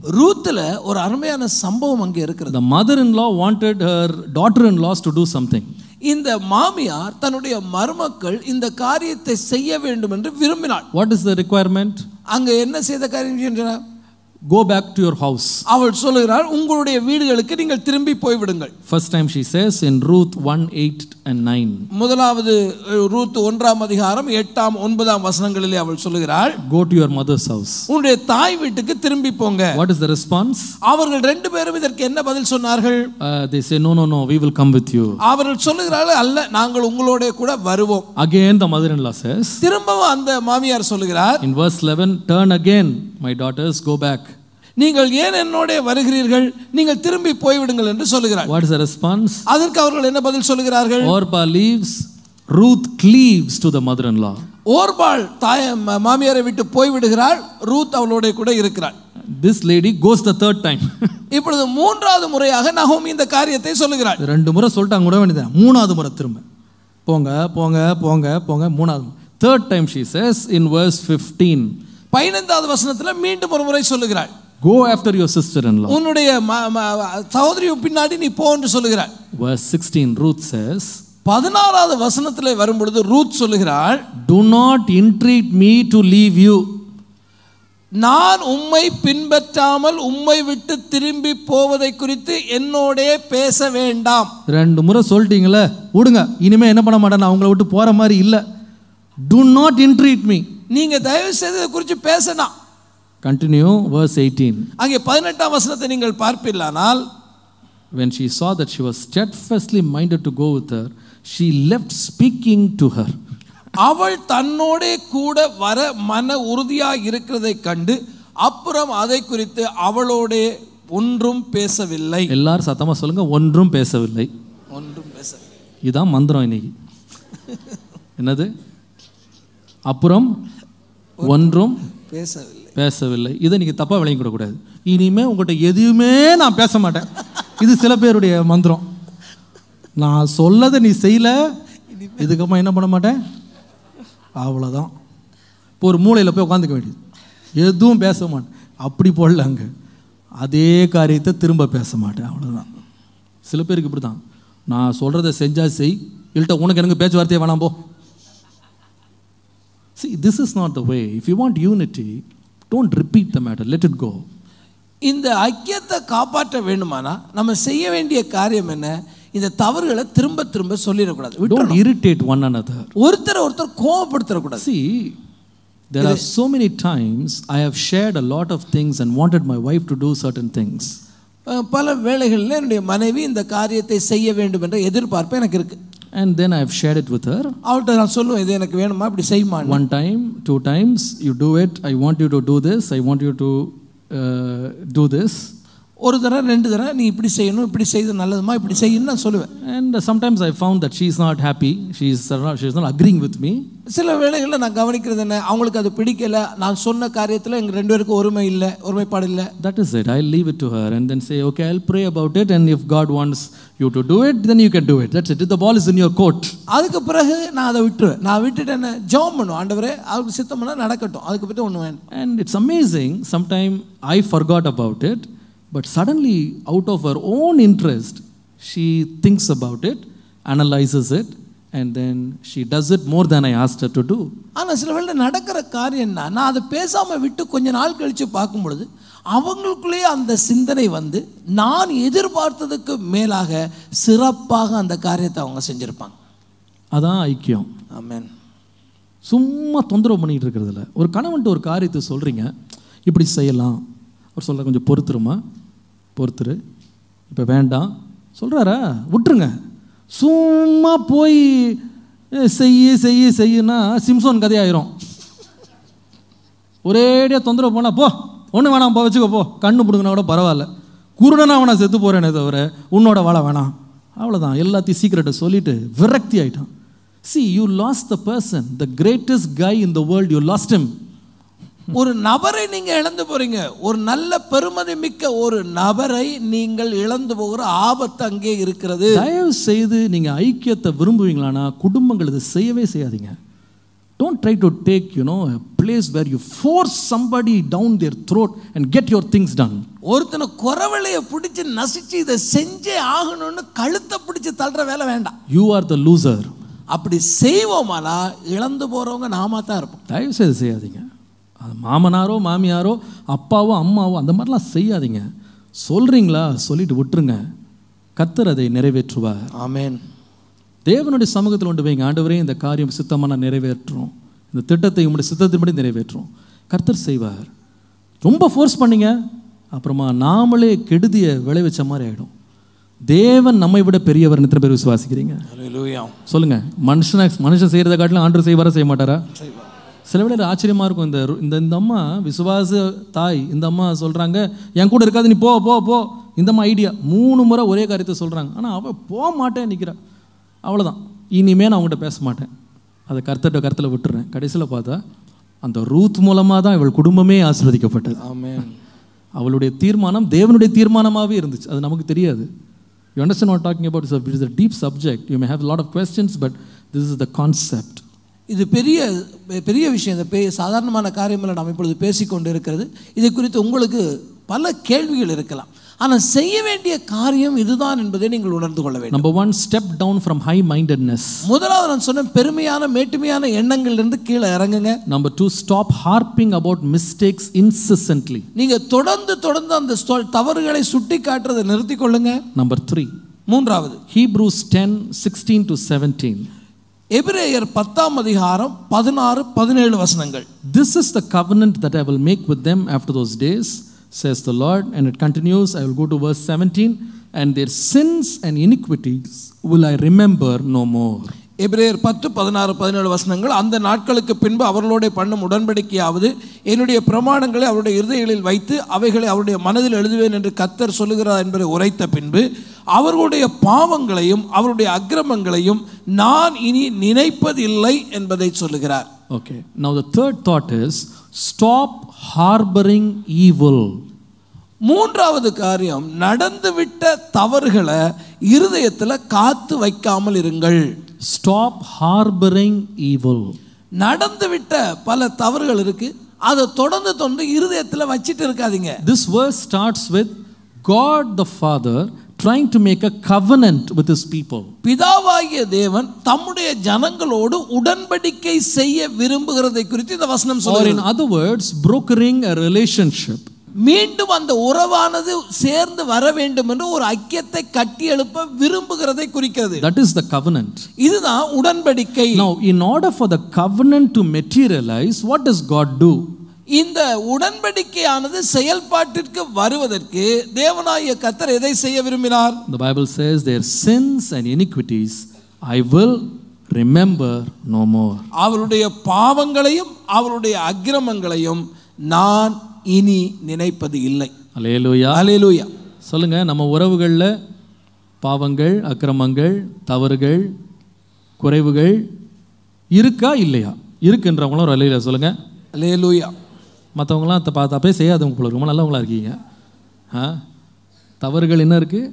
Speaker 2: ரூத்துல ஒரு அருமையான சம்பவம் அங்கே இருக்கிறது
Speaker 1: The mother in law wanted her daughter in laws to do something.
Speaker 2: இந்த மாமியார் தன்னுடைய மருமக்கள் இந்த காரியத்தை செய்ய வேண்டும் என்று விரும்பினாள்
Speaker 1: What is the requirement?
Speaker 2: அங்க என்ன செய்த காரியம் என்றார்
Speaker 1: Go back to your house.
Speaker 2: அவள் சொல்லுகிறாள் உங்களுடைய வீடுகளுக்கு நீங்கள் திரும்பி போய்விடுங்கள்
Speaker 1: First time she says in Ruth 1 8 and 9.
Speaker 2: முதலாவது அஹ், ரூத் ஒன்றாம் அதிகாரம் எட்டாம் ஒன்பதாம் வசனங்களிலே அவள் சொல்லுகிறாள்
Speaker 1: Go to your mother's house.
Speaker 2: உன்னுடைய தாய் வீட்டுக்கு திரும்பி போங்க
Speaker 1: What is the response?
Speaker 2: அவர்கள் ரெண்டு பேரும் இதற்கு என்ன பதில் சொன்னார்கள்
Speaker 1: Uh, they say, No, no, no, we will come with you.
Speaker 2: அவர்கள் சொல்லுகிறார்கள் அல்ல நாங்கள் உங்களோட கூட வருவோம்
Speaker 1: Again, the mother in law says,
Speaker 2: திரும்பவும் அந்த மாமியார் சொல்லுகிறார்
Speaker 1: in verse 11, Turn again, my daughters, go back.
Speaker 2: நீங்கள் ஏன் என்னோட வருகிறீர்கள் நீங்கள் திரும்பி போய்விடுங்கள் என்று சொல்லுகிறார்
Speaker 1: What is the response?
Speaker 2: அதற்கு அவர்கள் என்ன பதில் சொல்லுகிறார்கள்
Speaker 1: Orpah leaves, Ruth cleaves to the mother in law.
Speaker 2: ஓர்பாள் தாய ம- மாமியாரை விட்டு போய்விடுகிறாள் ரூத் அவளோட கூட இருக்கிறாள்
Speaker 1: This lady goes the third time.
Speaker 2: இப்பொழுது மூன்றாவது முறையாக நகோமி இந்த காரியத்தை சொல்லுகிறாள்
Speaker 1: ரெண்டு முறை சொல்லிட்டாங்க கூட வேண்டியது மூணாவது முறை திரும்ப போங்க போங்க போங்க போங்க மூணாவது third time she says in verse 15
Speaker 2: பதினைந்தாவது வசனத்துல மீண்டும் ஒரு முறை சொல்லுகிறாள்
Speaker 1: go after your sister-in-law
Speaker 2: உன்னுடைய ம- ம- சகோதரி பின்னாடி நீ போ என்று சொல்லுகிறாள்
Speaker 1: verse 16 ruth says
Speaker 2: பதினாறாவது வசனத்தில் வரும்பொழுது ரூத் சொல்லுகிறாள்
Speaker 1: do not entreat me to leave you
Speaker 2: நான் உம்மை பின்பற்றாமல் உம்மை விட்டு திரும்பி போவதை குறித்து என்னோடே பேச வேண்டாம்
Speaker 1: ரெண்டு முறை சொல்லிட்டீங்களே விடுங்க இனிமே என்ன பண்ண மாட்டேன் நான் உங்களை விட்டு போற மாதிரி இல்லை do not entreat me
Speaker 2: நீங்க தயவு செய்து இதை குறித்து பேசணும்
Speaker 1: continue verse 18
Speaker 2: அங்கே பதினெட்டாம் வசனத்தை நீங்கள் பார்ப்பீர்களானால்
Speaker 1: when she saw that she was steadfastly minded to go with her she left speaking to her
Speaker 2: அவள் தன்னோடே கூட வர மன உறுதியா இருக்கிறதை கண்டு அப்புறம் அதை குறித்து அவளோடே ஒன்றும் பேசவில்லை
Speaker 1: எல்லாரும் சத்தமா சொல்லுங்க ஒன்றும் பேசவில்லை
Speaker 2: ஒன்றும் பேச
Speaker 1: இதான் மந்திரம் இன்னைக்கு என்னது அப்புறம் ஒன்றும்
Speaker 2: பேசவில்லை
Speaker 1: பேசவில்லை இதை நீங்கள் தப்பாக விளங்கிக்கூடாது இனிமே உங்கள்கிட்ட எதுவுமே நான் பேச மாட்டேன் இது சில பேருடைய மந்திரம் நான் சொல்லதை நீ செய்யல இதுக்கப்புறம் என்ன பண்ண மாட்டேன் அவ்வளோதான் இப்போ ஒரு மூலையில் போய் உட்காந்துக்க வேண்டியது எதுவும் பேச மாட்டேன் அப்படி போடல அங்கே அதே காரியத்தை திரும்ப பேச மாட்டேன் அவ்வளோதான் சில பேருக்கு இப்படி தான் நான் சொல்கிறத செஞ்சா செய் இல்லட்ட உனக்கு எனக்கு பேச்சுவார்த்தையே வேணாம் போ See, this is not the way. If you want unity, don't repeat the matter, let it go.
Speaker 2: இந்த ஐக்கியத்தை காப்பாற்ற வேண்டுமானா நம்ம செய்ய வேண்டிய காரியம் என்ன இந்த தவறுகளை திரும்ப திரும்ப சொல்லிடக்கூடாது விட்டு-
Speaker 1: Don't irritate one another.
Speaker 2: ஒருத்தரை ஒருத்தர் கோவப்படுத்தக்கூடாது
Speaker 1: See, there are so many times I have shared a lot of things and wanted my wife to do certain things.
Speaker 2: அஹ் பல வேளைகளில் என்னுடைய மனைவி இந்த காரியத்தை செய்ய வேண்டும் என்ற எதிர்பார்ப்பு எனக்கு இருக்கு
Speaker 1: And then I have shared it with her.
Speaker 2: அவள்கிட்ட நான் சொல்லுவேன் இது எனக்கு வேணுமா இப்படி செய்யுமா
Speaker 1: One time, two times, you do it. I want you to do this. I want you to uh, do this.
Speaker 2: ஒரு தடவை ரெண்டு தடவை நீ இப்படி செய்யணும் இப்படி செய்து நல்லதுமா இப்படி செய்யணும்னு நான் சொல்லுவேன்
Speaker 1: And sometimes I found that she is not happy. She is not, she is not agreeing with me.
Speaker 2: சில வேளைகளில் நான் கவனிக்கிறது என்ன அவங்களுக்கு அது பிடிக்கல நான் சொன்ன காரியத்தில் எங்கள் ரெண்டு பேருக்கும் ஒருமை இல்லை ஒருமைப்பாடு இல்லை
Speaker 1: That is it. I'll leave it to her and then say, okay, I'll pray about it. And if God wants you to do it, then you can do it. That's it. The ball is in your court.
Speaker 2: அதுக்கு பிறகு நான் அதை விட்டுருவேன் நான் விட்டுட்டு என்ன ஜெபம் பண்ணுவேன் ஆண்டவரே அவருக்கு சித்தம் பண்ணால் நடக்கட்டும் அதுக்கு பற்றி ஒன்று வேணும்
Speaker 1: And it's amazing. Sometime I forgot about it, but suddenly, out of her own interest, she thinks about it, analyzes it, and then she does it more than I asked her to do.
Speaker 2: ஆனால் சில வேளை நடக்கிற காரியம் என்ன நான் அதை பேசாமல் விட்டு கொஞ்ச நாள் கழித்து பார்க்கும் பொழுது அவங்களுக்குள்ளேயே அந்த சிந்தனை வந்து நான் எதிர்பார்த்ததுக்கு மேலாக சிறப்பாக அந்த காரியத்தை அவங்க செஞ்சுருப்பாங்க
Speaker 1: அதான் ஐக்கியம்
Speaker 2: ஆமென்
Speaker 1: சும்மா தொந்தரவு பண்ணிட்டு இருக்கிறதுல ஒரு கணவன்ட்டு ஒரு காரியத்தை சொல்கிறீங்க இப்படி செய்யலாம் அவர் சொல்ல கொஞ்சம் பொறுத்துருமா பொறுத்துரு இப்போ வேண்டாம் சொல்கிறாரா விட்டுருங்க சும்மா போய் "ஏய், செய்யு செய்யு செய்யுன்னா சிம்சோன் கதையாயிரும் ஒரேடியாக தொந்தரவு போனால் போ ஒன்று வேணாம் போ வச்சுக்கோ போ கண்ணு பிடுங்கினா கூட பரவாயில்ல குருடனா அவனை செத்து போகிறேனே தவிர உன்னோட வாழ வேணாம் அவ்வளோதான் எல்லாத்தையும் சீக்கிரட்டை சொல்லிட்டு விரக்தி ஆயிட்டான் see you lost the person the greatest guy in the world you lost him
Speaker 2: ஒரு நபரை நீங்க இழந்து போறீங்க ஒரு நல்ல பெருமதி மிக்க ஒரு நபரை நீங்கள் இழந்து போகிற ஆபத்து அங்கே இருக்கிறது
Speaker 1: தயவு செய்து நீங்கள் ஐக்கியத்தை விரும்புவீங்களானா குடும்பங்கள் இதை செய்யவே செய்யாதீங்க Don't try to take, you know, a place where you force somebody down their throat and get your things done.
Speaker 2: ஒருத்தனை குறவளைய பிடிச்சு நசிச்சு இதை செஞ்சே ஆகணும்னு கழுத்தை பிடிச்சு தள்ளுற வேலை வேண்டாம்
Speaker 1: You are the loser.
Speaker 2: அப்படி செய்வோமானா இழந்து போறவங்க நாம தான் இருப்போம்
Speaker 1: தயவு செய்து செய்யாதீங்க அது மாமனாரோ மாமியாரோ அப்பாவோ அம்மாவோ அந்த மாதிரிலாம் செய்யாதீங்க சொல்கிறீங்களா சொல்லிட்டு விட்டுருங்க கத்தர் அதை நிறைவேற்றுவார்
Speaker 2: ஆமென்
Speaker 1: தேவனுடைய சமூகத்தில் கொண்டு வைங்க ஆண்டவரே இந்த காரியம் சித்தமாக நான் நிறைவேற்றுறோம் இந்த திட்டத்தை உங்களுடைய சித்தத்தின்படி நிறைவேற்றும் கர்த்தர் செய்வார் ரொம்ப ஃபோர்ஸ் பண்ணீங்க அப்புறமா நாமளே கெடுதிய விளைவிச்ச மாதிரி ஆகிடும் தேவன் நம்மை விட பெரியவர் எத்தனை பேர் விசுவாசிக்கிறீங்க
Speaker 2: ஹalleluya
Speaker 1: சொல்லுங்க மனுஷனை மனுஷன் செய்கிறத காட்டிலும் ஆண்டு செய்வாரா செய்ய மாட்டாரா சில வேளையில் ஆச்சரியமாக இருக்கும் இந்த இந்த இந்த அம்மா விசுவாச தாய் இந்த அம்மா சொல்கிறாங்க என் கூட இருக்காது நீ போ போ போ இந்த அம்மா ஐடியா மூணு முறை ஒரே காரியத்தை சொல்கிறாங்க ஆனால் அவள் போக மாட்டேன் நிற்கிறா அவ்வளோதான் இனிமே நான் அவங்ககிட்ட பேச மாட்டேன் அதை கருத்தட்ட கருத்தில் விட்டுறேன் கடைசியில் பார்த்தா அந்த ரூத் மூலமாக தான் இவள் குடும்பமே ஆசீர்வதிக்கப்பட்டது
Speaker 2: ஆமென்
Speaker 1: அவளுடைய தீர்மானம் தேவனுடைய தீர்மானமாகவே இருந்துச்சு அது நமக்கு தெரியாது you understand what talking about it is a deep subject you may have lot of questions but this is the concept
Speaker 2: இது பெரிய பெரிய விஷயம் இந்த பெ சாதாரணமான காரியங்களை நாம் இப்பொழுது பேசிக்கொண்டு இருக்கிறது இதை குறித்து உங்களுக்கு பல கேள்விகள் இருக்கலாம் ஆனால் செய்ய வேண்டிய காரியம் இதுதான் என்பதை நீங்கள் உணர்ந்து கொள்ள வேண்டும்
Speaker 1: Number one, step down from high mindedness.
Speaker 2: முதலாவது நான் சொன்ன பெருமையான மேட்டுமையான எண்ணங்கள்லேருந்து கீழே இறங்குங்க
Speaker 1: Number two, stop harping about mistakes incessantly.
Speaker 2: நீங்க தொடர்ந்து தொடர்ந்து அந்த ஸ்தோ- தவறுகளை சுட்டி காட்டுறதை நிறுத்தி கொள்ளுங்க
Speaker 1: Number three,
Speaker 2: மூன்றாவது
Speaker 1: Hebrews 10 16 to 17.
Speaker 2: எபிரேயர் பத்தாம் அதிகாரம் பதினாறு பதினேழு வசனங்கள்
Speaker 1: This is the covenant that I will make with them after those days, says the Lord. And it continues, I will go to verse 17, and their sins and iniquities will I remember no more.
Speaker 2: எபிரேயர் பத்து பதினாறு பதினேழு வசனங்கள் அந்த நாட்களுக்கு பின்பு அவர்களோட பண்ணும் உடன்படிக்கையாவது என்னுடைய பிரமாணங்களை அவருடைய இருதயங்களில் வைத்து அவைகளை அவருடைய மனதில் எழுதுவேன் என்று கத்தர் சொல்லுகிறார் என்பதை உரைத்த பின்பு அவர்களுடைய பாவங்களையும் அவருடைய அக்கிரமங்களையும் நான் இனி நினைப்பதில்லை என்பதை சொல்லுகிறார்
Speaker 1: Okay, now the third thought is stop harboring evil.
Speaker 2: மூன்றாவது காரியம் நடந்துவிட்ட தவறுகளை இருதயத்தில் காத்து வைக்காமல் இருங்கள்
Speaker 1: Stop harboring evil.
Speaker 2: நடந்துவிட்ட பல தவறுகள் இருக்கு அதை தொடர்ந்து தொடர்ந்து இருதயத்தில் வச்சிட்டு இருக்காதீங்க
Speaker 1: This verse starts with God the Father trying to make a covenant with his people.
Speaker 2: பிதாவாகிய தேவன் தம்முடைய ஜனங்களோடு உடன்படிக்கை செய்ய விரும்புகிறதை குறித்து இந்த வசனம்
Speaker 1: Or,
Speaker 2: சொல்லுகிறது
Speaker 1: in other words, brokering a relationship.
Speaker 2: மீண்டும் அந்த உறவானது சேர்ந்து வர வேண்டும் என்று ஒரு ஐக்கியத்தை கட்டி எழுப்ப விரும்புகிறதை குறிக்கிறது
Speaker 1: That is the covenant.
Speaker 2: இதுதான் உடன்படிக்கை
Speaker 1: Now, in order for the covenant to materialize, what does God do?
Speaker 2: இந்த உடன்படிக்கையானது செயல்பாட்டிற்கு வருவதற்கு தேவனாகிய கத்தர் எதை செய்ய விரும்பினார்
Speaker 1: The Bible says, Their sins and iniquities I will remember no more.
Speaker 2: அவருடைய பாவங்களையும் அவருடைய அக்கிரமங்களையும் நான் இனி நினைப்பது இல்லை
Speaker 1: Hallelujah.
Speaker 2: அலேலூயா
Speaker 1: சொல்லுங்க நம்ம உறவுகளில் பாவங்கள் அக்கிரமங்கள் தவறுகள் குறைவுகள் இருக்கா இல்லையா இருக்குன்றவங்களும் ஒரு அலையில் சொல்லுங்க
Speaker 2: அலேலூயா
Speaker 1: மற்றவங்களாம் பார்த்து அப்பயே செய்யாதவங்க போல ரொம்ப நல்லவங்களா இருக்கீங்க ஆ தவறுகள் என்ன இருக்குது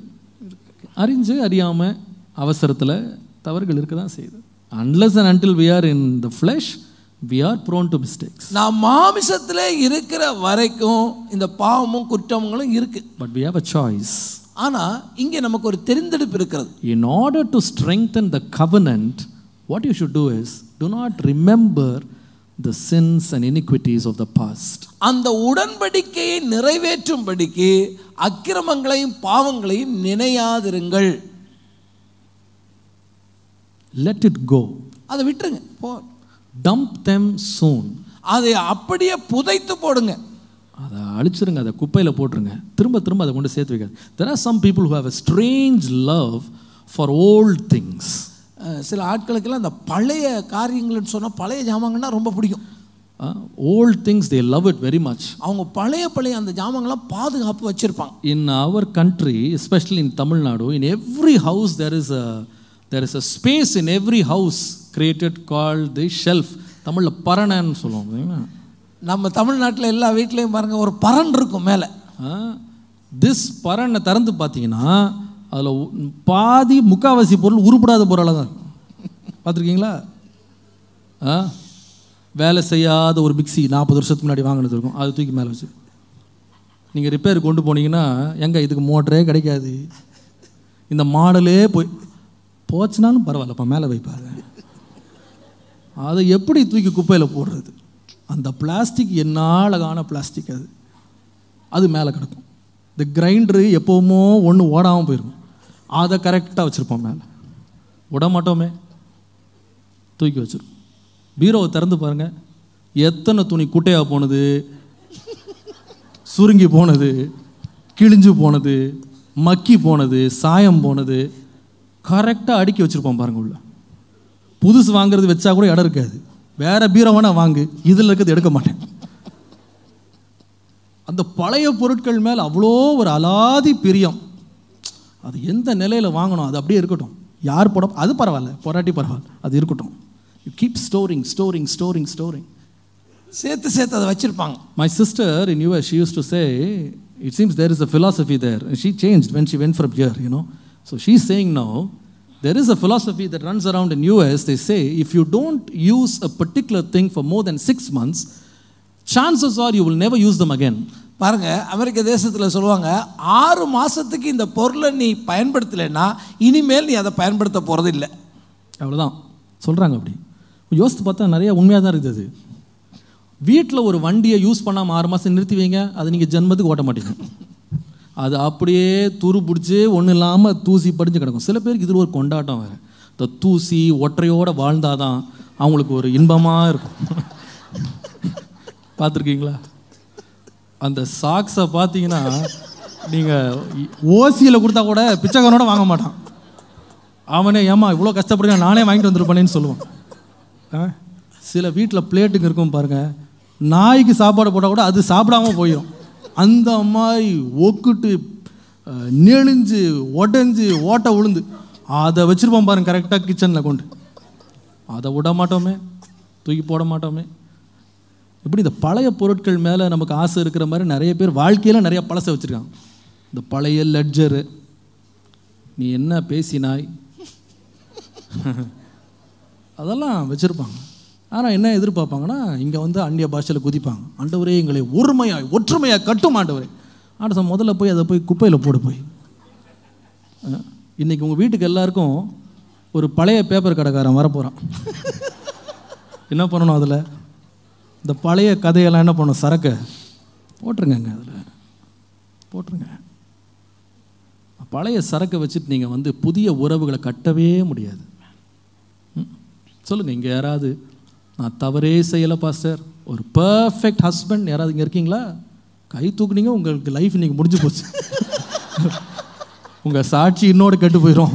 Speaker 1: அறிஞ்சு அறியாமல் அவசரத்தில் தவறுகள் இருக்க தான் செய்யுது unless and until we are in the flesh we are prone to mistakes
Speaker 2: நான் மாமிசத்திலே இருக்கிற வரைக்கும் இந்த பாவமும் குற்றங்களும் இருக்கு
Speaker 1: but we have a choice
Speaker 2: ஆனா இங்கே நமக்கு ஒரு தெரிந்தெடுப்பு இருக்கிறது
Speaker 1: In order to strengthen the covenant, what you should do is do not remember the sins and iniquities of the past.
Speaker 2: அந்த உடன்படிக்கையை நிறைவேற்றும்படிக்கு அக்கிரமங்களையும் பாவங்களையும் நினையாதிருங்கள்
Speaker 1: Let it go.
Speaker 2: அதை விட்டுருங்க போ
Speaker 1: Dump them soon.
Speaker 2: அதை அப்படியே புதைத்து போடுங்க
Speaker 1: அதை அழிச்சிருங்க அதை குப்பையில் போட்டுருங்க திரும்ப திரும்ப அதை கொண்டு சேர்த்து வைக்காது there are some people who have a strange love for old things
Speaker 2: uh சில ஆட்களுக்கெல்லாம் இந்த பழைய காரியங்கள்னு சொன்னால் பழைய ஜாமாங்கன்னா ரொம்ப பிடிக்கும்
Speaker 1: old things they love it very much
Speaker 2: அவங்க பழைய பழைய அந்த ஜாமான்கள்லாம் பாதுகாப்பு வச்சிருப்பாங்க
Speaker 1: in our country, especially in Tamil Nadu, in every house there is a there is a space in every house created called the shelf. தமிழில் பரணன்னு சொல்லுவோம் பார்த்தீங்களா?
Speaker 2: நம்ம தமிழ்நாட்டில் எல்லா வீட்லேயும் பாருங்க ஒரு பரன் இருக்கும் மேலே
Speaker 1: ஆ திஸ் பரணை திறந்து பார்த்தீங்கன்னா அதில் பாதி முக்காவாசி பொருள் உருப்படாத பொருளாக தான் இருக்கும் பார்த்துருக்கீங்களா ஆ வேலை செய்யாத ஒரு மிக்ஸி நாற்பது வருஷத்துக்கு முன்னாடி வாங்கினது இருக்கும் அதை தூக்கி மேலே வச்சு நீங்கள் ரிப்பேர் கொண்டு போனீங்கன்னா எங்க இதுக்கு மோட்டரே கிடைக்காது இந்த மாடலே போய் போச்சுனாலும் பரவாயில்லப்பா மேலே வைப்பாரு அதை எப்படி தூக்கி குப்பையில் போடுறது அந்த பிளாஸ்டிக் என்ன அழகான பிளாஸ்டிக் அது அது மேலே கிடக்கும் இந்த கிரைண்டரு எப்போவுமோ ஒன்று ஓடாமல் போயிருக்கும் அதை கரெக்டாக வச்சுருப்போம் மேலே விட மாட்டோமே தூக்கி வச்சிருப்போம் பீரோவை திறந்து பாருங்க எத்தனை துணி குட்டையாக போனது சுருங்கி போனது கிழிஞ்சு போனது மக்கி போனது சாயம் போனது கரெக்டாக அடுக்கி வச்சுருப்போம் பாருங்க உள்ள புதுசு வாங்குறது வச்சா கூட இடம் இருக்காது வேற பீரோ வேணா வாங்கு இதில் இருக்கிறது எடுக்க மாட்டேன் அந்த பழைய பொருட்கள் மேல் அவ்வளோ ஒரு அலாதி பிரியம் அது எந்த நிலையில் வாங்கணும் அது அப்படியே இருக்கட்டும் யார் போட அது பரவாயில்ல பொறாட்டி பரவாயில்ல அது இருக்கட்டும் you keep storing storing storing storing
Speaker 2: சேர்த்து சேர்த்து அதை வச்சிருப்பாங்க
Speaker 1: My sister in US, she used to say, it seems there is a philosophy there. And she changed when she went from here, you know. So she's saying now, there is a philosophy that runs around in US. They say, if you don't use a particular thing for more than six months, chances are you will never use them again.
Speaker 2: பாருங்க அமெரிக்க தேசத்தில் சொல்லுவாங்க ஆறு மாசத்துக்கு இந்த பொருளை நீ பயன்படுத்தலைன்னா இனிமேல் நீ அதை பயன்படுத்த போறது இல்லை
Speaker 1: அவ்வளோதான் சொல்கிறாங்க அப்படி யோசித்து பார்த்தா நிறைய உண்மையாக தான் இருக்குது அது வீட்டில் ஒரு வண்டியை யூஸ் பண்ணாமல் ஆறு மாதம் நிறுத்தி வைங்க அது நீங்கள் ஜென்மத்துக்கு ஓட்ட மாட்டீங்க அது அப்படியே துரு பிடிச்சி ஒன்றும் இல்லாமல் தூசி படிஞ்சு கிடக்கும் சில பேருக்கு இதில் ஒரு கொண்டாட்டம் வேறு இந்த தூசி ஒற்றையோடு வாழ்ந்தாதான் அவங்களுக்கு ஒரு இன்பமாக இருக்கும் பார்த்துருக்கீங்களா அந்த சாக்ஸை பார்த்தீங்கன்னா நீங்கள் ஓசியில் கொடுத்தா கூட பிச்சைக்காரனோட வாங்க மாட்டான் அவனே ஏமா இவ்வளோ கஷ்டப்படுங்க நானே வாங்கிட்டு வந்துருப்பேனேன்னு சொல்லுவான் ஆ? சில வீட்டில் பிளேட்டுங்க இருக்கும் பாருங்க நாய்க்கு சாப்பாடு போட்டால் கூட அது சாப்பிடாம போயிடும் அந்த மாதிரி ஒக்குட்டு அஹ், நெளிஞ்சு உடஞ்சி ஓட்டை உளுந்து அதை வச்சுருப்போம் பாருங்க கரெக்டாக கிச்சனில் கொண்டு அதை விட மாட்டோமே தூக்கி போட மாட்டோமே இப்படி இந்த பழைய பொருட்கள் மேலே நமக்கு ஆசை இருக்கிற மாதிரி நிறைய பேர் வாழ்க்கையில் நிறைய பழசை வச்சுருக்காங்க இந்த பழைய லெட்ஜரு நீ என்ன பேசினாய் அதெல்லாம் வச்சுருப்பாங்க ஆனால் என்ன எதிர்பார்ப்பாங்கன்னா இங்கே வந்து அந்நிய பாஷையில் குதிப்பாங்க ஆண்டவரே எங்களை ஒருமையாய் ஒற்றுமையாக கட்டும் ஆண்டவரே ஆண்டவர் முதல்ல போய் அதை போய் குப்பையில் போடு போய் அஹ், இன்னைக்கு உங்கள் வீட்டுக்கு எல்லாருக்கும் ஒரு பழைய பேப்பர் கடைக்காரன் வரப்போகிறான் என்ன பண்ணணும் அதில் இந்த பழைய கதையெல்லாம் என்ன பண்ணணும் சரக்கை போட்டுருங்கங்க அதில் போட்டுருங்க பழைய சரக்கை வச்சுட்டு நீங்கள் வந்து புதிய உறவுகளை கட்டவே முடியாது ம். சொல்லுங்க இங்கே யாராவது நான் தவறே செய்யலை பாஸ்டர் ஒரு பர்ஃபெக்ட் ஹஸ்பண்ட் யாராவது இங்கே இருக்கீங்களா கை தூக்குனீங்க உங்களுக்கு லைஃப் இன்னைக்கு முடிஞ்சு போச்சு உங்கள் சாட்சி இன்னோட கெட்டு போயிடும்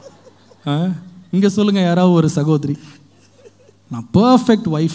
Speaker 1: இங்கே சொல்லுங்கள் யாராவது ஒரு சகோதரி நான் பர்ஃபெக்ட் ஒய்ஃப்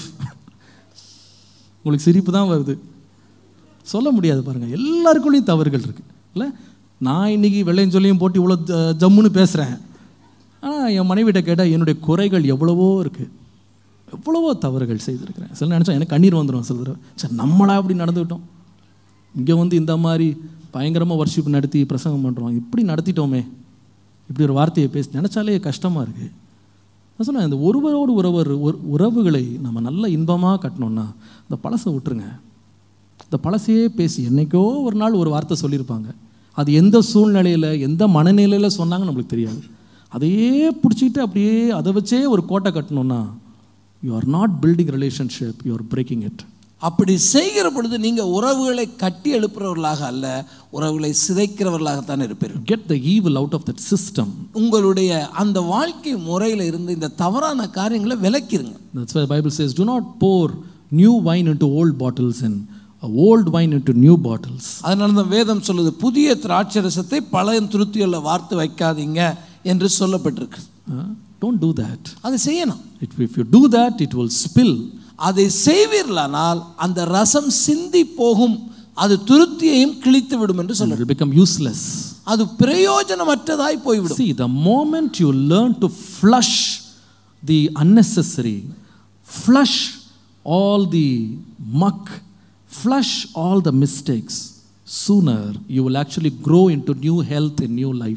Speaker 1: உங்களுக்கு சிரிப்பு தான் வருது சொல்ல முடியாது பாருங்கள் எல்லாருக்குள்ளேயும் தவறுகள் இருக்குது இல்லை நான் இன்னைக்கு வெள்ளையும் சொல்லியும் போட்டு இவ்வளோ ஜ- ஜம்முன்னு பேசுகிறேன் ஆனால் என் மனைவிட்ட கேட்டால் என்னுடைய குறைகள் எவ்வளவோ இருக்குது எவ்வளவோ தவறுகள் செய்திருக்கிறேன் சில நினச்சா எனக்கு கண்ணீர் வந்துடும் சில தடவை சரி நம்மளா அப்படி நடந்துக்கிட்டோம் இங்கே வந்து இந்த மாதிரி பயங்கரமாக வர்ஷிப் நடத்தி பிரசங்கம் பண்ணுறோம் இப்படி நடத்திட்டோமே இப்படி ஒரு வார்த்தையை பேசி நினச்சாலே கஷ்டமாக இருக்குது நான் சொன்னேன் இந்த ஒருவரோடு ஒருவர் ஒரு உறவுகளை நம்ம நல்ல இன்பமாக கட்டணும்னா இந்த பழசை விட்டுருங்க இந்த பழசையே பேசி என்னைக்கோ ஒரு நாள் ஒரு வார்த்தை சொல்லியிருப்பாங்க அது எந்த சூழ்நிலையில் எந்த மனநிலையில் சொன்னாங்கன்னு நம்மளுக்கு தெரியாது அதையே பிடிச்சிக்கிட்டு அப்படியே அதை வச்சே ஒரு கோட்டை கட்டணும்னா you are not building relationship you are breaking it
Speaker 2: அப்படி செய்கிற பொழுது நீங்க உறவுகளை கட்டி எழுப்புறவர்களாக அல்ல உறவுகளை சிதைக்கிறவர்களாகத்தான் இருப்பீர்கள்
Speaker 1: get the evil out of that system
Speaker 2: உங்களுடைய அந்த வாழ்க்கை முறையில் இருந்து இந்த தவறான காரியங்களை விலக்கிருங்க
Speaker 1: That's why the Bible says, do not pour new wine into old bottles and uh, old wine into new bottles.
Speaker 2: அதனால தான் வேதம் சொல்லுது புதிய திராட்சரசத்தை பழைய துருத்திகளில் வார்த்து வைக்காதீங்க என்று சொல்லப்பட்டிருக்கு
Speaker 1: Uh, don't do that.
Speaker 2: அதை செய்யணும்
Speaker 1: It, if you do that, it will spill.
Speaker 2: அதை செய்வீர்களானால் அந்த ரசம் சிந்தி போகும் அது துருத்தியையும் கிழித்து விடும் என்று
Speaker 1: and
Speaker 2: சொல்ல
Speaker 1: It will become useless.
Speaker 2: அது பிரயோஜனமற்றதாய் போய்விடும்
Speaker 1: See, the moment you learn to flush the unnecessary, flush all the muck, flush all the mistakes, sooner you will actually grow into new health and new life.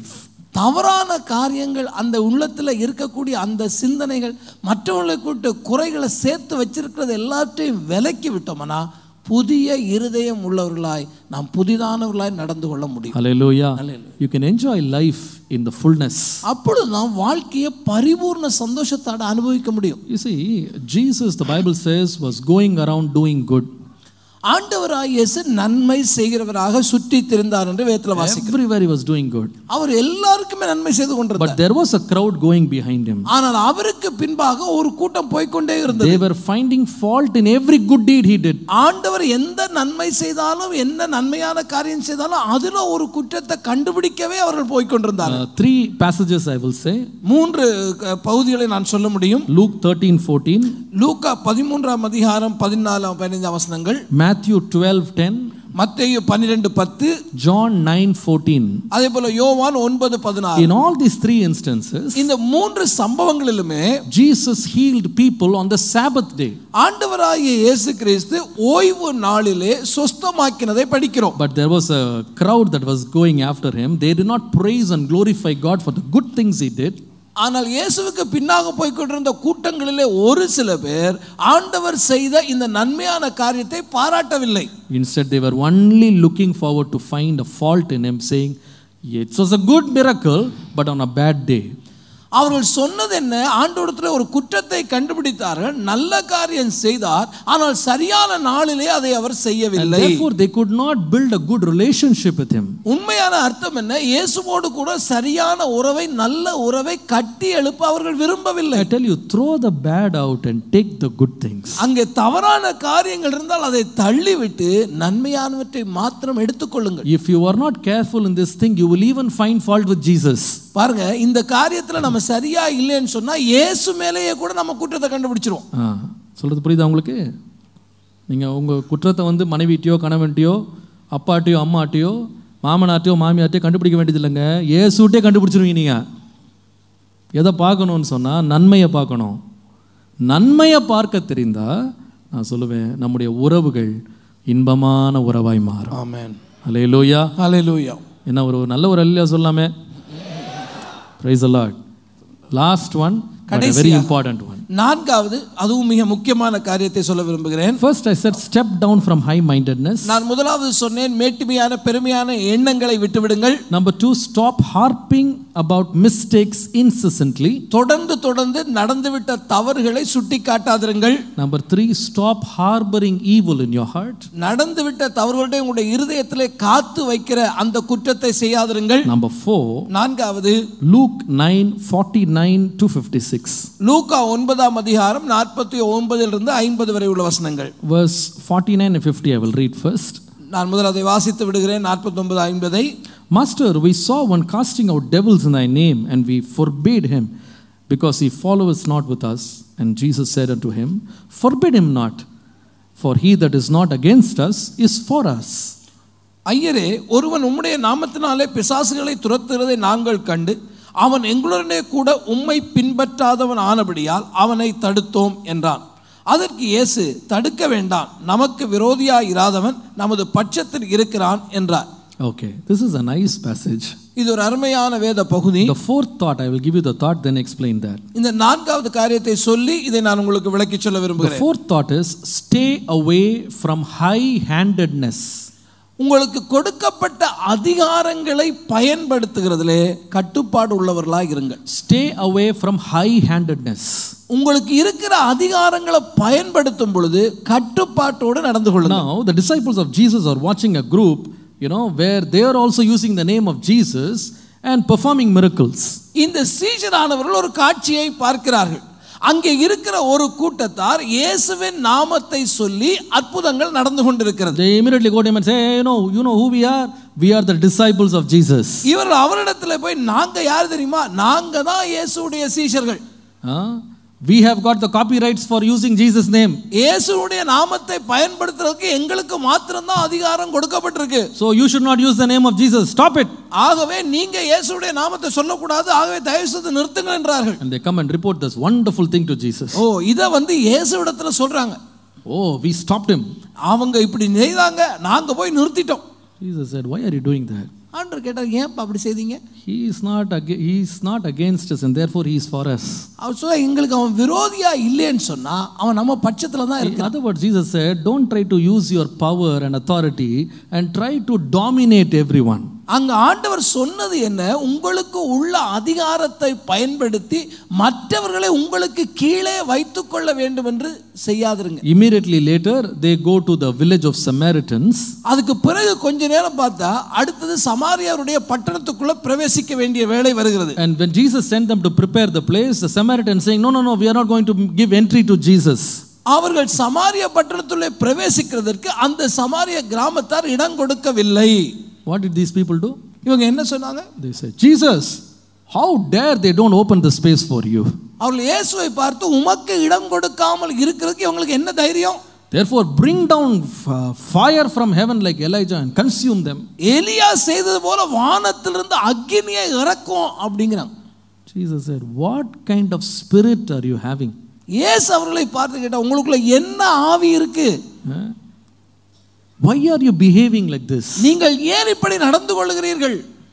Speaker 2: தவறான காரியங்கள் அந்த உள்ளத்தில் இருக்கக்கூடிய அந்த சிந்தனைகள் மற்றவங்களை கூட்ட குறைகளை சேர்த்து வச்சிருக்கிறது எல்லாத்தையும் விலக்கி விட்டோம்னா புதிய இருதயம் உள்ளவர்களாய் நாம் புதிதானவர்களாய் நடந்து கொள்ள முடியும்
Speaker 1: Hallelujah. You can enjoy life in the fullness.
Speaker 2: அப்பொழுது நாம் வாழ்க்கையை பரிபூர்ண சந்தோஷத்தோட அனுபவிக்க முடியும்
Speaker 1: You see, Jesus, the Bible says, was going around doing good.
Speaker 2: ஆண்டவராய் இயேசு நன்மை செய்கிறவராக சுற்றி திரிந்தார் என்று வேதத்தில் வாசிக்கிறோம்
Speaker 1: Everywhere he was doing good.
Speaker 2: அவர் எல்லாருக்குமே நன்மை செய்து கொண்டிருந்தார்
Speaker 1: But there was a crowd going behind him.
Speaker 2: ஆனால் அவருக்கு பின்பாக ஒரு கூட்டம் போய்க்கொண்டே இருந்தது
Speaker 1: They were finding fault in every good deed he did.
Speaker 2: ஆண்டவர் எந்த நன்மை செய்தாலும் என்ன நன்மையான காரியம் செய்தாலும் அதுல ஒரு குற்றத்தை கண்டுபிடிக்கவே அவர்கள் போய்க்கொண்டிருந்தார்
Speaker 1: Uh, three passages I will say
Speaker 2: மூன்று க- பகுதிகளை நான் சொல்ல முடியும்
Speaker 1: Luke 13 14,
Speaker 2: லூக்கா பதிமூன்றாம் அதிகாரம் பதினாலாம் பதினைஞ்சாம் வசனங்கள்
Speaker 1: Matthew 12 10,
Speaker 2: மத்தேயு பன்னிரெண்டு பத்து
Speaker 1: John 9 14.
Speaker 2: அதே போல யோவான் ஒன்பது பதினாறு
Speaker 1: In all these three instances,
Speaker 2: இந்த மூன்று சம்பவங்களிலுமே
Speaker 1: Jesus healed people on the Sabbath day.
Speaker 2: ஆண்டவராகிய இயேசு கிறிஸ்து ஓய்வு நாளிலே சொஸ்தமாக்கினதை படிக்கிறோம்
Speaker 1: But there was a crowd that was going after him. They did not praise and glorify God for the good things he did.
Speaker 2: ஆனால் இயேசுவுக்கு பின்னாக போய் கொண்டிருந்த கூட்டங்களிலே ஒரு சில பேர் ஆண்டவர் செய்த இந்த நன்மையான காரியத்தை பாராட்டவில்லை
Speaker 1: Instead, they were only looking forward to find a fault in him, saying, It was a good miracle, but on a bad day.
Speaker 2: அவர்கள் சொன்னது என்ன ஆண்டோடத்தில் ஒரு குற்றத்தை கண்டுபிடித்தார்கள் நல்ல காரியம் செய்தார் ஆனால் சரியான நாளிலே அதை அவர்
Speaker 1: And
Speaker 2: செய்யவில்லை
Speaker 1: therefore, they could not build a good relationship with him.
Speaker 2: உண்மையான அர்த்தம் என்ன இயேசுவோடு கூட சரியான உறவை நல்ல உறவை கட்டி எழுப்ப அவர்கள் விரும்பவில்லை
Speaker 1: I tell you, throw the bad out and take the good things.
Speaker 2: அங்கே தவறான காரியங்கள் இருந்தால் அதை தள்ளிவிட்டு நன்மையானவற்றை மாத்திரம் எடுத்துக்கொள்ளுங்கள்
Speaker 1: If you are not careful in this thing, you will even find fault with Jesus.
Speaker 2: பாருங்க இந்த காரியத்துல நம்ம சரியா இல்லைன்னு சொன்னா இயேசு மேலேயே கூட நம்ம குற்றத்தை கண்டுபிடிச்சிருவோம்
Speaker 1: ஆ சொல்கிறது புரியுதா உங்களுக்கு நீங்கள் உங்கள் குற்றத்தை வந்து மனைவிட்டையோ கணவன்ட்டையோ அப்பாட்டையோ அம்மாட்டையோ மாமனார்ட்டையோ மாமியார்ட்டையோ கண்டுபிடிக்க வேண்டியது இல்லைங்க ஏசுட்டே கண்டுபிடிச்சிருவீங்க நீங்கள் எதை பார்க்கணும்னு சொன்னால் நன்மையை பார்க்கணும் நன்மையை பார்க்க தெரிந்தால் நான் சொல்லுவேன் நம்முடைய உறவுகள் இன்பமான உறவாய் மாறும்
Speaker 2: ஆமென்
Speaker 1: அலையலூயா
Speaker 2: ஹalleluya
Speaker 1: என்ன ஒரு நல்ல ஒரு அல்லையா சொல்லாமே praise a lot last one very important one
Speaker 2: நான்காவது அதுவும் மிக முக்கியமான காரியத்தை சொல்ல விரும்புகிறேன்
Speaker 1: First, I said, step down from high mindedness.
Speaker 2: நான் முதலாவது சொன்னேன் மேட்டுமையான பெருமையான எண்ணங்களை விட்டுவிடுங்கள்
Speaker 1: Number two, stop harping about mistakes incessantly.
Speaker 2: தொடர்ந்து தொடர்ந்து நடந்துவிட்ட தவறுகளை சுட்டி காட்டாதிருங்கள்
Speaker 1: Number three, stop harboring evil in your heart.
Speaker 2: நடந்துவிட்ட தவறுகளுடைய உங்களுடைய இருதயத்திலே காத்து வைக்கிற அந்த குற்றத்தை செய்யாதிருங்கள்
Speaker 1: Number four,
Speaker 2: நான்காவது
Speaker 1: Luke 9 49 to 56.
Speaker 2: லூக்கா ஒன்பதாம் அதிகாரம் நாற்பத்தி ஒன்பதிலிருந்து ஐம்பது வரை உள்ள வசனங்கள்
Speaker 1: Verse 49 and 50, I will read first.
Speaker 2: நான் முதல் அதை வாசித்து விடுகிறேன் நாற்பத்தி ஒன்பது ஐம்பதை
Speaker 1: Master, we saw one casting out devils in thy name, and we forbade him, because he followeth not with us. And Jesus said unto him, Forbid him not, for he that is not against us is for us.
Speaker 2: ஐயரே ஒருவன் உம்முடைய நாமத்தினாலே பிசாசுகளை துரத்துகிறதை நாங்கள் கண்டு அவன் எங்களுடனே கூட உம்மை பின்பற்றாதவன் ஆனபடியால் அவனை தடுத்தோம் என்றான் அதற்கு இயேசு தடுக்க வேண்டாம் நமக்கு விரோதியாய் இராதவன் நமது பட்சத்தில் இருக்கிறான் என்றார்
Speaker 1: Okay, this is a nice passage.
Speaker 2: இது ஒரு அருமையான வேத பகுதி
Speaker 1: The fourth thought, I will give you the thought, then explain that.
Speaker 2: இந்த நான்காவது காரியத்தை சொல்லி இதை நான் உங்களுக்கு விளக்கி சொல்ல
Speaker 1: The
Speaker 2: விரும்புகிறேன்
Speaker 1: fourth thought is stay away from high handedness.
Speaker 2: உங்களுக்கு கொடுக்கப்பட்ட அதிகாரங்களை பயன்படுத்துகிறதிலே கட்டுப்பாடு உள்ளவர்களாக இருங்கள்
Speaker 1: Stay away from high handedness.
Speaker 2: உங்களுக்கு இருக்கிற அதிகாரங்களை பயன்படுத்தும் பொழுது கட்டுப்பாட்டோடு நடந்து கொள்ளுங்க
Speaker 1: Now, the disciples of Jesus are watching a group, you know, where they are also using the name of Jesus and performing miracles.
Speaker 2: இந்த சீஷரானவர்கள் ஒரு காட்சியை பார்க்கிறார்கள் அங்கே இருக்கிற ஒரு கூட்டத்தார் இயேசுவின் நாமத்தை சொல்லி அற்புதங்கள் நடந்து கொண்டிருக்கிறது
Speaker 1: They immediately go to him and say, hey, you know, you know who we are? We are the disciples of Jesus.
Speaker 2: இவர்கள் அவரிடத்துல போய் நாங்க யார் தெரியுமா நாங்க தான் இயேசுடைய சீஷர்கள்
Speaker 1: Huh? We have got the copyrights for using Jesus' name.
Speaker 2: இயேசுடைய நாமத்தை பயன்படுத்துறதுக்கு எங்களுக்கு மாத்திரம்தான் அதிகாரம் கொடுக்கப்பட்டிருக்கு
Speaker 1: So you should not use the name of Jesus. Stop it.
Speaker 2: ஆகவே நீங்க இயேசுடைய நாமத்தை சொல்லக்கூடாது ஆகவே தயவு செய்து நிறுத்துங்கள் என்றார்கள்
Speaker 1: And they come and report this wonderful thing to Jesus.
Speaker 2: ஓ இதை வந்து இயேசுவிடத்துல சொல்றாங்க
Speaker 1: Oh, we stopped him.
Speaker 2: அவங்க இப்படி செய்தாங்க நாங்க போய் நிறுத்திட்டோம்
Speaker 1: Jesus said, Why are you doing that?
Speaker 2: ஆண்டவர் கேட்டார் ஏன்ப்பா அப்படி செய்தீங்க
Speaker 1: He is not, aga- he is not against us and therefore he is for us.
Speaker 2: அவர் சொல்ல எங்களுக்கு அவன் விரோதியா இல்லைன்னு சொன்னா அவன் நம்ம பட்சத்துல தான்
Speaker 1: In
Speaker 2: இருக்கான்
Speaker 1: other words, Jesus said, Don't try to use your power and authority and try to dominate everyone.
Speaker 2: அங்க ஆண்டவர் சொன்னது என்ன உங்களுக்கு உள்ள அதிகாரத்தை பயன்படுத்தி மற்றவர்களை உங்களுக்கு கீழே வைத்துக் கொள்ள வேண்டும் என்று செய்யாதிருங்க
Speaker 1: Immediately later, they go to the village of Samaritans
Speaker 2: அதுக்கு பிறகு கொஞ்ச நேரம் பார்த்தா அடுத்தது சமாரியாருடைய பட்டணத்துக்குள்ள பிரவேசிக்க வேண்டிய வேலை வருகிறது
Speaker 1: And when Jesus sent them to prepare the place, the Samaritans saying, No, no, no, we are not going to give entry to Jesus.
Speaker 2: அவர்கள் சமாரிய பட்டணத்துள்ளே பிரவேசிக்கிறதற்கு அந்த சமாரிய கிராமத்தார் இடம் கொடுக்கவில்லை
Speaker 1: What did these people do?
Speaker 2: இவங்க என்ன சொன்னாங்க
Speaker 1: They said, Jesus, how dare they don't open the space for you?
Speaker 2: அவர்கள் இயேசுவை பார்த்து உமக்கு இடம் கொடுக்காமல் இருக்கிறதுக்கு இவங்களுக்கு என்ன தைரியம்
Speaker 1: Therefore, bring down f- fire from heaven like Elijah and consume them.
Speaker 2: எலியா செய்தது போல வானத்திலிருந்து அக்கினியை இறக்கும் அப்படிங்கிறாங்க
Speaker 1: Jesus said, What kind of spirit are you having?
Speaker 2: இயேசு அவர்களை பார்த்து கேட்டா உங்களுக்குள்ள என்ன ஆவி இருக்கு
Speaker 1: Huh? Why are you behaving like this?
Speaker 2: நீங்கள் ஏன் இப்படி நடந்து கொள்கிறீர்கள்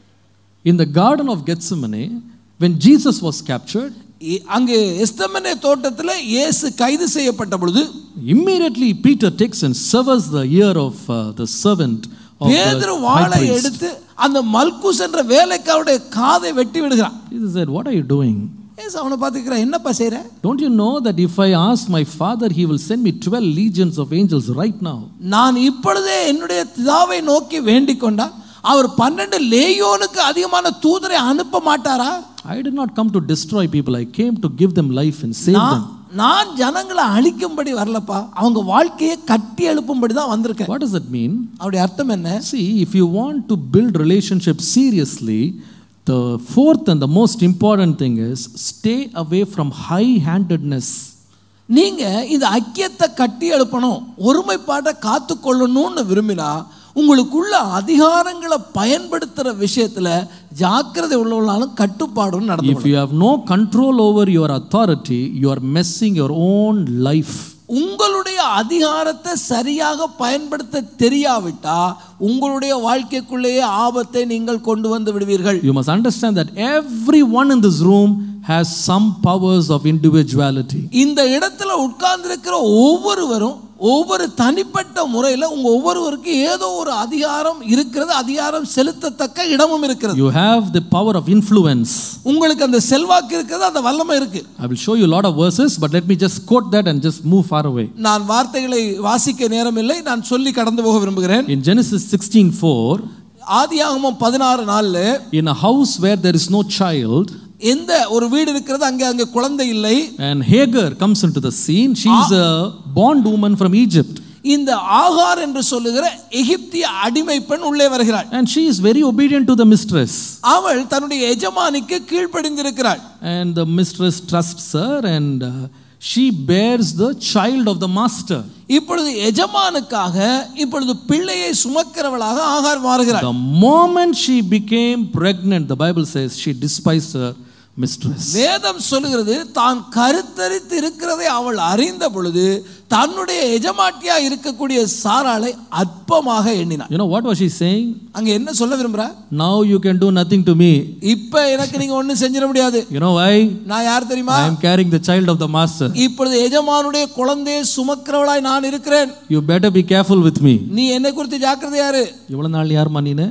Speaker 1: In the Garden of Gethsemane, when Jesus was captured,
Speaker 2: இ- அங்கு எஸ்தமனே தோட்டத்தில் இயேசு கைது செய்யப்பட்ட பொழுது
Speaker 1: immediately Peter takes and severs the ear of uh, the servant of
Speaker 2: பேதுரு
Speaker 1: the high
Speaker 2: வாளை
Speaker 1: priest.
Speaker 2: எடுத்து அந்த மல்குஸ் என்ற வேலைக்காருடைய காதை வெட்டி விடுகிறான்
Speaker 1: Jesus said, What are you doing?
Speaker 2: ஏசு அவனை பார்த்துக்கிறான் என்னப்பா செய்ற
Speaker 1: Don't you know that if I ask my father, he will send me 12 legions of angels right now?
Speaker 2: நான் இப்பொழுதே என்னுடைய பிதாவை நோக்கி வேண்டிக் கொண்டா அவர் பன்னெண்டு லேயோனுக்கு அதிகமான தூதரை அனுப்ப மாட்டாரா
Speaker 1: I did not come to destroy people, I came to give them life and save
Speaker 2: நான்
Speaker 1: them.
Speaker 2: நான் ஜனங்களை அழிக்கும்படி வரலப்பா அவங்க வாழ்க்கையை கட்டி எழுப்பும்படி தான் வந்திருக்கேன்
Speaker 1: What does that mean?
Speaker 2: அவருடைய அர்த்தம் என்ன
Speaker 1: See, if you want to build relationships seriously, the fourth and the most important thing is stay away from high handedness.
Speaker 2: நீங்க இந்த ஐக்கியத்தை கட்டி எழுப்பணும் ஒருமைப்பாட்டை காத்துக்கொள்ளணும்னு விரும்பினா உங்களுக்குள்ள அதிகாரங்களை பயன்படுத்துற விஷயத்துல ஜாக்கிரதை உள்ளவர்களாலும் கட்டுப்பாடும் நடந்து
Speaker 1: If you have no control over your authority, you are messing your own life.
Speaker 2: உங்களுடைய அதிகாரத்தை சரியாக பயன்படுத்த தெரியாவிட்டா உங்களுடைய வாழ்க்கைக்குள்ளேயே ஆபத்தை நீங்கள் கொண்டு வந்து விடுவீர்கள்
Speaker 1: You must understand that everyone in this room has some powers of individuality.
Speaker 2: இந்த இடத்துல உட்கார்ந்திருக்கிற ஒவ்வொருவரும் ஒவ்வொரு தனிப்பட்ட முறையில் உங்க ஒவ்வொருவருக்கு ஏதோ ஒரு அதிகாரம் இருக்கிறது அதிகாரம் செலுத்தத்தக்க இடமும் இருக்கிறது
Speaker 1: You have the power of influence.
Speaker 2: உங்களுக்கு அந்த செல்வாக்கு இருக்கிறது அந்த வல்லமை இருக்கு
Speaker 1: I will show you a lot of verses, but let me just quote that and just move far away.
Speaker 2: நான் வார்த்தைகளை வாசிக்க நேரமில்லை நான் சொல்லி கடந்து போக விரும்புகிறேன்
Speaker 1: In Genesis 16:4,
Speaker 2: ஆதியாகமம் பதினாறு நாள்ல
Speaker 1: in a house where there is no child,
Speaker 2: எந்த ஒரு வீடு இருக்கிறது அங்கே அங்கே குழந்தை இல்லை
Speaker 1: and Hagar comes into the scene. She is a bondwoman from Egypt,
Speaker 2: இந்த ஆகார் என்று சொல்லுகிற எகிப்திய அடிமை பெண் உள்ளே வருகிறாள்
Speaker 1: and she is very obedient to the mistress.
Speaker 2: அவள் தன்னுடைய எஜமானிக்கு கீழ்ப்படிந்திருக்கிறாள்
Speaker 1: And the mistress trusts her, and uh, she bears the child of the master.
Speaker 2: இப்பொழுது எஜமானுக்காக இப்பொழுது பிள்ளையை சுமக்கிறவளாக ஆகார் மாறுகிறாள்
Speaker 1: The moment she became pregnant, the Bible says she despised her mistress.
Speaker 2: வேதம் சொல்லுகிறது தான் கருத்தரித்து இருக்கிறதை அவள் அறிந்த பொழுது தன்னுடைய எஜமாட்டியா இருக்கக்கூடிய சாராளை அற்பமாக எண்ணினாள்
Speaker 1: You know what was she saying?
Speaker 2: அங்க என்ன சொல்ல விரும்புறா
Speaker 1: Now you can do nothing to me.
Speaker 2: இப்ப எனக்கு நீங்க ஒண்ணும் செஞ்சிட முடியாது
Speaker 1: You know why?
Speaker 2: நான் யார் தெரியுமா
Speaker 1: I am carrying the child of the master.
Speaker 2: இப்பொழுது எஜமானுடைய குழந்தையை சுமக்கிறவளாய் நான் இருக்கிறேன்
Speaker 1: You better be careful with me.
Speaker 2: நீ என்னை குறித்து ஜாக்கிரதையாரு
Speaker 1: இவ்வளோ நாள் யார் நீனு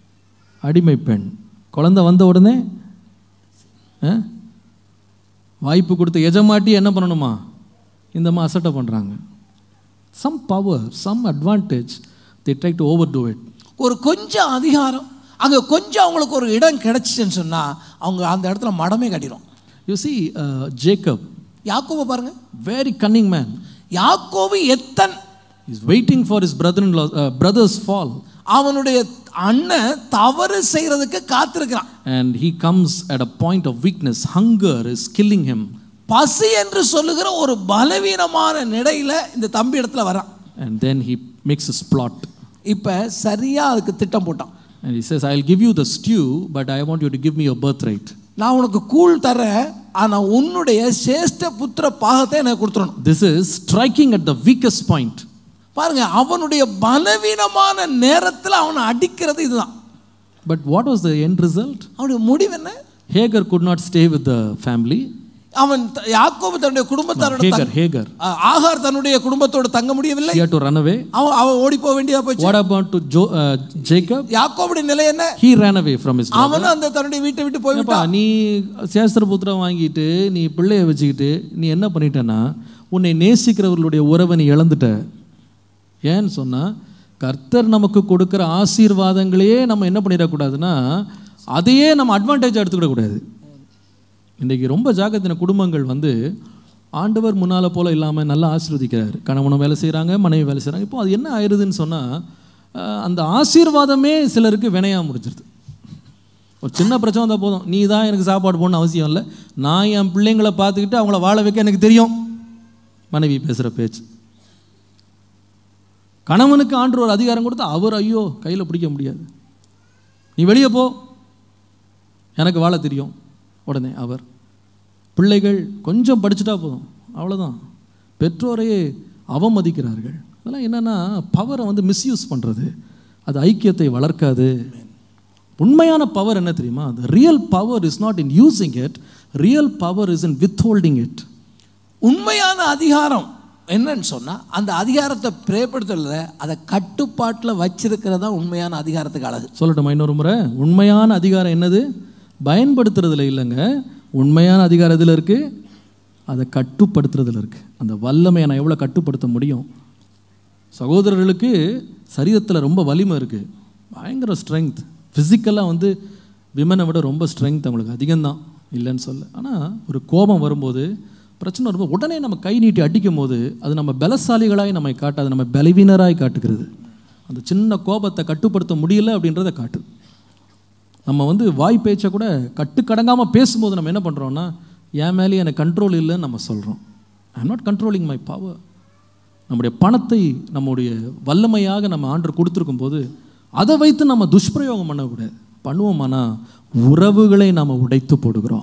Speaker 1: அடிமை பெண் குழந்தை வந்த உடனே ஆ? வாய்ப்பு கொடுத்த எஜமாட்டி என்ன பண்ணணுமா இந்தம்மா அசட்டை பண்ணுறாங்க some power some advantage they try to overdo it
Speaker 2: ஒரு கொஞ்சம் அதிகாரம் அங்க கொஞ்சம் அவங்களுக்கு ஒரு இடம் கிடைச்சிச்சுன்னு சொன்னா அவங்க அந்த இடத்துல மடமே கட்டிடும்
Speaker 1: you see uh, jacob
Speaker 2: யாக்கோபை பாருங்க
Speaker 1: very cunning man
Speaker 2: யாக்கோபு எத்தன்
Speaker 1: he's waiting for his brother-in-law uh, brother's fall
Speaker 2: அவனுடைய அண்ணன் தவறு செய்யறதுக்கு காத்திருக்கிறான்
Speaker 1: and he comes at a point of weakness hunger is killing him
Speaker 2: பசி என்று சொல்லுகிற ஒரு பலவீனமான நிலையில இந்த தம்பி இடத்துல வரான்
Speaker 1: and then he makes his plot
Speaker 2: இப்ப சரியா அதுக்கு திட்டம் போட்டான்
Speaker 1: And he says, I'll give you the stew, but I want you to give me your birthright.
Speaker 2: நான் உனக்கு கூழ் தரேன் ஆனா உன்னுடைய சேஷ்ட புத்திர பாகத்தை எனக்கு கொடுத்துடணும்
Speaker 1: This is striking at the weakest point.
Speaker 2: பாருங்க அவனுடைய பலவீனமான நேரத்துல அவனை அடிக்கிறது இதுதான்
Speaker 1: But what was the end result?
Speaker 2: அவனுடைய முடிவு என்ன
Speaker 1: Hagar could not stay with the family.
Speaker 2: அவன் த- யாக்கோபு தன்னுடைய குடும்பத்தாரோட
Speaker 1: Hagar,
Speaker 2: தங்க-
Speaker 1: Hagar.
Speaker 2: ஆ- ஆகார் தன்னுடைய குடும்பத்தோட தங்க முடியவில்லை
Speaker 1: He had to run away.
Speaker 2: அவன் அவன் ஓடி போக வேண்டியதா போச்சு
Speaker 1: What about to jo- uh, Jacob?
Speaker 2: யாக்கோபுடைய நிலை என்ன
Speaker 1: He ran away from his brother.
Speaker 2: அவனும் அந்த தன்னுடைய வீட்டை விட்டு
Speaker 1: ஏப்பா
Speaker 2: போய்விட்டான்
Speaker 1: நீ சேஸ்திரபுத்திரம் வாங்கிட்டு நீ பிள்ளைய வச்சுக்கிட்டு நீ என்ன பண்ணிட்டேன்னா உன்னை நேசிக்கிறவர்களுடைய உறவை நீ இழந்துட்ட ஏன்னு சொன்னா கர்த்தர் நமக்கு கொடுக்குற ஆசீர்வாதங்களையே நம்ம என்ன பண்ணிடக்கூடாதுன்னா அதையே நம்ம அட்வான்டேஜ் எடுத்துக்கிடக்கூடாது இன்றைக்கி ரொம்ப ஜாக்கிரத்தின குடும்பங்கள் வந்து ஆண்டவர் முன்னால் போல இல்லாமல் நல்லா ஆசீர்வதிக்கிறார் கணவனும் வேலை செய்கிறாங்க மனைவி வேலை செய்கிறாங்க இப்போ அது என்ன ஆயிடுதுன்னு சொன்னால் அந்த ஆசீர்வாதமே சிலருக்கு வினையாக முடிஞ்சிருது ஒரு சின்ன பிரச்சனை வந்தால் போதும் நீ தான் எனக்கு சாப்பாடு போடணும்னு அவசியம் இல்லை நான் என் பிள்ளைங்களை பார்த்துக்கிட்டு அவங்கள வாழ வைக்க எனக்கு தெரியும் மனைவி பேசுகிற பேச்சு கணவனுக்கு ஆண்டு ஒரு அதிகாரம் கொடுத்தா அவர் ஐயோ கையில் பிடிக்க முடியாது நீ வெளியே போ எனக்கு வாழ தெரியும் உடனே அவர் பிள்ளைகள் கொஞ்சம் படிச்சுட்டா போதும் அவ்வளோதான் பெற்றோரையே அவமதிக்கிறார்கள் அதெல்லாம் என்னென்னா பவரை வந்து மிஸ்யூஸ் பண்ணுறது அது ஐக்கியத்தை வளர்க்காது உண்மையான பவர் என்ன தெரியுமா the real power is not in using it real power is in withholding it
Speaker 2: உண்மையான அதிகாரம் என்னன்னு சொன்னா அந்த அதிகாரத்தை பிரேப்படுத்துறத அதை கட்டுப்பாட்டில் வச்சிருக்கிறது தான் உண்மையான அதிகாரத்துக்கு அழகு
Speaker 1: சொல்லட்டுமா இன்னொரு முறை உண்மையான அதிகாரம் என்னது பயன்படுத்துறதுல இல்லைங்க உண்மையான அதிகாரம் எதில் இருக்குது அதை கட்டுப்படுத்துறதுல இருக்குது அந்த வல்லமையை நான் எவ்வளோ கட்டுப்படுத்த முடியும் சகோதரர்களுக்கு சரீரத்தில் ரொம்ப வலிமை இருக்குது பயங்கர ஸ்ட்ரென்த் ஃபிசிக்கலாக வந்து விமனை விட ரொம்ப ஸ்ட்ரென்த் அவங்களுக்கு அதிகம்தான் இல்லைன்னு சொல்ல ஆனால் ஒரு கோபம் வரும்போது பிரச்சனை வரும்போது உடனே நம்ம கை நீட்டி அடிக்கும் போது அது நம்ம பலசாலிகளாய் நம்மை காட்டாது நம்ம பலவீனராய் காட்டுகிறது அந்த சின்ன கோபத்தை கட்டுப்படுத்த முடியல அப்படின்றத காட்டுது நம்ம வந்து வாய் பேச்சை கூட கட்டுக்கடங்காமல் பேசும்போது நம்ம என்ன பண்ணுறோம்னா என் மேலே எனக்கு கண்ட்ரோல் இல்லைன்னு நம்ம சொல்கிறோம் I am not controlling my power நம்முடைய பணத்தை நம்முடைய வல்லமையாக நம்ம ஆண்டு கொடுத்துருக்கும் போது அதை வைத்து நம்ம துஷ்பிரயோகம் பண்ணக்கூடாது பண்ணுவோமானா உறவுகளை நாம் உடைத்து போடுகிறோம்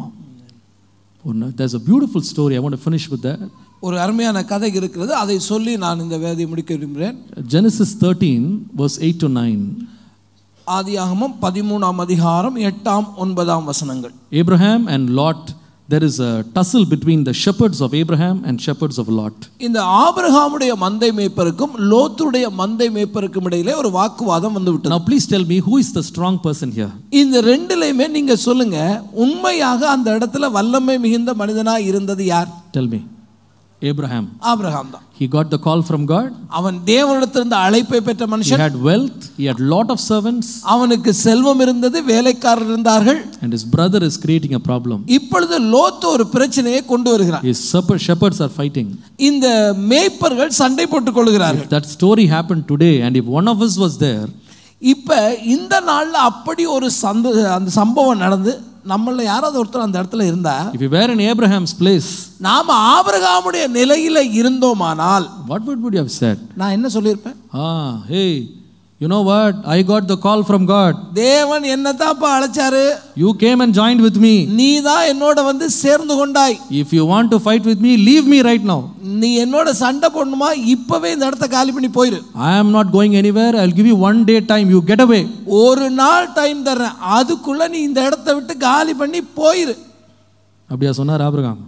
Speaker 1: ஒன்று there's a beautiful story I want finish with that
Speaker 2: ஒரு அருமையான கதை இருக்கிறது அதை சொல்லி நான் இந்த வேதையை முடிக்க விரும்புகிறேன்
Speaker 1: Genesis 13, verse 8 to 9.
Speaker 2: ஆதியாகமம் பதிமூணாம் அதிகாரம் எட்டாம் ஒன்பதாம் வசனங்கள்
Speaker 1: Abraham and Lot, there is a tussle between the shepherds of Abraham and shepherds of Lot.
Speaker 2: இந்த ஆபிரகாமுடைய மந்தை மேய்ப்பருக்கும் லோத்துடைய மந்தை மேய்ப்பருக்கும் இடையிலே ஒரு வாக்குவாதம் வந்து விட்டது
Speaker 1: Now, please tell me who is the strong person here?
Speaker 2: இந்த ரெண்டுலையுமே நீங்க சொல்லுங்க உண்மையாக அந்த இடத்துல வல்லமை மிகுந்த மனிதனா இருந்தது யார்
Speaker 1: Tell me. Abraham.
Speaker 2: ஆபிரகாம் தான்
Speaker 1: He got the call from God.
Speaker 2: அவன் தேவனிடத்திலிருந்து அழைப்பை பெற்ற
Speaker 1: He
Speaker 2: மனுஷன்
Speaker 1: had wealth. He had lot of servants.
Speaker 2: அவனுக்கு செல்வம் இருந்தது வேலைக்காரர் இருந்தார்கள்
Speaker 1: And his brother is creating a problem.
Speaker 2: இப்பொழுது லோத்து ஒரு பிரச்சனையை கொண்டு வருகிறான்
Speaker 1: His shepherd- shepherds are fighting.
Speaker 2: இந்த மேய்ப்பர்கள் சண்டை போட்டுக் கொள்கிறார்கள்
Speaker 1: If that story happened today and if one of us was there,
Speaker 2: இப்ப இந்த நாள்ல அப்படி ஒரு சந்த அந்த சம்பவம் நடந்து நம்மள யாராவது ஒருத்தர் அந்த இடத்துல இருந்தா
Speaker 1: if we were in Abraham's place,
Speaker 2: நாம ஆபிரகாமுடைய நிலையில இருந்தோமானால்
Speaker 1: what would, would you have said?
Speaker 2: நான் என்ன சொல்லியிருப்பேன்
Speaker 1: Ah, hey, you know what? I got the call from God.
Speaker 2: தேவன் என்னத்தாப்பா அழைச்சாரு
Speaker 1: You came and joined with me.
Speaker 2: நீ தான் என்னோட வந்து சேர்ந்து கொண்டாய்
Speaker 1: If you want to fight with me, leave me right now.
Speaker 2: நீ என்னோட சண்டை போடணுமா இப்பவே இந்த இடத்த காலி பண்ணி போயிரு
Speaker 1: I am not going anywhere. I'll give you one day time. You get away.
Speaker 2: ஒரு நாள் டைம் தர்றேன் அதுக்குள்ள நீ இந்த இடத்த விட்டு காலி பண்ணி போயிரு
Speaker 1: அப்படியா சொன்னார் ஆபிரகாம்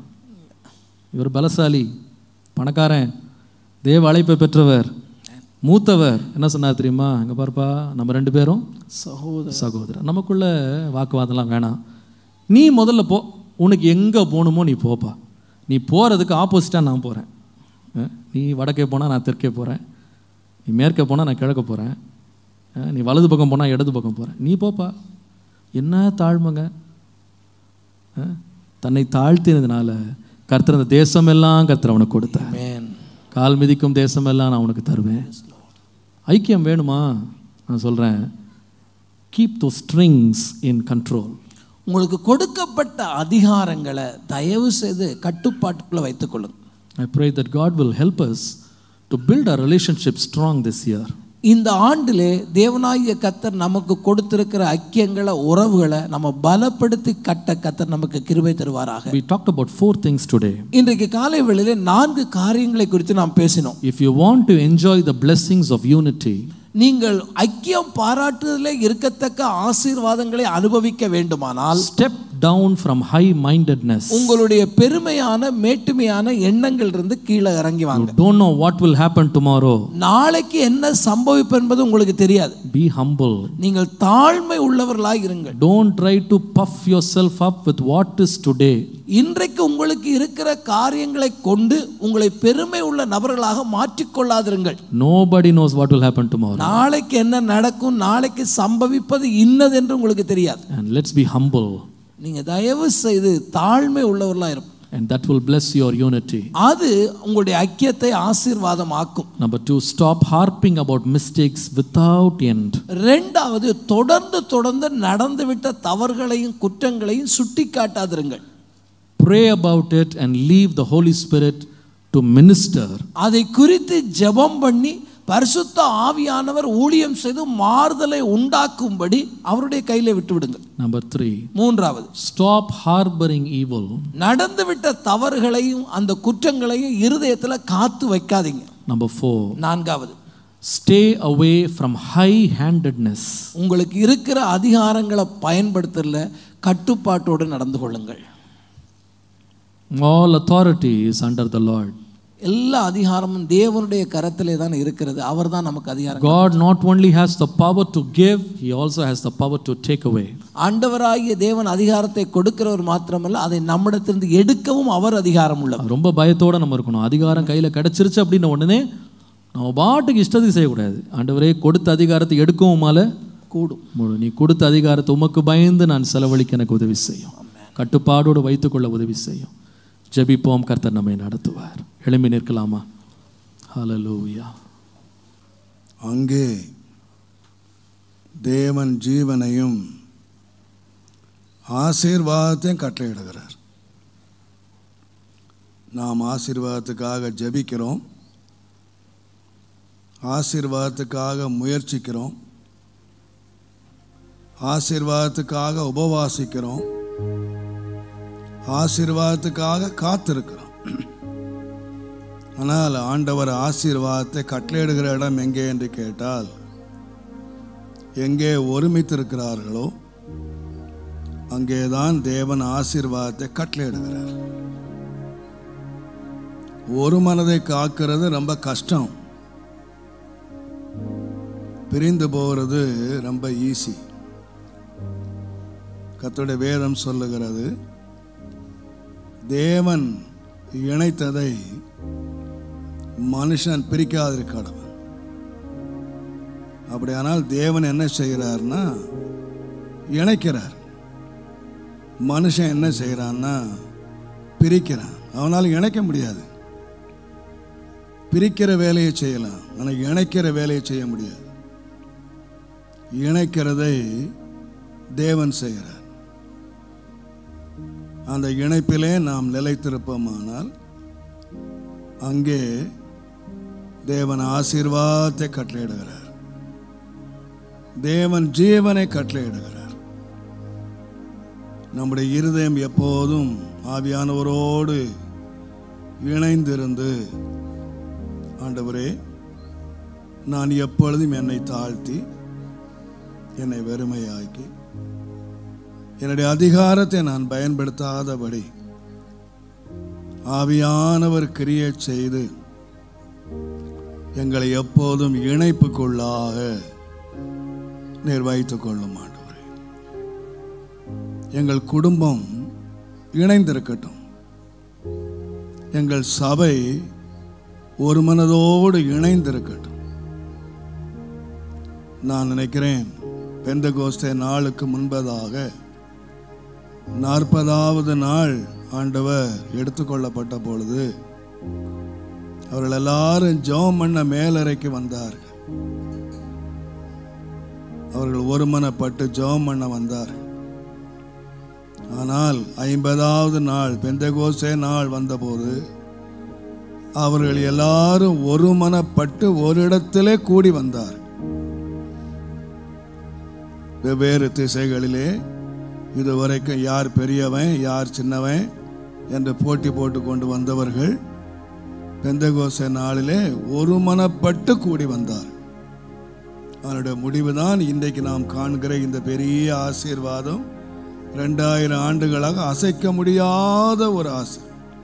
Speaker 1: இவர் பலசாலி பணக்காரன் தேவ அழைப்பை பெற்றவர் மூத்தவர் என்ன சொன்னார் தெரியுமா இங்கே பாருப்பா நம்ம ரெண்டு பேரும்
Speaker 2: சகோதர
Speaker 1: சகோதரர் நமக்குள்ள வாக்குவாதம்லாம் வேணாம் நீ முதல்ல போ உனக்கு எங்கே போகணுமோ நீ போப்பா நீ போகிறதுக்கு ஆப்போசிட்டாக நான் போகிறேன் நீ வடக்கே போனால் நான் தெற்கே போகிறேன் நீ மேற்கே போனால் நான் கிழக்க போகிறேன் நீ வலது பக்கம் போனால் இடது பக்கம் போகிறேன் நீ போப்பா என்ன தாழ்மைங்க அஹ், தன்னை தாழ்த்தினதுனால கர்த்தர் அந்த தேசமெல்லாம் கர்த்தர் அவனுக்கு கொடுத்தார்
Speaker 2: மேன்
Speaker 1: கால் மிதிக்கும் தேசமெல்லாம் நான் உனக்கு தருவேன் ஐக்கியம் வேணுமா நான் சொல்கிறேன் கீப் தோ ஸ்ட்ரிங்ஸ் இன் கண்ட்ரோல்
Speaker 2: உங்களுக்கு கொடுக்கப்பட்ட அதிகாரங்களை தயவு செய்து கட்டுப்பாட்டுக்குள்ள வைத்துக் கொள்ளுங்க
Speaker 1: I pray that God will help us to build a relationship strong this year
Speaker 2: இந்த ஆண்டிலே தேவனாகிய கத்தர் நமக்கு கொடுத்திருக்கிற ஐக்கியங்களை உறவுகளை நம்ம பலப்படுத்தி கட்ட கத்தர் நமக்கு கிருபை தருவாராக
Speaker 1: We talked about four things today.
Speaker 2: இன்றைக்கு காலை வேளையிலே நான்கு காரியங்களை குறித்து நாம் பேசினோம்
Speaker 1: If you want to enjoy the blessings of unity,
Speaker 2: நீங்கள் ஐக்கியம் பாராட்டுதலே இருக்கத்தக்க ஆசீர்வாதங்களை அனுபவிக்க வேண்டுமானால்
Speaker 1: step down from high mindedness.
Speaker 2: உங்களுடைய பெருமையான மேட்டுமையான எண்ணங்கள் இருந்து கீழே இறங்கி
Speaker 1: You
Speaker 2: வாங்க
Speaker 1: don't know what will happen tomorrow.
Speaker 2: நாளைக்கு என்ன சம்பவிப்பு என்பது உங்களுக்கு தெரியாது
Speaker 1: Be humble.
Speaker 2: நீங்கள் தாழ்மை உள்ளவர்களாய் இருங்கள்
Speaker 1: Don't try to puff yourself up with what is today.
Speaker 2: இன்றைக்கு உங்களுக்கு இருக்கிற காரியங்களை கொண்டு உங்களை பெருமை உள்ள நபர்களாக மாற்றிக்கொள்ளாதிருங்கள்
Speaker 1: Nobody knows what will happen tomorrow.
Speaker 2: நாளைக்கு என்ன நடக்கும் நாளைக்கு சம்பவிப்பது இன்னது என்று உங்களுக்கு தெரியாது
Speaker 1: And let's be humble.
Speaker 2: நீங்க தயவு செய்து தாழ்மை உள்ளவர்களா இருக்கும்
Speaker 1: And that will bless your unity.
Speaker 2: அது உங்களுடைய ஐக்கியத்தை ஆசீர்வாதமாக்கும்
Speaker 1: Number two, stop harping about mistakes without end.
Speaker 2: ரெண்டாவது தொடர்ந்து தொடர்ந்து நடந்துவிட்ட தவறுகளையும் குற்றங்களையும் சுட்டி காட்டாதிருங்கள்
Speaker 1: Pray about it and leave the Holy Spirit to minister.
Speaker 2: அதை குறித்து ஜெபம் பண்ணி பரிசுத்த ஆவியானவர் ஊழியம் செய்து மாறுதலை உண்டாக்கும்படி அவருடைய கையில விட்டு விடுங்கள்
Speaker 1: Number three,
Speaker 2: மூன்றாவது
Speaker 1: stop harboring evil.
Speaker 2: நடந்துவிட்ட தவறுகளையும் அந்த குற்றங்களையும் இருதயத்துல காத்து வைக்காதீங்க
Speaker 1: Number four,
Speaker 2: நான்காவது
Speaker 1: stay away from high handedness.
Speaker 2: உங்களுக்கு இருக்கிற அதிகாரங்களை பயன்படுத்தல கட்டுப்பாட்டோடு நடந்து கொள்ளுங்கள்
Speaker 1: All authority is under the Lord.
Speaker 2: எல்லா அதிகாரமும் தேவனுடைய கரத்திலே தான் இருக்கிறது அவர் தான் நமக்கு அதிகாரம்
Speaker 1: God not only has the power to give, He also has the power to take away.
Speaker 2: ஆண்டவராகிய தேவன் அதிகாரத்தை கொடுக்கிறவர் மாத்திரமல்ல அதை நம்மிடத்திலிருந்து எடுக்கவும் அவர் அதிகாரம் உள்ளவர்
Speaker 1: ரொம்ப பயத்தோட நம்ம இருக்கணும் அதிகாரம் கையில் கிடைச்சிருச்சு அப்படின்ன உடனே நம்ம பாட்டுக்கு இஷ்டத்துக்கு செய்யக்கூடாது ஆண்டவரே கொடுத்த அதிகாரத்தை எடுக்கவும் மேலே
Speaker 2: கூடும்
Speaker 1: முழு நீ கொடுத்த அதிகாரத்தை உமக்கு பயந்து நான் செலவழிக்க எனக்கு உதவி செய்யும் கட்டுப்பாடோடு வைத்துக்கொள்ள உதவி செய்யும் ஜெபிப்போம் கர்த்தர் நம்மை நடத்துவார் எழும்பி நிற்கலாமா ஹalleluya
Speaker 3: அங்கே தேவன் ஜீவனையும் ஆசீர்வாதத்தையும் கட்டளையிடுகிறார் நாம் ஆசீர்வாதத்துக்காக ஜெபிக்கிறோம் ஆசீர்வாதத்துக்காக முயற்சிக்கிறோம் ஆசீர்வாதத்துக்காக உபவாசிக்கிறோம் ஆசீர்வாதத்துக்காக காத்திருக்கிறோம் ஆனால் ஆண்டவர் ஆசீர்வாதத்தை கட்டளையிடுகிற இடம் எங்கே என்று கேட்டால் எங்கே ஒருமித்திருக்கிறார்களோ அங்கேதான் தேவன் ஆசீர்வாதத்தை கட்டளையிடுகிறார் ஒரு மனதை காக்கிறது ரொம்ப கஷ்டம் பிரிந்து போகிறது ரொம்ப ஈஸி கர்த்தருடைய வேதம் சொல்லுகிறது தேவன் இணைத்ததை மனுஷன் பிரிக்காதிருக்க கடவன் அப்படியானால் தேவன் என்ன செய்கிறார்னா இணைக்கிறார் மனுஷன் என்ன செய்கிறான்னா பிரிக்கிறான் அவனால் இணைக்க முடியாது பிரிக்கிற வேலையை செய்யலாம் ஆனால் இணைக்கிற வேலையை செய்ய முடியாது இணைக்கிறதை தேவன் செய்கிறார் அந்த இணைப்பிலே நாம் நிலைத்திருப்போமானால் அங்கே தேவன் ஆசீர்வாதத்தை கட்டளையிடுகிறார் தேவன் ஜீவனை கட்டளையிடுகிறார் நம்முடைய இருதயம் எப்போதும் ஆவியானவரோடு இணைந்திருந்து ஆண்டவரே நான் எப்பொழுதும் என்னை தாழ்த்தி என்னை வெறுமையாக்கி என்னுடைய அதிகாரத்தை நான் பயன்படுத்தாதபடி ஆவியானவர் கிரியை செய்து எங்களை எப்போதும் இணைப்புக்குள்ளாக நீர் வைத்துக் கொள்ளும் ஆண்டவரே எங்கள் குடும்பம் இணைந்திருக்கட்டும் எங்கள் சபை ஒரு மனதோடு இணைந்திருக்கட்டும் நான் நினைக்கிறேன் பெந்தகோஸ்தே நாளுக்கு முன்பதாக நாற்பதாவது நாள் ஆண்டவர் எடுத்துக்கொள்ளப்பட்ட பொழுது அவர்கள் எல்லாரும் ஜெபம் பண்ண மேலறைக்கு வந்தார்கள் அவர்கள் ஒருமனப்பட்டு ஜெபம் பண்ண வந்தார்கள் ஆனால் ஐம்பதாவது நாள் பெந்தகோசே நாள் வந்தபோது அவர்கள் எல்லாரும் ஒருமனப்பட்டு ஒரு இடத்திலே கூடி வந்தார்கள் வெவ்வேறு திசைகளிலே இதுவரைக்கும் யார் பெரியவன் யார் சின்னவன் என்று போட்டி போட்டு கொண்டு வந்தவர்கள் பெந்தகோச நாளிலே ஒருமனப்பட்டு கூடி வந்தார் அதனுடைய முடிவு தான் இன்றைக்கு நாம் காண்கிற இந்த பெரிய ஆசீர்வாதம் ரெண்டாயிரம் ஆண்டுகளாக அசைக்க முடியாத ஒரு ஆசை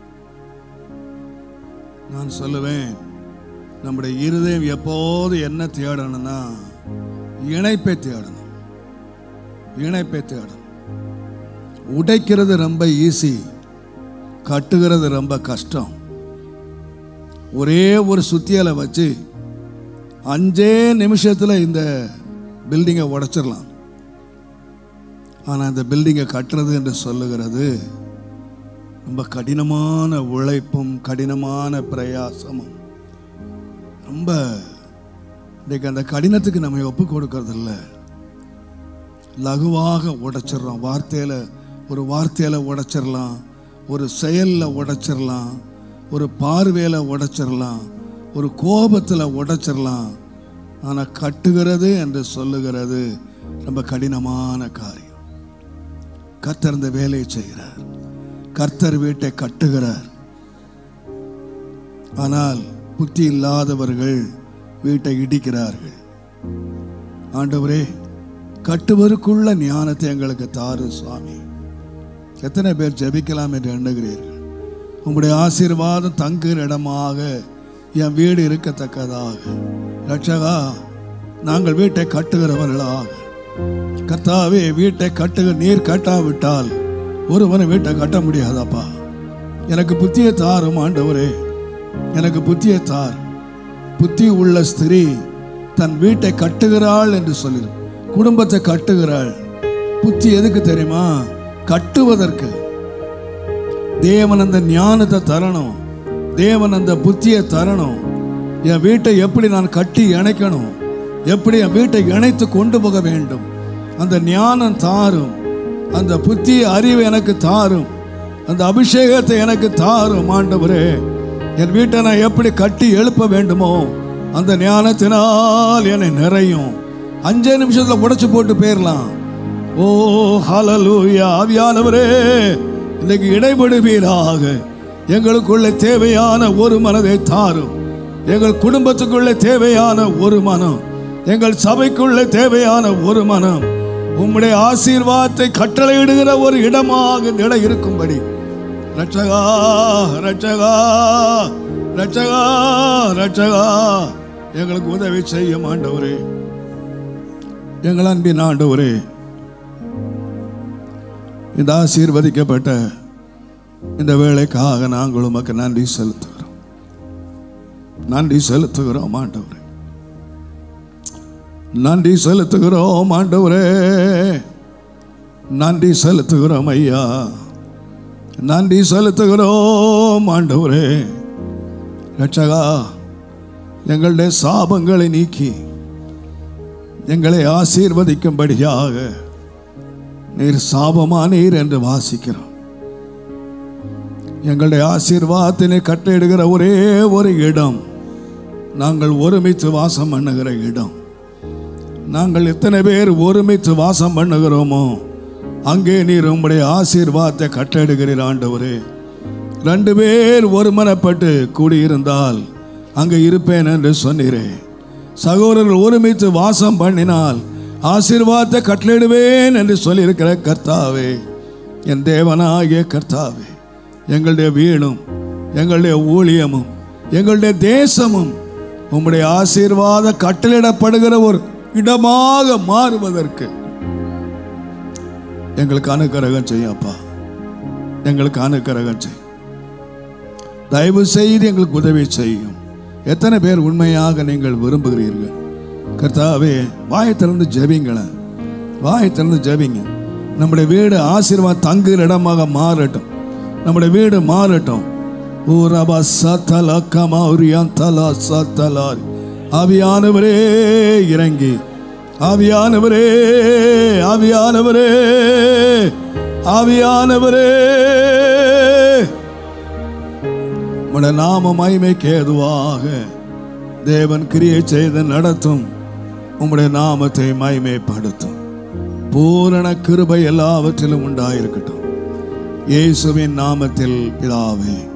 Speaker 3: நான் சொல்லுவேன் நம்முடைய இருதயம் எப்போது என்ன தேடணும்னா இணைப்பை தேடணும் இணைப்பை தேடணும் உடைக்கிறது ரொம்ப ஈஸி கட்டுகிறது ரொம்ப கஷ்டம் ஒரே ஒரு சுத்தியலை வச்சு அஞ்சே நிமிஷத்தில் இந்த பில்டிங்கை உடைச்சிடலாம் ஆனால் இந்த பில்டிங்கை கட்டுறது என்று சொல்லுகிறது ரொம்ப கடினமான உழைப்பும் கடினமான பிரயாசமும் ரொம்ப இன்றைக்கு அந்த கடினத்துக்கு நம்ம ஒப்பு கொடுக்கறது இல்லை லகுவாக உடைச்சிடுறோம் வார்த்தையில் ஒரு வார்த்தையில் உடைச்சிடலாம் ஒரு செயலில் உடைச்சிடலாம் ஒரு பார்வையில் உடைச்சிடலாம் ஒரு கோபத்தில் உடைச்சிடலாம் ஆனால் கட்டுகிறது என்று சொல்லுகிறது ரொம்ப கடினமான காரியம் கர்த்தர் இந்த வேலையை செய்கிறார் கர்த்தர் வீட்டை கட்டுகிறார் ஆனால் புத்தி இல்லாதவர்கள் வீட்டை இடிக்கிறார்கள் ஆண்டவரே கட்டுவருக்குள்ள ஞானத்தை எங்களுக்கு தாரு சுவாமி எத்தனை பேர் ஜெபிக்கலாம் என்று எண்ணுகிறீர்கள் உங்களுடைய ஆசீர்வாதம் தங்குகிற இடமாக என் வீடு இருக்கத்தக்கதாக ரட்சகா நாங்கள் வீட்டை கட்டுகிறவர்களாக கர்த்தாவே வீட்டை கட்டுக நீர் கட்டாவிட்டால் ஒருவனை வீட்டை கட்ட முடியாதாப்பா எனக்கு புத்தியை தாரும் ஆண்டவரே எனக்கு புத்தியை தார் புத்தி உள்ள ஸ்திரீ தன் வீட்டை கட்டுகிறாள் என்று சொல்லிடும் குடும்பத்தை கட்டுகிறாள் புத்தி எதுக்கு தெரியுமா கட்டுவதற்கு தேவன் அந்த ஞானத்தை தரணும் தேவன் அந்த புத்தியை தரணும் என் வீட்டை எப்படி நான் கட்டி இணைக்கணும் எப்படி என் வீட்டை இணைத்து கொண்டு போக வேண்டும் அந்த ஞானம் தாரும் அந்த புத்தி அறிவு எனக்கு தாரும் அந்த அபிஷேகத்தை எனக்கு தாரும் ஆண்டவரே என் வீட்டை நான் எப்படி கட்டி எழுப்ப வேண்டுமோ அந்த ஞானத்தினால் என்னை நிறையும் அஞ்சே நிமிஷத்துல உடைச்சு போட்டு போயிடலாம் ஓ ஹalleluya ஆவியானவரே இன்னைக்கு இடைபடுவீராக எங்களுக்குள்ள தேவையான ஒரு மனதை தாரும் எங்கள் குடும்பத்துக்குள்ள தேவையான ஒரு மனம் எங்கள் சபைக்குள்ள தேவையான ஒரு மனம் உம்முடைய ஆசீர்வாதத்தை கட்டளையிடுகிற ஒரு இடமாக இந்த இடம் இருக்கும்படி ரட்சகா ரட்சகா ரட்சகா ரட்சகா எங்களுக்கு உதவி செய்யும் ஆண்டவரே எங்கள் அன்பின் ஆண்டவரே இந்த ஆசீர்வதிக்கப்பட்ட இந்த வேலைக்காக நாங்கள் உமக்கு நன்றி செலுத்துகிறோம் நன்றி செலுத்துகிறோம் ஆண்டவரே நன்றி செலுத்துகிறோம் ஆண்டவரே நன்றி செலுத்துகிறோம் ஐயா நன்றி செலுத்துகிறோம் ஆண்டவரே ரட்சகா எங்களுடைய சாபங்களை நீக்கி எங்களை ஆசீர்வதிக்கும்படியாக நீர் சாபமானீர் என்று வாசிக்கிறோம் எங்களுடைய ஆசீர்வாதத்தினை கட்டளையிடுகிற ஒரே ஒரு இடம் நாங்கள் ஒருமித்து வாசம் பண்ணுகிற இடம் நாங்கள் எத்தனை பேர் ஒருமித்து வாசம் பண்ணுகிறோமோ அங்கே நீர் உம்முடைய ஆசீர்வாதத்தை கட்டளையிடுகிறீர் ஆண்டவரே ரெண்டு பேர் ஒருமனப்பட்டு கூடியிருந்தால் அங்கே இருப்பேன் என்று சொன்னீரே சகோதரர்கள் ஒருமித்து வாசம் பண்ணினால் ஆசீர்வாதத்தை கட்டளையிடுவேன் என்று சொல்லியிருக்கிற கர்த்தாவே என் தேவனாகிய கர்த்தாவே எங்களுடைய வீடும் எங்களுடைய ஊழியமும் எங்களுடைய தேசமும் உம்முடைய ஆசீர்வாத கட்டளிடப்படுகிற ஒரு இடமாக மாறுவதற்கு எங்களுக்கு அனுக்கிரகம் செய்யும் அப்பா எங்களுக்கு அனுக்கிரகம் செய்யும் தயவு செய்து எங்களுக்கு உதவி செய்யும் எத்தனை பேர் உண்மையாக நீங்கள் விரும்புகிறீர்கள் கர்த்தாவே வாயை திறந்து ஜெபிங்களேன் வாயை திறந்து ஜெபிங்க நம்முடைய வீடு ஆசீர்வாதம் தங்குகிற இடமாக மாறட்டும் நம்முடைய வீடு மாறட்டும் ஊரபா சத்தலா கமௌரியான் தலா சத்தலா ஆவியானவரே இறங்கி ஆவியானவரே ஆவியானவரே ஆவியானவரே உம்முடைய நாம மகிமைக்கு ஏதுவாக தேவன் கிரியை செய்து நடத்தும் உம்முடைய நாமத்தை மகிமைப்படுத்தும் பூரண கிருபை எல்லாவற்றிலும் உண்டாயிருக்கட்டும் இயேசுவின் நாமத்தில் பிதாவே